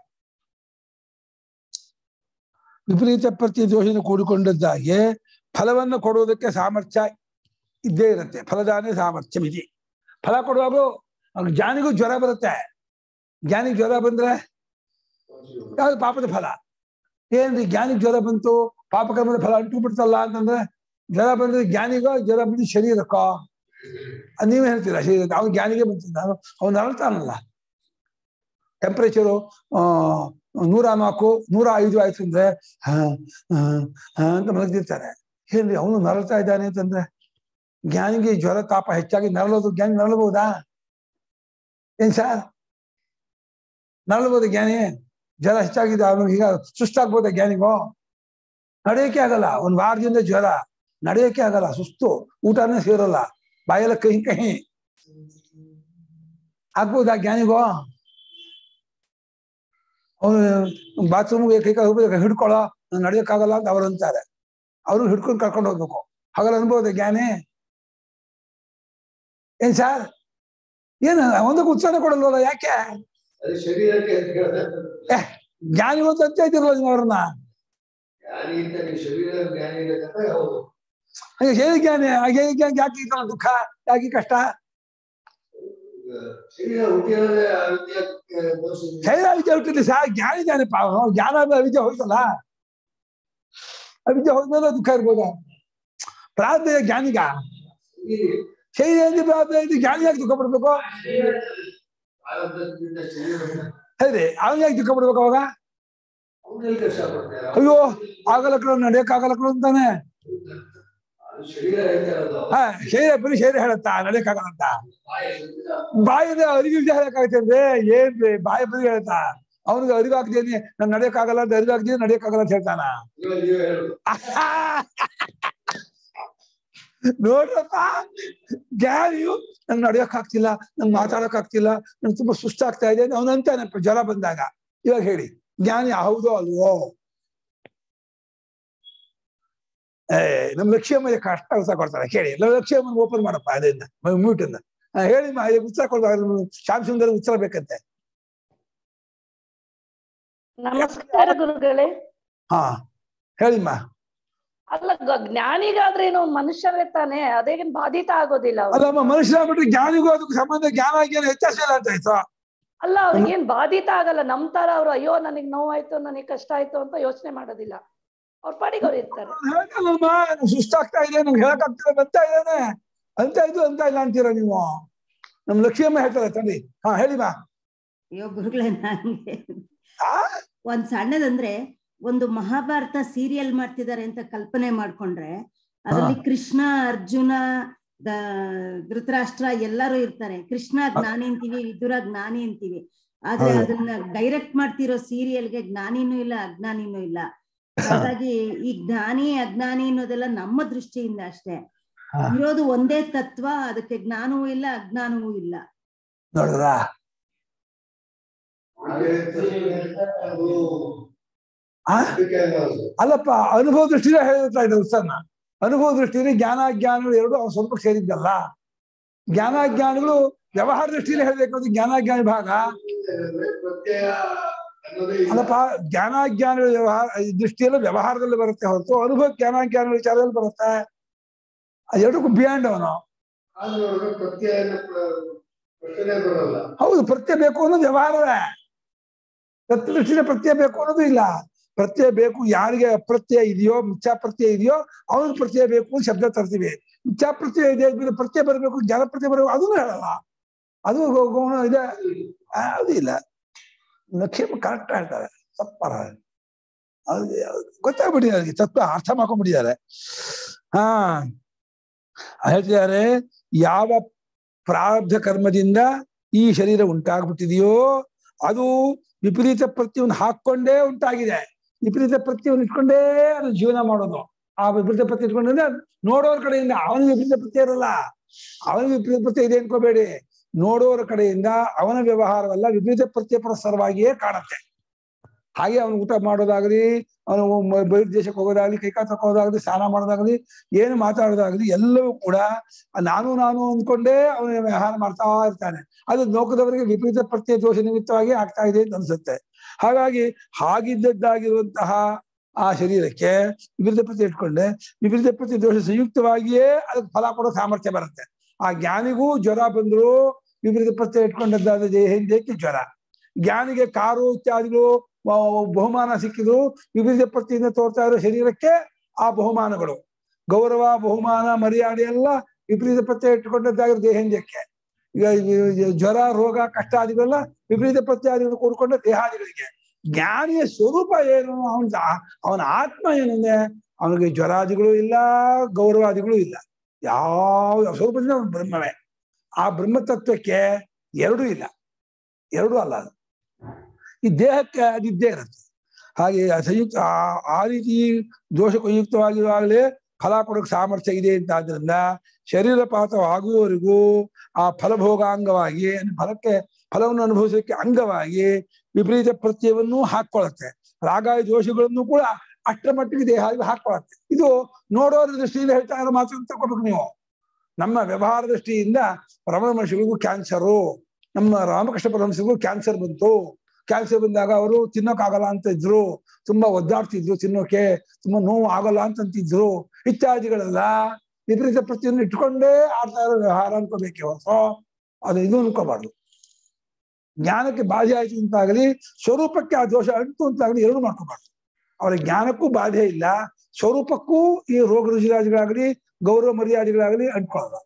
ವಿಪರೀತ ಪ್ರತಿ ದೋಷನ ಕೂಡಿಕೊಂಡದ್ದಾಗಿ ಫಲವನ್ನು ಕೊಡುವುದಕ್ಕೆ ಸಾಮರ್ಥ್ಯ ಇದ್ದೇ ಇರುತ್ತೆ ಫಲದಾನೇ ಸಾಮರ್ಥ್ಯ ಮಿತಿ ಫಲ ಕೊಡುವಾಗ ಅವ್ನು ಜ್ಞಾನಿಗೂ ಜ್ವರ ಬರುತ್ತೆ ಜ್ಞಾನಿಗೆ ಜ್ವರ ಬಂದ್ರೆ ಯಾವ್ದು ಪಾಪದ ಫಲ ಏನ್ರಿ ಜ್ಞಾನಿಗೆ ಜ್ವರ ಬಂತು ಪಾಪಕರ್ಮದ ಫಲ ಅಂಟು ಬಿಡ್ತಲ್ಲ ಅಂತಂದ್ರೆ ಜ್ವರ ಬಂದ್ರೆ ಜ್ಞಾನಿಗೋ ಜ್ವರ ಬಂದು ಶರೀರಕ್ಕೋ ಅದ್ ನೀವೇ ಹೇಳ್ತೀರಾ ಶರೀರ ಅವ್ನು ಜ್ಞಾನಿಗೆ ಬಂತಿದ್ದ ಅವ್ನು ಅರಳ್ತಾನಲ್ಲ ಟೆಂಪರೇಚರು ಆ ನೂರ ನಾಲ್ಕು ನೂರ ಐದು ಆಯ್ತು ಅಂದ್ರೆ ಹ ಹ, ಹ ಅಂತ ಮಲಗ್ದಿರ್ತಾರೆ ಏನ್ರಿ ಅವನು ನರಳ್ತಾ ಇದ್ದಾನೆ ಅಂತಂದ್ರೆ ಜ್ಞಾನಿಗೆ ಜ್ವರ ತಾಪ ಹೆಚ್ಚಾಗಿ ನರಳೋದು ಜ್ಞಾನಿ ನರಳಬಹುದಾ ಏನ್ ಸರ್ ನರಳಬಹುದು ಜ್ಞಾನಿ ಜ್ವರ ಹೆಚ್ಚಾಗಿದೆ ಅವನಿಗೆ ಈಗ ಸುಸ್ತಾಗ್ಬೋದ ಜ್ಞಾನಿಗೋ ನಡೆಯಕ್ಕೆ ಆಗಲ್ಲ ಒಂದ್ ವಾರದಿಂದ ಜ್ವರ ನಡೆಯಕ್ಕೆ ಆಗಲ್ಲ ಸುಸ್ತು ಊಟನೇ ಸೇರಲ್ಲ ಬಾಯೆಲ್ಲ ಕಹಿ ಕಹಿ ಆಗ್ಬೋದಾ ಜ್ಞಾನಿಗೋ ಅವನು ಬಾತ್ರೂಮ್ಗೆ ಕೈ ಕಾಲು ಹೋಗ್ಬೇಕು ಹಿಡ್ಕೊಳ್ಳೋ ನಂಗ್ ನಡೆಯಕ್ಕಾಗಲ್ಲ ಅಂತ ಅವ್ರು ಅಂತಾರೆ ಅವ್ರು ಹಿಡ್ಕೊಂಡು ಕರ್ಕೊಂಡು ಹೋಗ್ಬೇಕು ಹಾಗಲ್ಲ ಅನ್ಬೋದು ಜ್ಞಾನಿ ಏನ್ ಸರ್ ಏನು ಒಂದಕ್ಕೆ ಉತ್ಸಾಹ ಕೊಡಲ್ವಲ್ಲ ಯಾಕೆ ಅದು ಶರೀರಕ್ಕೆ ಅಂತ ಹೇಳ್ತಾರೆ ಜ್ಞಾನಿ ಒಂದು ಅಂತ ಇದ್ದಿರಲ್ಲ ನೀವು ಅವ್ರನ್ನ ಜ್ಞಾನಿ ಅಂತ ನೀವು ಶರೀರ ಜ್ಞಾನಿ ಇರಬೇಕಂದ್ರೆ ಹೌದು ಹಾಗೆ ಹೇಗೆ ಜ್ಞಾನಿ ಹಾಗೆ ಹೇಗೆ ಜ್ಞಾನಿ? ಯಾಕೆ ಈ ತರ ದುಃಖ ಯಾಕೆ ಈ ಕಷ್ಟ ಈಗ ಶರೀರ ಹುಟ್ಟಿರೋದೇ ಅವಿದ್ಯೆ ದೋಷದಿಂದ. ಶರೀರ ಅವಿದ್ಯೆ ಹುಟ್ಟಿಲ್ಲ ಸರ್ ಜ್ಞಾನಿ ಜ್ಞಾನಪ್ಪ ಅವನು ಜ್ಞಾನ ಅಂದ್ರೆ ಅವಿದ್ಯೆ ಹೋಯ್ತಲ್ಲ ಅವಿದ್ಯೆ ಹೋದ್ಮೇಲೆ ದುಃಖ ಇರ್ಬೋದ ಪ್ರಾರ್ಥ ಜ್ಞಾನಿಗ ಈ ಶರೀರ ಅಂದ್ರೆ ಪ್ರಾರ್ಥ ಇದು ಜ್ಞಾನಿ ಯಾಕೆ ದುಃಖ ಪಡ್ಬೇಕು ಪ್ರಾರಬ್ಧದಿಂದ ಶರೀರ ಹೇಳ್ರಿ ಅವನ್ ಯಾಕೆ ದುಃಖ ಪಡ್ಬೇಕು ಅವಾಗ ಅವನಲ್ಲಿ ಕಷ್ಟಪಡ್ತಾರೆ ಅಯ್ಯೋ ಆಗಲಕ್ಕಳು ನಡೆಯಕ್ ಆಗಲಕ್ಕಳು ಅಂತಾನೆ ಅದು ಶರೀರ ಹೇಳ್ತಾ ಇರೋದು ಹಾ ಶರೀರ ಬರೀ ಶರೀರ ಹೇಳತ್ತಾ ನಡೆಯಕ್ ಆಗಲ್ಲ ಅಂತ ಬಾಯಿ ಶರೀರ. ಬಾಯಿದ ಅರಿವು ಹೇಳಕ್ಕಾಗತ್ತೆ ಅಂದ್ರೆ ಏನ್ರಿ ಬಾಯಿ ಬರೀ ಹೇಳ್ತಾ ಅವನಿಗೆ ಅರಿವಾಗ್ದೇನೆ ನಾನು ನಡೆಯಕ್ಕಾಗಲ್ಲ ಅಂತ ಅರಿವಾಗ್ದೇನೆ ನಡೆಯಕ್ಕಾಗಲ್ಲ ಅಂತ ಹೇಳ್ತಾನ ಇವಾಗ ನೀವೇ ಹೇಳುದು ನೋಡ್ರಪ್ಪ ಜ್ಞಾನಿಯು ನನ್ ನಡೆಯಕ್ ಆಗ್ತಿಲ್ಲ ನನ್ ಮಾತಾಡಕ್ ಆಗ್ತಿಲ್ಲ ನನ್ ತುಂಬಾ ಸುಸ್ತಾಗ್ತಾ ಇದೆ ಅವನು ಅಂತಾನೆ ಜ್ವರ ಬಂದಾಗ ಇವಾಗ ಹೇಳಿ ಜ್ಞಾನಿ ಹೌದೋ ಅಲ್ವೋ ಏ ನಮ್ ಲಕ್ಷ್ಯಮ್ಮ ಕಷ್ಟ ಉತ್ತರ ಕೊಡ್ತಾರೆ ಕೇಳಿ ನಮ್ಮ ಲಕ್ಷ್ಯಮ್ಮನ ಓಪನ್ ಮಾಡಪ್ಪ ಅದರಿಂದ ಮ್ಯೂಟ್ ಇಂದ ಹಾ, ಹೇಳಿ ಮಾ ಇದಕ್ಕೆ ಉತ್ತರ ಕೊಡ್ತಾರೆ ಶ್ಯಾಮ್ ಸುಂದರ್ ಉತ್ತರ ಬೇಕಂತೆ ನಮಸ್ಕಾರ ಗುರುಗಳೇ ಹಾ ಹೇಳಿಮ್ಮ ಅಲ್ಲ ಗ- ಜ್ಞಾನಿಗಾದ್ರೇನು ಮನುಷ್ಯರೇ ತಾನೇ ಅದೇನ್ ಬಾಧಿತ ಆಗೋದಿಲ್ಲ ಅವ್ರು. ಅಲ್ಲಮ್ಮ ಮನುಷ್ಯ ಬಿಟ್ರೆ ಜ್ಞಾನಿಗೂ ಅದಕ್ಕೂ ಸಂಬಂಧ ಜ್ಞಾನ ಜ್ಞಾನ ವ್ಯತ್ಯಾಸ ಇಲ್ಲ ಅಂತ ಆಯ್ತು ಅಲ್ಲ ಅವ್ರಿಗೇನ್ ಬಾಧಿತ ಆಗಲ್ಲ ನಮ್ ತರ ಅವ್ರು ಅಯ್ಯೋ ನನಗ್ ನೋವಾಯ್ತು ನನಗ್ ಕಷ್ಟ ಆಯ್ತು ಅಂತ ಯೋಚನೆ ಮಾಡೋದಿಲ್ಲ ಅವ್ರ ಪಾಡಿಗೆ ಅವ್ರು ಇರ್ತಾರೆ ಹೇಳ್ತಾನಲ್ಮ ನಂಗೆ ಸುಸ್ತಾಗ್ತಾ ಇದೆ ನಂಗೆ ಹೇಳಕ್ ಆಗ್ತಿಲ್ಲ ಅಂತ ಇದ್ದಾನೆ ಅಂತ ಇದು ಅಂತ ಇಲ್ಲ ಅಂತೀರ ನೀವು ನಮ್ ಲಕ್ಷ್ಮಿಯಮ್ಮ ಹೇಳ್ತಾರೆ ತಡಿ ಹಾ ಹೇಳಿ ಮಾ ಅಯ್ಯೋ ಗುರುಗಳೇ ನಂಗೆ ಆ? ಒಂದ್ ಸಣ್ಣದಂದ್ರೆ ಒಂದು ಮಹಾಭಾರತ ಸೀರಿಯಲ್ ಮಾಡ್ತಿದ್ದಾರೆ ಅಂತ ಕಲ್ಪನೆ ಮಾಡ್ಕೊಂಡ್ರೆ ಅದರಲ್ಲಿ ಕೃಷ್ಣ ಅರ್ಜುನ ದ- ಧೃತರಾಷ್ಟ್ರ ಎಲ್ಲರೂ ಇರ್ತಾರೆ ಕೃಷ್ಣ ಜ್ಞಾನಿ ಅಂತೀವಿ ವಿದುರ ಜ್ಞಾನಿ ಅಂತೀವಿ ಆದ್ರೆ ಹೌದು. ಅದನ್ನ ಡೈರೆಕ್ಟ್ ಮಾಡ್ತಿರೋ ಸೀರಿಯಲ್ಗೆ ಜ್ಞಾನಿನೂ ಇಲ್ಲ ಅಜ್ಞಾನಿನೂ ಇಲ್ಲ ಹಾಗಾಗಿ ಈ ಜ್ಞಾನಿ ಅಜ್ಞಾನಿ ಅನ್ನೋದೆಲ್ಲ ನಮ್ಮ ದೃಷ್ಟಿಯಿಂದ ಅಷ್ಟೇ ಹಾ. ಇರೋದು ಒಂದೇ ತತ್ವ ಅದಕ್ಕೆ ಜ್ಞಾನವೂ ಇಲ್ಲ ಅಜ್ಞಾನವೂ ಇಲ್ಲ ನೋಡಿದ್ರ ಅದು ಆ ಅದಕ್ಕೆ ಅನ್ನೋದು. ಅಲ್ಲಪ್ಪ ಅನುಭವ ದೃಷ್ಟಿನೇ ಹೇಳ್ತಾ ಇದ್ದ ಉತ್ಸನ್ನ ಅನುಭವ ದೃಷ್ಟಿಯಲ್ಲಿ ಜ್ಞಾನ ಜ್ಞಾನಗಳು ಎರಡು ಅವ್ನು ಸ್ವಲ್ಪ ಸೇರಿದ್ದಲ್ಲ ಜ್ಞಾನ ಜ್ಞಾನಗಳು ವ್ಯವಹಾರ ದೃಷ್ಟಿಯಲ್ಲಿ ಹೇಳ್ಬೇಕು ಅದು ಜ್ಞಾನ ಜ್ಞಾನ ಭಾಗ ಪ್ರತ್ಯಯ ಅನ್ನೋದೇ ಇಲ್ಲ. ಅಲ್ಲಪ್ಪ ಜ್ಞಾನ ಜ್ಞಾನಗಳ ವ್ಯವಹಾರ ಈ ದೃಷ್ಟಿಯಲ್ಲಿ ವ್ಯವಹಾರದಲ್ಲಿ ಬರುತ್ತೆ ಹೊರತು ಅನುಭವ ಜ್ಞಾನ ಜ್ಞಾನ ವಿಚಾರದಲ್ಲಿ ಬರುತ್ತೆ ಅದು ಎರಡಕ್ಕೂ ಬಿಯಾಂಡ್ ಅವನು ಆದ್ರೂ ಅವ್ರಿಗೆ ಪ್ರತ್ಯಯ ಅನ್ನೋ ಪ್ರ- ಪ್ರಶ್ನೆ ಬರಲ್ಲ ಹೌದು ಪ್ರತ್ಯಯ ಬೇಕು ಅನ್ನೋದು ವ್ಯವಹಾರವೇ ತತ್ವ ದೃಷ್ಟಿನ ಪ್ರತ್ಯಯ ಬೇಕು ಅನ್ನೋದು ಇಲ್ಲ ಪ್ರತ್ಯಯ ಬೇಕು ಯಾರಿಗೆ ಅಪ್ರತ್ಯಯ ಇದೆಯೋ ಮಿಥ್ಯಾ ಪ್ರತ್ಯಯ ಇದೆಯೋ ಅವನಿಗೆ ಪ್ರತ್ಯಯ ಬೇಕು ಅಂತ ಶಬ್ದ ತರ್ತೀವಿ ಮಿಥ್ಯಾ ಪ್ರತ್ಯಯ ಇದೆ ಇದ್ಮೇಲೆ ಪ್ರತ್ಯಯ ಬರಬೇಕು ಜ್ಞಾನ ಪ್ರತ್ಯಯ ಬರಬೇಕು ಅದನ್ನು ಹೇಳಲ್ಲ ಅದು ಗೊ- ಗೌಣ ಇದೆ ಆ, ಅದು ಇಲ್ಲ ನಕ್ಷೇಪ ಕರೆಕ್ಟ್ ಹೇಳ್ತಾರೆ ತಪ್ಪರ ಅದು ಅದು ಗೊತ್ತಾಗ್ಬಿಟ್ಟಿದೆ ಅವ್ರಿಗೆ ತತ್ವ ಅರ್ಥ ಮಾಡ್ಕೊಂಡ್ಬಿಟ್ಟಿದ್ದಾರೆ ಹಾ ಹೇಳ್ತಿದ್ದಾರೆ ಯಾವ ಪ್ರಾರಬ್ಧ ಕರ್ಮದಿಂದ ಈ ಶರೀರ ಉಂಟಾಗ್ಬಿಟ್ಟಿದೆಯೋ ಅದು ವಿಪರೀತ ಪ್ರತ್ಯವನ್ನು ಹಾಕೊಂಡೇ ಉಂಟಾಗಿದೆ ವಿಪರೀತ ಪ್ರತ್ಯವನ್ನು ಇಟ್ಕೊಂಡೇ ಅದು ಜೀವನ ಮಾಡೋದು ಆ ವಿಪರೀತ ಪ್ರತ್ಯ ಇಟ್ಕೊಂಡ್ರೆ ನೋಡೋರ ಕಡೆಯಿಂದ ಅವನಿಗೆ ವಿಪರೀತ ಪ್ರತ್ಯಯ ಇರಲ್ಲ ಅವನಿಗೆ ವಿಪರೀತ ಪ್ರತ್ಯಯ ಇದೆ ಅನ್ಕೋಬೇಡಿ ನೋಡೋರ ಕಡೆಯಿಂದ ಅವನ ವ್ಯವಹಾರವಲ್ಲ ವಿಪರೀತ ಪ್ರತ್ಯಯ ಪುರಸ್ಸರವಾಗಿಯೇ ಕಾಣುತ್ತೆ ಹಾಗೆ ಅವನು ಊಟ ಮಾಡೋದಾಗ್ಲಿ ಅವನು ಮ- ಬಹಿರ್ದೇಶಕ್ಕೆ ಹೋಗೋದಾಗ್ಲಿ ಕೈಕಾಲು ತಕ್ಕೋದಾಗ್ಲಿ ಸ್ನಾನ ಮಾಡೋದಾಗ್ಲಿ ಏನು ಮಾತಾಡೋದಾಗ್ಲಿ ಎಲ್ಲವೂ ಕೂಡ ನಾನು ನಾನು ಅಂದ್ಕೊಂಡೇ ಅವನ ವ್ಯವಹಾರ ಮಾಡ್ತಾ ಇರ್ತಾನೆ ಅದು ಲೋಕದವರಿಗೆ ವಿಪರೀತ ಪ್ರತ್ಯಯ ದೋಷ ನಿಮಿತ್ತವಾಗಿ ಆಗ್ತಾ ಇದೆ ಅಂತ ಅನ್ಸುತ್ತೆ ಹಾಗಾಗಿ ಹಾಗಿದ್ದದ್ದಾಗಿರುವಂತಹ ಆ ಶರೀರಕ್ಕೆ ವಿಪರೀತ ಪ್ರತ್ಯಯ ಇಟ್ಕೊಂಡೆ ವಿಪರೀತ ಪ್ರತ್ಯಯ ದೋಷ ಸಂಯುಕ್ತವಾಗಿಯೇ ಅದಕ್ಕೆ ಫಲ ಕೊಡೋ ಸಾಮರ್ಥ್ಯ ಬರುತ್ತೆ ಆ ಜ್ಞಾನಿಗೂ ಜ್ವರ ಬಂದ್ರು ವಿಪರೀತ ಪ್ರತ್ಯಯ ಇಟ್ಕೊಂಡದ್ದಾದ ದೇಹಕ್ಕೆ ಜ್ವರ ಜ್ಞಾನಿಗೆ ಕಾರು ಇತ್ಯಾದಿಗಳು ವ- ಬಹುಮಾನ ಸಿಕ್ಕಿದ್ರು ವಿಪರೀತ ಪ್ರತ್ಯೆಯಿಂದ ತೋರ್ತಾ ಇರೋ ಶರೀರಕ್ಕೆ ಆ ಬಹುಮಾನಗಳು ಗೌರವ ಬಹುಮಾನ ಮರ್ಯಾದೆ ಎಲ್ಲ ವಿಪರೀತ ಪ್ರತ್ಯಯ ಇಟ್ಟುಕೊಂಡದ್ದಾಗಿರೋ ದೇಹೇಂದ್ಯಕ್ಕೆ ಈಗ ಈ- ಈ ಜ್ವರ ರೋಗ ಕಷ್ಟಾದಿಗಳೆಲ್ಲ ವಿಪರೀತ ಪ್ರತ್ಯಾದಿಗಳು ಕೂಡ್ಕೊಂಡ ದೇಹಾದಿಗಳಿಗೆ ಜ್ಞಾನಿಯ ಸ್ವರೂಪ ಏನು ಅವನ ಅವನ ಆತ್ಮ ಏನಂದ್ರೆ ಅವನಿಗೆ ಜ್ವರಾದಿಗಳು ಇಲ್ಲ ಗೌರವಾದಿಗಳು ಇಲ್ಲ ಯಾವ ಸ್ವರೂಪದಿಂದ ಅವನು ಬ್ರಹ್ಮವೇ ಆ ಬ್ರಹ್ಮತತ್ವಕ್ಕೆ ಎರಡೂ ಇಲ್ಲ ಎರಡೂ ಅಲ್ಲ ಅದು ಈ ದೇಹಕ್ಕೆ ಅದಿದ್ದೇ ಇರುತ್ತೆ ಹಾಗೆ ಆ ಸಂಯುಕ್ತ ಆ- ಆ ರೀತಿ ದೋಷಯುಕ್ತವಾಗಿರುವಾಗಲೇ ಫಲ ಕೊಡೋಕೆ ಸಾಮರ್ಥ್ಯ ಇದೆ ಅಂತ ಆದ್ರಿಂದ ಶರೀರ ಪಾತವಾಗುವವರೆಗೂ ಆ ಫಲಭೋಗಾಂಗವಾಗಿ ಅಂದ್ರೆ ಫಲಕ್ಕೆ ಫಲವನ್ನು ಅನುಭವಿಸಲಿಕ್ಕೆ ಅಂಗವಾಗಿ ವಿಪರೀತ ಪ್ರತ್ಯಯವನ್ನು ಹಾಕೊಳ್ಳುತ್ತೆ ರಾಗಾಯ ದೋಷಗಳನ್ನು ಕೂಡ ಅಷ್ಟರ ಮಟ್ಟಿಗೆ ದೇಹ ಹಾಕೊಳ್ಳುತ್ತೆ ಇದು ನೋಡೋರ ದೃಷ್ಟಿಯಿಂದ ಹೇಳ್ತಾ ಇರೋ ಮಾತು ಅಂತ ತಗೋಬೇಕು ನೀವು ನಮ್ಮ ವ್ಯವಹಾರ ದೃಷ್ಟಿಯಿಂದ ರಮಣ ಮಹರ್ಷಿಗಳಿಗೂ ಕ್ಯಾನ್ಸರು ನಮ್ಮ ರಾಮಕೃಷ್ಣ ಪರಮಹಂಸರಿಗೂ ಕ್ಯಾನ್ಸರ್ ಬಂತು ಕ್ಯಾನ್ಸರ್ ಬಂದಾಗ ಅವರು ತಿನ್ನೋಕ್ಕಾಗಲ್ಲ ಅಂತ ಇದ್ರು ತುಂಬಾ ಒದ್ದಾಡ್ತಿದ್ರು ತಿನ್ನೋಕೆ ತುಂಬಾ ನೋವು ಆಗಲ್ಲ ಅಂತಂತಿದ್ರು ಇತ್ಯಾದಿಗಳೆಲ್ಲ ವಿಪರೀತ ಪ್ರತಿಯನ್ನು ಇಟ್ಕೊಂಡೇ ಆಡ್ತಾ ಇರೋ ವ್ಯವಹಾರ ಅನ್ಕೋಬೇಕೆ ಹೊರತು ಅದು ಇದು ಅನ್ಕೋಬಾರ್ದು ಜ್ಞಾನಕ್ಕೆ ಬಾಧೆ ಆಯ್ತು ಅಂತಾಗಲಿ ಸ್ವರೂಪಕ್ಕೆ ಆ ದೋಷ ಅಂಟು ಅಂತಾಗಲಿ ಎರಡು ಮಾಡ್ಕೋಬಾರ್ದು ಅವರ ಜ್ಞಾನಕ್ಕೂ ಬಾಧೆ ಇಲ್ಲ ಸ್ವರೂಪಕ್ಕೂ ಈ ರೋಗ ರುಜಿರಾದಿಗಳಾಗಲಿ ಗೌರವ ಮರ್ಯಾದೆಗಳಾಗಲಿ ಅಂಟ್ಕೊಳ್ಳಲ್ಲ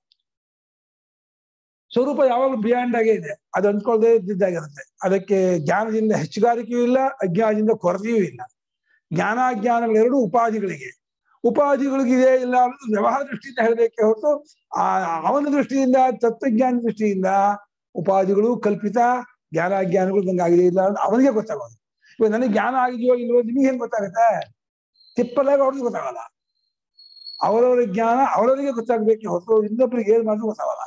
ಸ್ವರೂಪ ಯಾವಾಗಲೂ ಬಿಯಾಂಡ್ ಆಗೇ ಇದೆ ಅದು ಅಂದ್ಕೊಳ್ಳದೆ ಇದ್ದಿದ್ದಾಗಿರುತ್ತೆ ಅದಕ್ಕೆ ಜ್ಞಾನದಿಂದ ಹೆಚ್ಚುಗಾರಿಕೆಯೂ ಇಲ್ಲ ಅಜ್ಞಾನದಿಂದ ಕೊರತೆಯೂ ಇಲ್ಲ ಜ್ಞಾನಾಜ್ಞಾನಗಳೆರಡು ಉಪಾಧಿಗಳಿಗೆ ಉಪಾಧಿಗಳಿಗಿದೆ ಇಲ್ಲ ಅನ್ನೋದು ವ್ಯವಹಾರ ದೃಷ್ಟಿಯಿಂದ ಹೇಳಬೇಕೆ ಹೊರತು ಆ ಅವನ ದೃಷ್ಟಿಯಿಂದ ತತ್ವಜ್ಞಾನ ದೃಷ್ಟಿಯಿಂದ ಉಪಾಧಿಗಳು ಕಲ್ಪಿತ ಜ್ಞಾನಾಜ್ಞಾನಗಳು ನಂಗಾಗಿದೆ ಇಲ್ಲ ಅಂತ ಅವನಿಗೆ ಗೊತ್ತಾಗೋದು ಇವಾಗ ನನಗೆ ಜ್ಞಾನ ಆಗಿದೆಯೋ ಇಲ್ವೋ ನಿಮಗೆ ಹೆಂಗ್ ಗೊತ್ತಾಗುತ್ತೆ ತಿಪ್ಪಲಾಗ ಅವ್ರಿಗೆ ಗೊತ್ತಾಗಲ್ಲ ಅವರವರ ಜ್ಞಾನ ಅವರವರಿಗೆ ಗೊತ್ತಾಗ್ಬೇಕೆ ಹೊರತು ಇನ್ನೊಬ್ಬರಿಗೆ ಏನ್ ಮಾಡಿದ್ರು ಗೊತ್ತಾಗಲ್ಲ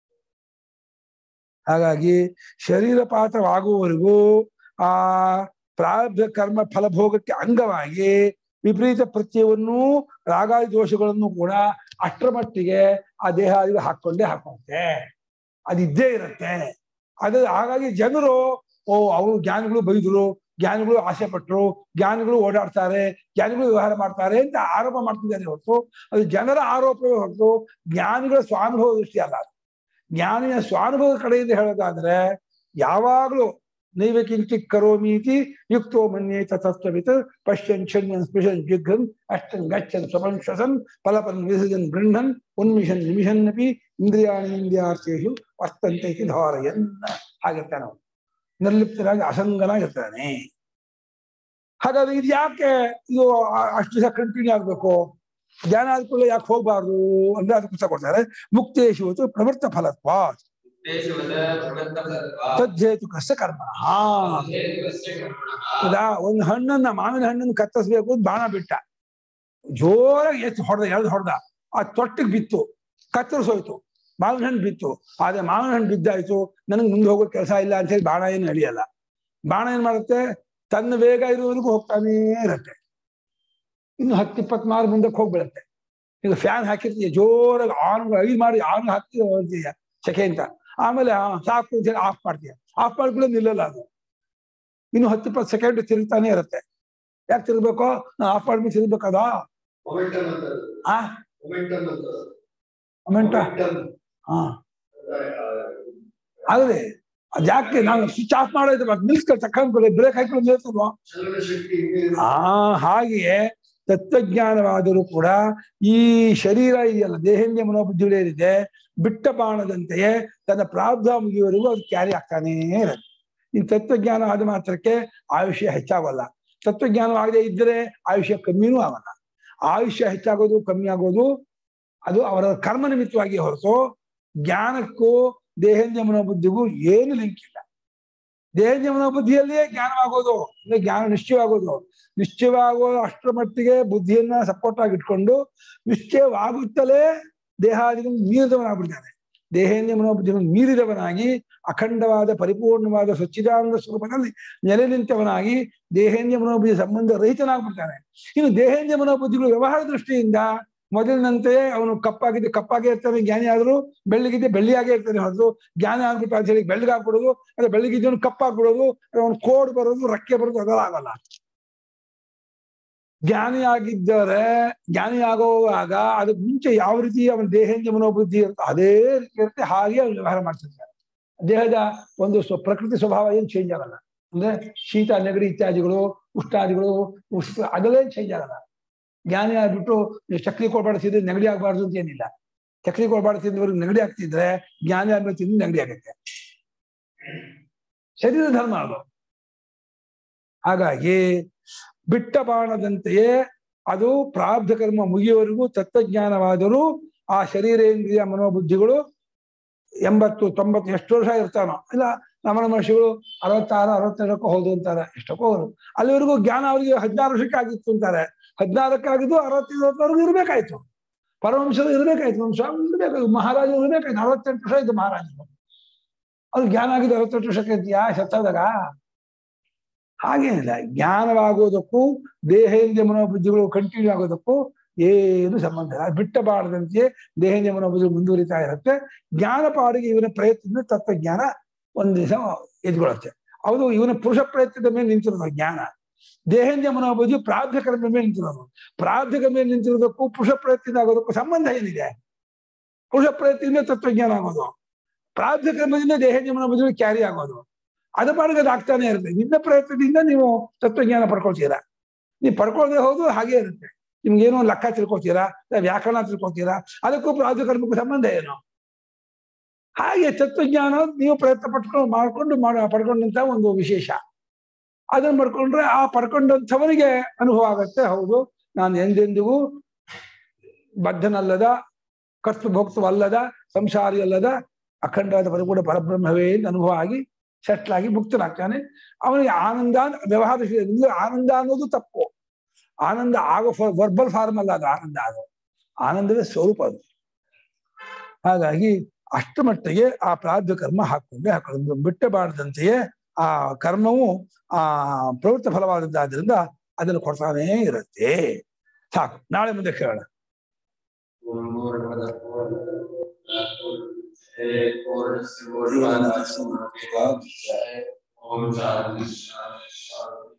ಹಾಗಾಗಿ ಶರೀರ ಪಾತ್ರವಾಗುವವರೆಗೂ ಆ ಪ್ರಾರಬ್ಧ ಕರ್ಮ ಫಲಭೋಗಕ್ಕೆ ಅಂಗವಾಗಿ ವಿಪರೀತ ಪ್ರತ್ಯವನ್ನು ರಾಗಾದಿ ದೋಷಗಳನ್ನು ಕೂಡ ಅಷ್ಟರ ಮಟ್ಟಿಗೆ ಆ ದೇಹಾದಿಗಳು ಹಾಕೊಂಡೇ ಹಾಕುತ್ತೆ ಅದಿದ್ದೇ ಇರುತ್ತೆ ಅದ ಹಾಗಾಗಿ ಜನರು ಓ ಅವರು ಜ್ಞಾನಿಗಳು ಬೈದ್ರು ಜ್ಞಾನಿಗಳು ಆಸೆ ಪಟ್ಟರು ಜ್ಞಾನಿಗಳು ಓಡಾಡ್ತಾರೆ ಜ್ಞಾನಿಗಳು ವ್ಯವಹಾರ ಮಾಡ್ತಾರೆ ಅಂತ ಆರೋಪ ಮಾಡ್ತಿದ್ದಾರೆ ಹೊರತು ಅದು ಜನರ ಆರೋಪವೇ ಹೊರತು ಜ್ಞಾನಿಗಳ ಸ್ವಾನುಭವ ದೃಷ್ಟಿ ಅಲ್ಲ ಅದು. ಜ್ಞಾನಿಯ ಸ್ವಾನುಭವದ ಕಡೆಯಿಂದ ಹೇಳೋದಾದ್ರೆ ಯಾವಾಗಲೂ ನೈವ ಕಿಂಚಿತ್ ಕರೋಮೀತಿ ಯುಕ್ತೋ ಮನ್ಯೇತ ತತ್ವವಿತ್ ಪಶ್ಯನ್ ಕ್ಷಣ್ಯನ್ ಸ್ಪೃಶನ್ ಜಿಘ್ರನ್ ಅಷ್ಟನ್ ಗಚ್ಚನ್ ಸ್ವಪನ್ ಶ್ವಸನ್ ಫಲಪನ್ ವಿಸರ್ಜನ್ ಗೃಹನ್ ಉನ್ಮಿಷನ್ ನಿಮಿಷನ್ನಪಿ ಇಂದ್ರಿಯಾಣಿ ಇಂದ್ರಿಯಾರ್ಥೇಶು ವರ್ತಂತೆ ಇತಿ ಧಾರಯನ್ ಹಾಗಿರ್ತಾನೆ ಅವನು ನಿರ್ಲಿಪ್ತನಾಗಿ ಅಸಂಗನಾಗಿರ್ತಾನೆ ಹಾಗಾದ್ರೆ ಇದು ಯಾಕೆ ಇದು ಆ- ಅಷ್ಟು ದಿವಸ ಕಂಟಿನ್ಯೂ ಆಗ್ಬೇಕು ಜ್ಞಾನ ಆದ್ಕೂಡಲೇ ಯಾಕೆ ಹೋಗ್ಬಾರ್ದು ಅಂದ್ರೆ ಅದಕ್ಕೆ ಪುಸ್ತಕ ಕೊಡ್ತಾರೆ ಮುಕ್ತೇಶು ಹೊತ್ತು ಪ್ರವೃತ್ತ ಫಲತ್ವ ಉದ್ದೇಶವದ ಪ್ರವೃತ್ತಫಲತ್ವ ತಜ್ಜೇತುಕಸ್ಯ ಕರ್ಮ ಹಾ ಹೇತುಕಸ್ಯ ಕರ್ಮಣಃ. ಹೌದಾ ಒಂದ್ ಹಣ್ಣನ್ನ ಮಾವಿನ ಹಣ್ಣನ್ನು ಕತ್ತರಿಸ್ಬೇಕು ಅಂತ ಬಾಣ ಬಿಟ್ಟ ಜೋರಾಗಿ ಎತ್ತು ಹೊಡೆದ ಎಳ್ದು ಹೊಡೆದ ಆ ತೊಟ್ಟಿಗೆ ಬಿತ್ತು ಕತ್ತರಿಸೋಯ್ತು ಮಾವಿನ ಹಣ್ಣು ಬಿತ್ತು ಆದ್ರೆ ಮಾವಿನ ಹಣ್ಣು ಬಿದ್ದಾಯ್ತು ನನಗೆ ಮುಂದೆ ಹೋಗೋ ಕೆಲಸ ಇಲ್ಲ ಅಂತ ಹೇಳಿ ಬಾಣ ಏನು ಎಳಿಯಲ್ಲ ಬಾಣ ಏನ್ ಮಾಡುತ್ತೆ ತನ್ನ ವೇಗ ಇರುವವರೆಗೂ ಹೋಗ್ತಾನೇ ಇರತ್ತೆ ಇನ್ನು ಹತ್ತು ಇಪ್ಪತ್ತು ಮಾರು ಮುಂದಕ್ಕೆ ಹೋಗ್ಬಿಡತ್ತೆ ಈಗ ಫ್ಯಾನ್ ಹಾಕಿರ್ತೀಯ ಜೋರಾಗಿ ಆನ್ ಐದು ಮಾಡಿ ಆನ್ ಹಾಕಿ ಹೋಗ್ತೀಯ ಸೆಕೆ ಅಂತ ಆಮೇಲೆ ಆ, ಸಾಕು ಅಂತ ಹೇಳಿ ಆಫ್ ಮಾಡ್ತೀಯ ಆಫ್ ಮಾಡ್ಕೊಳ್ಳೋ ನಿಲ್ಲಲ್ಲ ಅದು ಇನ್ನು ಹತ್ತು ಇಪ್ಪತ್ತು ಸೆಕೆಂಡ್ ತಿರುಗ್ತಾನೆ ಇರುತ್ತೆ ಯಾಕೆ ತಿರ್ಬೇಕು ನಾ ಆಫ್ ಮಾಡ್ಬಿಟ್ಟು ತಿರ್ಬೇಕದ ಮೊಮೆಂಟಮ್ ಅಂತ ಆ ಮೊಮೆಂಟಮ್ ಅಂತ ಮೊಮೆಂಟ ಮೊಮೆಂಟಮ್ ಹಾ ಆಗದೆ ಅದ್ ಯಾಕೆ ನಾನು ಸ್ವಿಚ್ ಆಫ್ ಮಾಡೋದು ಮತ್ತೆ ನಿಲ್ಸ್ಕೊಂಡು ತಕೊಂಡ್ಕೊಳ್ಳಿ ಬ್ರೇಕ್ ಹಾಕೊಂಡು ನಿಲ್ಸಲ್ವಾ ಚಲನ ಶಕ್ತಿ ಹಿಂಗೆ ಇರುತ್ತೆ. ಆ ಹಾಗೆಯೇ ತತ್ವಜ್ಞಾನವಾದರೂ ಕೂಡ ಈ ಶರೀರ ಇದೆಯಲ್ಲ ದೇಹೇಂದ್ರಿಯ ಮನೋಬುದ್ಧಿಗಳೇನಿದೆ ಬಿಟ್ಟ ಬಾಣದಂತೆಯೇ ತನ್ನ ಪ್ರಾಬ್ಧ ಮುಗಿಯುವವರೆಗೂ ಅದು ಕ್ಯಾರಿ ಆಗ್ತಾನೇ ಇರುತ್ತೆ ಈ ತತ್ವಜ್ಞಾನ ಆದ ಮಾತ್ರಕ್ಕೆ ಆಯುಷ್ಯ ಹೆಚ್ಚಾಗಲ್ಲ ತತ್ವಜ್ಞಾನವಾಗದೇ ಇದ್ದರೆ ಆಯುಷ್ಯ ಕಮ್ಮಿನೂ ಆಗಲ್ಲ ಆಯುಷ್ಯ ಹೆಚ್ಚಾಗೋದು ಕಮ್ಮಿ ಆಗೋದು ಅದು ಅವರ ಕರ್ಮ ನಿಮಿತ್ತವಾಗಿ ಹೊರತು ಜ್ಞಾನಕ್ಕೂ ದೇಹೇಂದ್ರಿಯ ಮನೋಬುದ್ಧಿಗೂ ಏನು ಲಿಂಕ್ ಇಲ್ಲ ದೇಹೇಂದ್ರಿಯ ಮನೋಬುದ್ಧಿಯಲ್ಲಿಯೇ ಜ್ಞಾನವಾಗೋದು ಅಂದ್ರೆ ಜ್ಞಾನ ನಿಶ್ಚಯವಾಗೋದು ನಿಶ್ಚಯವಾಗುವ ಅಷ್ಟರ ಮಟ್ಟಿಗೆ ಬುದ್ಧಿಯನ್ನ ಸಪೋರ್ಟ್ ಆಗಿ ಇಟ್ಕೊಂಡು ನಿಶ್ಚಯವಾಗುತ್ತಲೇ ದೇಹಾದಿಗಳು ಮೀರಿದವನಾಗ್ಬಿಡ್ತಾನೆ ದೇಹೇಂದ್ರಿಯ ಮನೋಬುದ್ಧಿಗಳನ್ನು ಮೀರಿದವನಾಗಿ ಅಖಂಡವಾದ ಪರಿಪೂರ್ಣವಾದ ಸ್ವಚ್ಛಿದಾನಂದ ಸ್ವರೂಪದಲ್ಲಿ ನೆಲೆ ನಿಂತವನಾಗಿ ದೇಹೇಂದ್ರಿಯ ಮನೋಬುದ್ಧಿ ಸಂಬಂಧ ರಹಿತನಾಗ್ಬಿಡ್ತಾನೆ ಇನ್ನು ದೇಹೇಂದ್ರಿಯ ಮನೋಬುದ್ಧಿಗಳು ವ್ಯವಹಾರ ದೃಷ್ಟಿಯಿಂದ ಮೊದಲಿನಂತೆಯೇ ಅವನು ಕಪ್ಪಾಗಿದ್ದೆ ಕಪ್ಪಾಗೇ ಇರ್ತಾನೆ ಜ್ಞಾನಿ ಆದ್ರೂ ಬೆಳ್ಳಿಗಿದ್ದೆ ಬೆಳ್ಳಿಯಾಗೇ ಇರ್ತಾನೆ ಹೊರತು ಜ್ಞಾನ ಆಗ್ಬಿಟ್ಟು ಅಂತ ಹೇಳಿ ಬೆಳ್ಳಗಾಗ್ಬಿಡೋದು ಅದೇ ಬೆಳಗಿದ್ದವನು ಕಪ್ಪಾಗ್ಬಿಡೋದು ಅವನು ಕೋಡ್ ಬರೋದು ರಕ್ಕೆ ಬರೋದು ಅದೆಲ್ಲ ಆಗಲ್ಲ ಜ್ಞಾನಿಯಾಗಿದ್ದರೆ ಜ್ಞಾನಿ ಆಗೋವಾಗ ಅದಕ್ಕೆ ಮುಂಚೆ ಯಾವ ರೀತಿ ಅವನ ದೇಹೇಂದ್ರಿಯ ಮನೋಬುದ್ಧಿ ಇರುತ್ತೆ ಅದೇ ರೀತಿ ಇರುತ್ತೆ ಹಾಗೆ ಅವನು ವ್ಯವಹಾರ ಮಾಡ್ತಿರ್ತಾನೆ ದೇಹದ ಒಂದು ಸ್ವ ಪ್ರಕೃತಿ ಸ್ವಭಾವ ಏನು ಚೇಂಜ್ ಆಗಲ್ಲ ಅಂದ್ರೆ ಶೀತ ನೆಗಡಿ ಇತ್ಯಾದಿಗಳು ಉಷ್ಣಾದಿಗಳು ಉಷ್ಣ ಅದೆಲ್ಲ ಚೇಂಜ್ ಆಗಲ್ಲ ಜ್ಞಾನಿ ಆಗ್ಬಿಟ್ಟು ನೀವು ಚಕ್ಲಿ ಕೊಡ್ಬಾರ್ದು ತಿಂದ್ರೆ ನೆಗಡಿ ಆಗ್ಬಾರ್ದು ಅಂತ ಏನಿಲ್ಲ ಚಕ್ಲಿ ಕೊಡ್ಬಾರ್ದು ತಿಂದವ್ರಿಗೆ ನೆಗಡಿ ಆಗ್ತಿದ್ರೆ ಜ್ಞಾನಿ ಆದ್ಮೇಲೆ ತಿಂದು ನೆಗಡಿ ಆಗುತ್ತೆ ಶರೀರ ಧರ್ಮ ಅದು ಹಾಗಾಗಿ ಬಿಟ್ಟ ಬಾಣದಂತೆಯೇ ಅದು ಪ್ರಾಬ್ಧ ಕರ್ಮ ಮುಗಿಯುವವರೆಗೂ ತತ್ವಜ್ಞಾನವಾದರೂ ಆ ಶರೀರೇಂದ್ರಿಯ ಮನೋಬುದ್ಧಿಗಳು ಎಂಬತ್ತು ತೊಂಬತ್ತು ಎಷ್ಟು ವರ್ಷ ಇರ್ತಾನೋ ಇಲ್ಲ ರಮಣ ಮಹರ್ಷಿಗಳು ಅರವತ್ತಾರು ಅರವತ್ತೆರಡಕ್ಕೂ ಹೌದು ಅಂತಾರೆ ಎಷ್ಟಕ್ಕೂ ಹೋದ್ರು ಅಲ್ಲಿವರೆಗೂ ಜ್ಞಾನ ಅವರಿಗೆ ಹದಿನಾರು ವರ್ಷಕ್ಕೆ ಆಗಿತ್ತು ಅಂತಾರೆ ಹದಿನಾರಕ್ಕಾಗಿದ್ದು ಅರವತ್ತೈದವರೆಗೂ ಇರ್ಬೇಕಾಯ್ತು ಪರಮಂಶರು ಇರ್ಬೇಕಾಯ್ತು ನಮ್ಮ ಸ್ವಾಮಿ ಇರ್ಬೇಕಾಯ್ತು ಮಹಾರಾಜರು ಇರ್ಬೇಕಾಯ್ತು ಅರವತ್ತೆಂಟು ವರ್ಷ ಇದ್ದು ಮಹಾರಾಜರು ಅವ್ರು ಜ್ಞಾನ ಆಗಿದ್ದು ಅರವತ್ತೆಂಟು ವರ್ಷಕ್ಕೆ ಇದೆಯಾ ಸತ್ತದಾಗ ಹಾಗೇನಿಲ್ಲ ಜ್ಞಾನವಾಗೋದಕ್ಕೂ ದೇಹೇಂದ್ರಿಯ ಮನೋಬುದ್ಧಿಗಳು ಕಂಟಿನ್ಯೂ ಆಗೋದಕ್ಕೂ ಏನು ಸಂಬಂಧ ಇಲ್ಲ ಅದು ಬಿಟ್ಟ ಬಾಳದಂತೆ ದೇಹೇಂದ್ರಿಯ ಮನೋಬುದ್ಧಿ ಮುಂದುವರಿತಾ ಇರುತ್ತೆ ಜ್ಞಾನ ಪಾಡಿಗೆ ಇವನ ಪ್ರಯತ್ನದಿಂದ ತತ್ವಜ್ಞಾನ ಒಂದ್ ದಿವಸ ಎದ್ಕೊಳ್ಳುತ್ತೆ ಹೌದು ಇವನ ಪುರುಷ ಪ್ರಯತ್ನದ ಮೇಲೆ ನಿಂತಿರೋದು ಜ್ಞಾನ ದೇಹೇಂದ್ರಿಯ ಮನೋಬುದ್ಧಿ ಪ್ರಾಬ್ಧ ಕರ್ಮದ ಮೇಲೆ ನಿಂತಿರೋದು ಪ್ರಾಬ್ಧ ಕರ್ಮ ಮೇಲೆ ನಿಂತಿರೋದಕ್ಕೂ ಪುರುಷ ಪ್ರಯತ್ನದಿಂದ ಆಗೋದಕ್ಕೂ ಸಂಬಂಧ ಏನಿದೆ ಪುರುಷ ಪ್ರಯತ್ನದಿಂದ ತತ್ವಜ್ಞಾನ ಆಗೋದು ಪ್ರಾಬ್ಧ ಕರ್ಮದಿಂದ ದೇಹೇಂದ್ರಿಯ ಮನೋಬುದ್ಧಿ ಕ್ಯಾರಿ ಆಗೋದು ಅದ ಪಾಡಿಗೆ ಅದು ಆಗ್ತಾನೆ ಇರುತ್ತೆ ನಿನ್ನ ಪ್ರಯತ್ನದಿಂದ ನೀವು ತತ್ವಜ್ಞಾನ ಪಡ್ಕೊಳ್ತೀರಾ ನೀವು ಪಡ್ಕೊಳ್ಳದೆ ಹೋದು ಹಾಗೆ ಇರುತ್ತೆ ನಿಮ್ಗೆ ಏನೋ ಒಂದು ಲೆಕ್ಕ ತಿಳ್ಕೊತೀರಾ ಇಲ್ಲ ವ್ಯಾಕರಣ ತಿಳ್ಕೊತೀರಾ ಅದಕ್ಕೂ ಪ್ರಾಧಿಕರ್ಮಕ್ಕೂ ಸಂಬಂಧ ಏನು ಹಾಗೆ ತತ್ವಜ್ಞಾನ ನೀವು ಪ್ರಯತ್ನ ಪಟ್ಕೊಂಡು ಮಾಡ್ಕೊಂಡು ಮಾಡ ಪಡ್ಕೊಂಡಂತ ಒಂದು ವಿಶೇಷ ಅದನ್ನ ಪಡ್ಕೊಂಡ್ರೆ ಆ ಪಡ್ಕೊಂಡಂಥವನಿಗೆ ಅನುಭವ ಆಗತ್ತೆ ಹೌದು ನಾನು ಎಂದೆಂದಿಗೂ ಬದ್ಧನಲ್ಲದ ಕರ್ತೃಭೋಕ್ತವಲ್ಲದ ಸಂಸಾರಿ ಅಲ್ಲದ ಅಖಂಡವಾದ ಪರಿಪೂರ್ಣ ಪರಬ್ರಹ್ಮವೇ ಅಂತ ಅನುಭವ ಆಗಿ ಸೆಟ್ಲ್ ಆಗಿ ಮುಕ್ತನಾಗ್ತಾನೆ ಅವನಿಗೆ ಆನಂದ ವ್ಯವಹಾರ ವಿಷಯದಲ್ಲಿ ಆನಂದ ಅನ್ನೋದು ತಪ್ಪು ಆನಂದ ಆಗೋ ವರ್ಬಲ್ ಫಾರ್ಮ್ ಅಲ್ಲ ಅದು ಆನಂದ ಅದು ಆನಂದವೇ ಸ್ವರೂಪ ಅದು ಹಾಗಾಗಿ ಅಷ್ಟು ಮಟ್ಟಿಗೆ ಆ ಪ್ರಾರ್ಧ ಕರ್ಮ ಹಾಕೊಂಡೆ ಹಾಕೊಂಡು ಬಿಟ್ಟಬಾರದಂತೆಯೇ ಆ ಕರ್ಮವು ಆ ಪ್ರವೃತ್ತ ಫಲವಾದದ್ದಾದ್ರಿಂದ ಅದನ್ನು ಕೊಡ್ತಾನೇ ಇರುತ್ತೆ ಸಾಕು ನಾಳೆ ಮುಂದೆ ಕೇಳೋಣ पूर्णमदः पूर्णस्य पूर्णस्य पूर्णमादाय पूर्णमेवावशिष्यते ಓಂ ಶಾಂತಿ ಶಾಂತಿ ಶಾಂತಿ